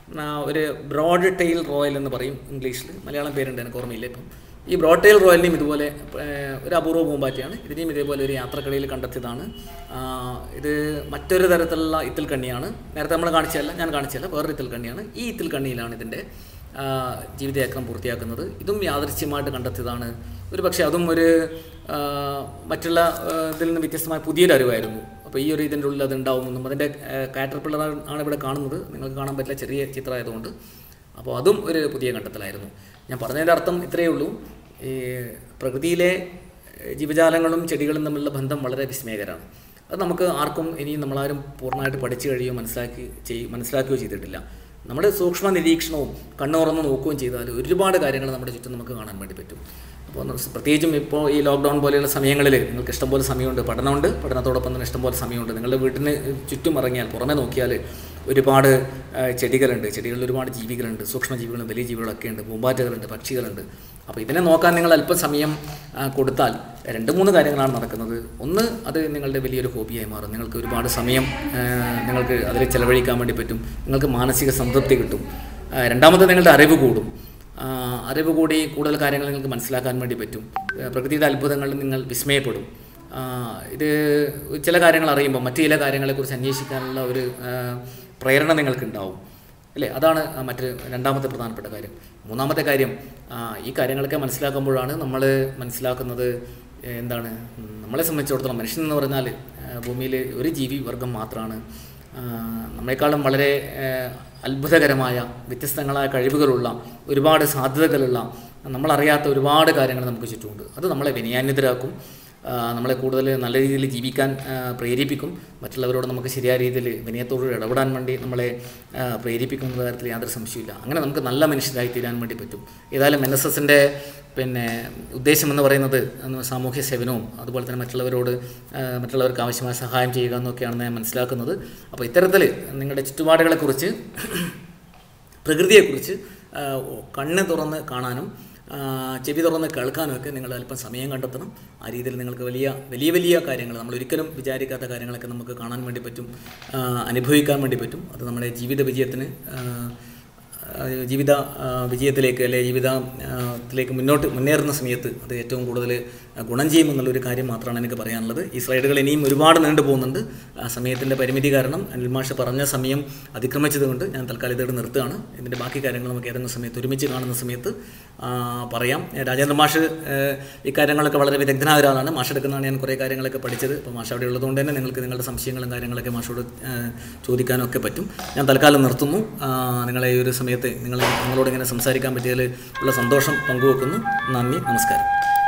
ആ, ഒരു ബ്രോഡ് ടെയിൽ റോയൽ എന്ന് പറയും ഇംഗ്ലീഷിൽ മലയാളം പേരുണ്ട് എനിക്ക് ഓർമ്മയില്ല ഇപ്പം ഈ ബ്രോഡ് ടെയിൽ റോയലിനെയും ഇതുപോലെ ഏർ, ഒരു അപൂർവ പൂമ്പാറ്റയാണ് ഇതിനെയും ഇതേപോലെ ഒരു യാത്രക്കിടയിൽ കണ്ടെത്തിയതാണ് ആ, ഇത് മറ്റൊരു തരത്തിലുള്ള ഇത്തിൽ കണ്ണിയാണ് നേരത്തെ നമ്മൾ കാണിച്ചതല്ല ഞാൻ കാണിച്ചതല്ല വേറൊരു ഇത്തിൽ കണ്ണിയാണ് ഈ ഇത്തിൽ കണ്ണിയിലാണ് ഇതിൻ്റെ ആ, ജീവിതചക്രം പൂർത്തിയാക്കുന്നത് ഇതും യാദൃശ്യമായിട്ട് കണ്ടെത്തിയതാണ് ഒരു പക്ഷേ അതും ഒരു ആ, മറ്റുള്ള ആ, ഇതിൽ നിന്ന് വ്യത്യസ്തമായ പുതിയൊരു അറിവായിരുന്നു അപ്പോൾ ഈ ഒരു ഇതിൻ്റെ ഉള്ളിൽ അത് ഉണ്ടാവുമെന്നും അതിൻ്റെ കാറ്റർപിള്ളർ ആണ് ഇവിടെ കാണുന്നത് നിങ്ങൾക്ക് കാണാൻ പറ്റില്ല ചെറിയ ചിത്രമായതുകൊണ്ട് അപ്പോൾ അതും ഒരു പുതിയ കണ്ടെത്തലായിരുന്നു ഞാൻ പറഞ്ഞതിൻ്റെ അർത്ഥം ഇത്രയേ ഉള്ളൂ ഈ പ്രകൃതിയിലെ ഏഹ്, ജീവജാലങ്ങളും ചെടികളും തമ്മിലുള്ള ബന്ധം വളരെ വിസ്മയകരമാണ് അത് നമുക്ക് ആർക്കും ഇനിയും നമ്മളാരും പൂർണ്ണമായിട്ട് പഠിച്ചു കഴിയുകയോ മനസ്സിലാക്കി ചെയ് മനസ്സിലാക്കുകയോ ചെയ്തിട്ടില്ല നമ്മുടെ സൂക്ഷ്മ നിരീക്ഷണവും കണ്ണുറന്ന് നോക്കുകയും ചെയ്താൽ ഒരുപാട് കാര്യങ്ങൾ നമ്മുടെ ചുറ്റും നമുക്ക് കാണാൻ വേണ്ടി പറ്റും അപ്പോൾ ന- പ്രത്യേകിച്ചും ഇപ്പോൾ ഈ ലോക്ക്ഡൗൺ പോലെയുള്ള സമയങ്ങളിൽ നിങ്ങൾക്ക് ഇഷ്ടംപോലെ സമയമുണ്ട് പഠനമുണ്ട് പഠനത്തോടൊപ്പം തന്നെ ഇഷ്ടംപോലെ സമയമുണ്ട് നിങ്ങളുടെ വീട്ടിന് ചുറ്റും ഇറങ്ങിയാൽ പുറമെ നോക്കിയാൽ ഒരുപാട് ആ, ചെടികളുണ്ട് ചെടികളിൽ ഒരുപാട് ജീവികളുണ്ട് സൂക്ഷ്മജീവികളും വലിയ ജീവികളൊക്കെ ഉണ്ട് പൂമ്പാറ്റകളുണ്ട് പക്ഷികളുണ്ട് അപ്പോൾ ഇതിനെ നോക്കാൻ നിങ്ങൾ അല്പം സമയം ആ, കൊടുത്താൽ രണ്ട് മൂന്ന് കാര്യങ്ങളാണ് നടക്കുന്നത് ഒന്ന് അത് നിങ്ങളുടെ വലിയൊരു ഹോബിയായി മാറും നിങ്ങൾക്ക് ഒരുപാട് സമയം ആ, നിങ്ങൾക്ക് അതിൽ ചെലവഴിക്കാൻ വേണ്ടി പറ്റും നിങ്ങൾക്ക് മാനസിക സംതൃപ്തി കിട്ടും ആ, രണ്ടാമത് നിങ്ങളുടെ അറിവ് കൂടും ആ, അറിവ് കൂടി കൂടുതൽ കാര്യങ്ങൾ നിങ്ങൾക്ക് മനസ്സിലാക്കാൻ വേണ്ടി പറ്റും ആ, പ്രകൃതിയുടെ അത്ഭുതങ്ങളിൽ നിങ്ങൾ വിസ്മയപ്പെടും ആ, ഇത് ചില കാര്യങ്ങൾ അറിയുമ്പോൾ മറ്റു ചില കാര്യങ്ങളെക്കുറിച്ച് അന്വേഷിക്കാനുള്ള ഒരു ആ, പ്രേരണ നിങ്ങൾക്കുണ്ടാവും അല്ലേ അതാണ് ആ മറ്റ് രണ്ടാമത്തെ പ്രധാനപ്പെട്ട കാര്യം മൂന്നാമത്തെ കാര്യം ആ, ഈ കാര്യങ്ങളൊക്കെ മനസ്സിലാക്കുമ്പോഴാണ് നമ്മൾ മനസ്സിലാക്കുന്നത് ഏ, എന്താണ് ഉം, നമ്മളെ സംബന്ധിച്ചിടത്തോളം മനുഷ്യൻ എന്ന് പറഞ്ഞാൽ ഭൂമിയിൽ ഒരു ജീവി വർഗം മാത്രമാണ് ആ, നമ്മളെക്കാളും വളരെ ആ, അത്ഭുതകരമായ വ്യത്യസ്തങ്ങളായ കഴിവുകളുള്ള ഒരുപാട് സാധ്യതകളുള്ള നമ്മളറിയാത്ത ഒരുപാട് കാര്യങ്ങൾ നമുക്ക് ചുറ്റുമുണ്ട് അത് നമ്മളെ വിനയാന്വിതരാക്കും ആ, നമ്മളെ കൂടുതൽ നല്ല രീതിയിൽ ജീവിക്കാൻ ആ, പ്രേരിപ്പിക്കും മറ്റുള്ളവരോട് നമുക്ക് ശരിയായ രീതിയിൽ വിനയത്തോട് ഇടപെടാൻ വേണ്ടി നമ്മളെ ആ, പ്രേരിപ്പിക്കും എന്ന കാര്യത്തിൽ യാതൊരു സംശയമില്ല അങ്ങനെ നമുക്ക് നല്ല മനുഷ്യരായി തീരാൻ വേണ്ടി പറ്റും ഏതായാലും എൻ എസ് എസിൻ്റെ പിന്നെ ഉദ്ദേശം എന്ന് പറയുന്നത് ഒന്ന് സാമൂഹ്യ സേവനവും അതുപോലെ തന്നെ മറ്റുള്ളവരോട് ആ, മറ്റുള്ളവർക്ക് ആവശ്യമായ സഹായം ചെയ്യുക എന്നൊക്കെയാണ് ഞാൻ മനസ്സിലാക്കുന്നത് അപ്പോൾ ഇത്തരത്തിൽ നിങ്ങളുടെ ചുറ്റുപാടുകളെക്കുറിച്ച് പ്രകൃതിയെക്കുറിച്ച് ആ, കണ്ണ് തുറന്ന് കാണാനും ആ, ചെവി തുറന്ന് കേൾക്കാനും ഒക്കെ നിങ്ങൾ അല്പം സമയം കണ്ടെത്തണം ആ രീതിയിൽ നിങ്ങൾക്ക് വലിയ വലിയ വലിയ കാര്യങ്ങൾ നമ്മൾ ഒരിക്കലും വിചാരിക്കാത്ത കാര്യങ്ങളൊക്കെ നമുക്ക് കാണാൻ വേണ്ടി പറ്റും ആ, അനുഭവിക്കാൻ വേണ്ടി പറ്റും അത് നമ്മുടെ ജീവിത വിജയത്തിന് ആ, ആ, ജീവിത ആ, വിജയത്തിലേക്ക് അല്ലെ ജീവിതത്തിലേക്ക് മുന്നോട്ട് മുന്നേറുന്ന സമയത്ത് അത് ഏറ്റവും കൂടുതൽ ഗുണം ചെയ്യുമെന്നുള്ളൊരു കാര്യം മാത്രമാണ് എനിക്ക് പറയാനുള്ളത് ഈ സ്ലൈഡുകൾ ഇനിയും ഒരുപാട് നീണ്ടു പോകുന്നുണ്ട് ആ സമയത്തിൻ്റെ പരിമിതി കാരണം അനിൽ മാഷ് പറഞ്ഞ സമയം അതിക്രമിച്ചതുകൊണ്ട് ഞാൻ തൽക്കാലം ഇതോടെ നിർത്തുകയാണ് ഇതിൻ്റെ ബാക്കി കാര്യങ്ങൾ നമുക്ക് ഏതെങ്കിലും സമയത്ത് ഒരുമിച്ച് കാണുന്ന സമയത്ത് ആ, പറയാം ഏ, രാജേന്ദ്ര മാഷ് ഏ, ഈ കാര്യങ്ങളൊക്കെ വളരെ വിദഗ്ധനായ ഒരാളാണ് മാഷ് എടുക്കുന്നതാണ് ഞാൻ കുറേ കാര്യങ്ങളൊക്കെ പഠിച്ചത് അപ്പോൾ മാഷ് അവിടെ ഉള്ളതുകൊണ്ട് തന്നെ നിങ്ങൾക്ക് നിങ്ങളുടെ സംശയങ്ങളും കാര്യങ്ങളൊക്കെ മാഷോട് ഏ, ചോദിക്കാനൊക്കെ പറ്റും ഞാൻ തൽക്കാലം നിർത്തുന്നു ആ, നിങ്ങളെ ഈ ഒരു സമയത്ത് നിങ്ങൾ നിങ്ങളോട് ഇങ്ങനെ സംസാരിക്കാൻ പറ്റിയതിൽ ഉള്ള സന്തോഷം പങ്കുവെക്കുന്നു നന്ദി നമസ്കാരം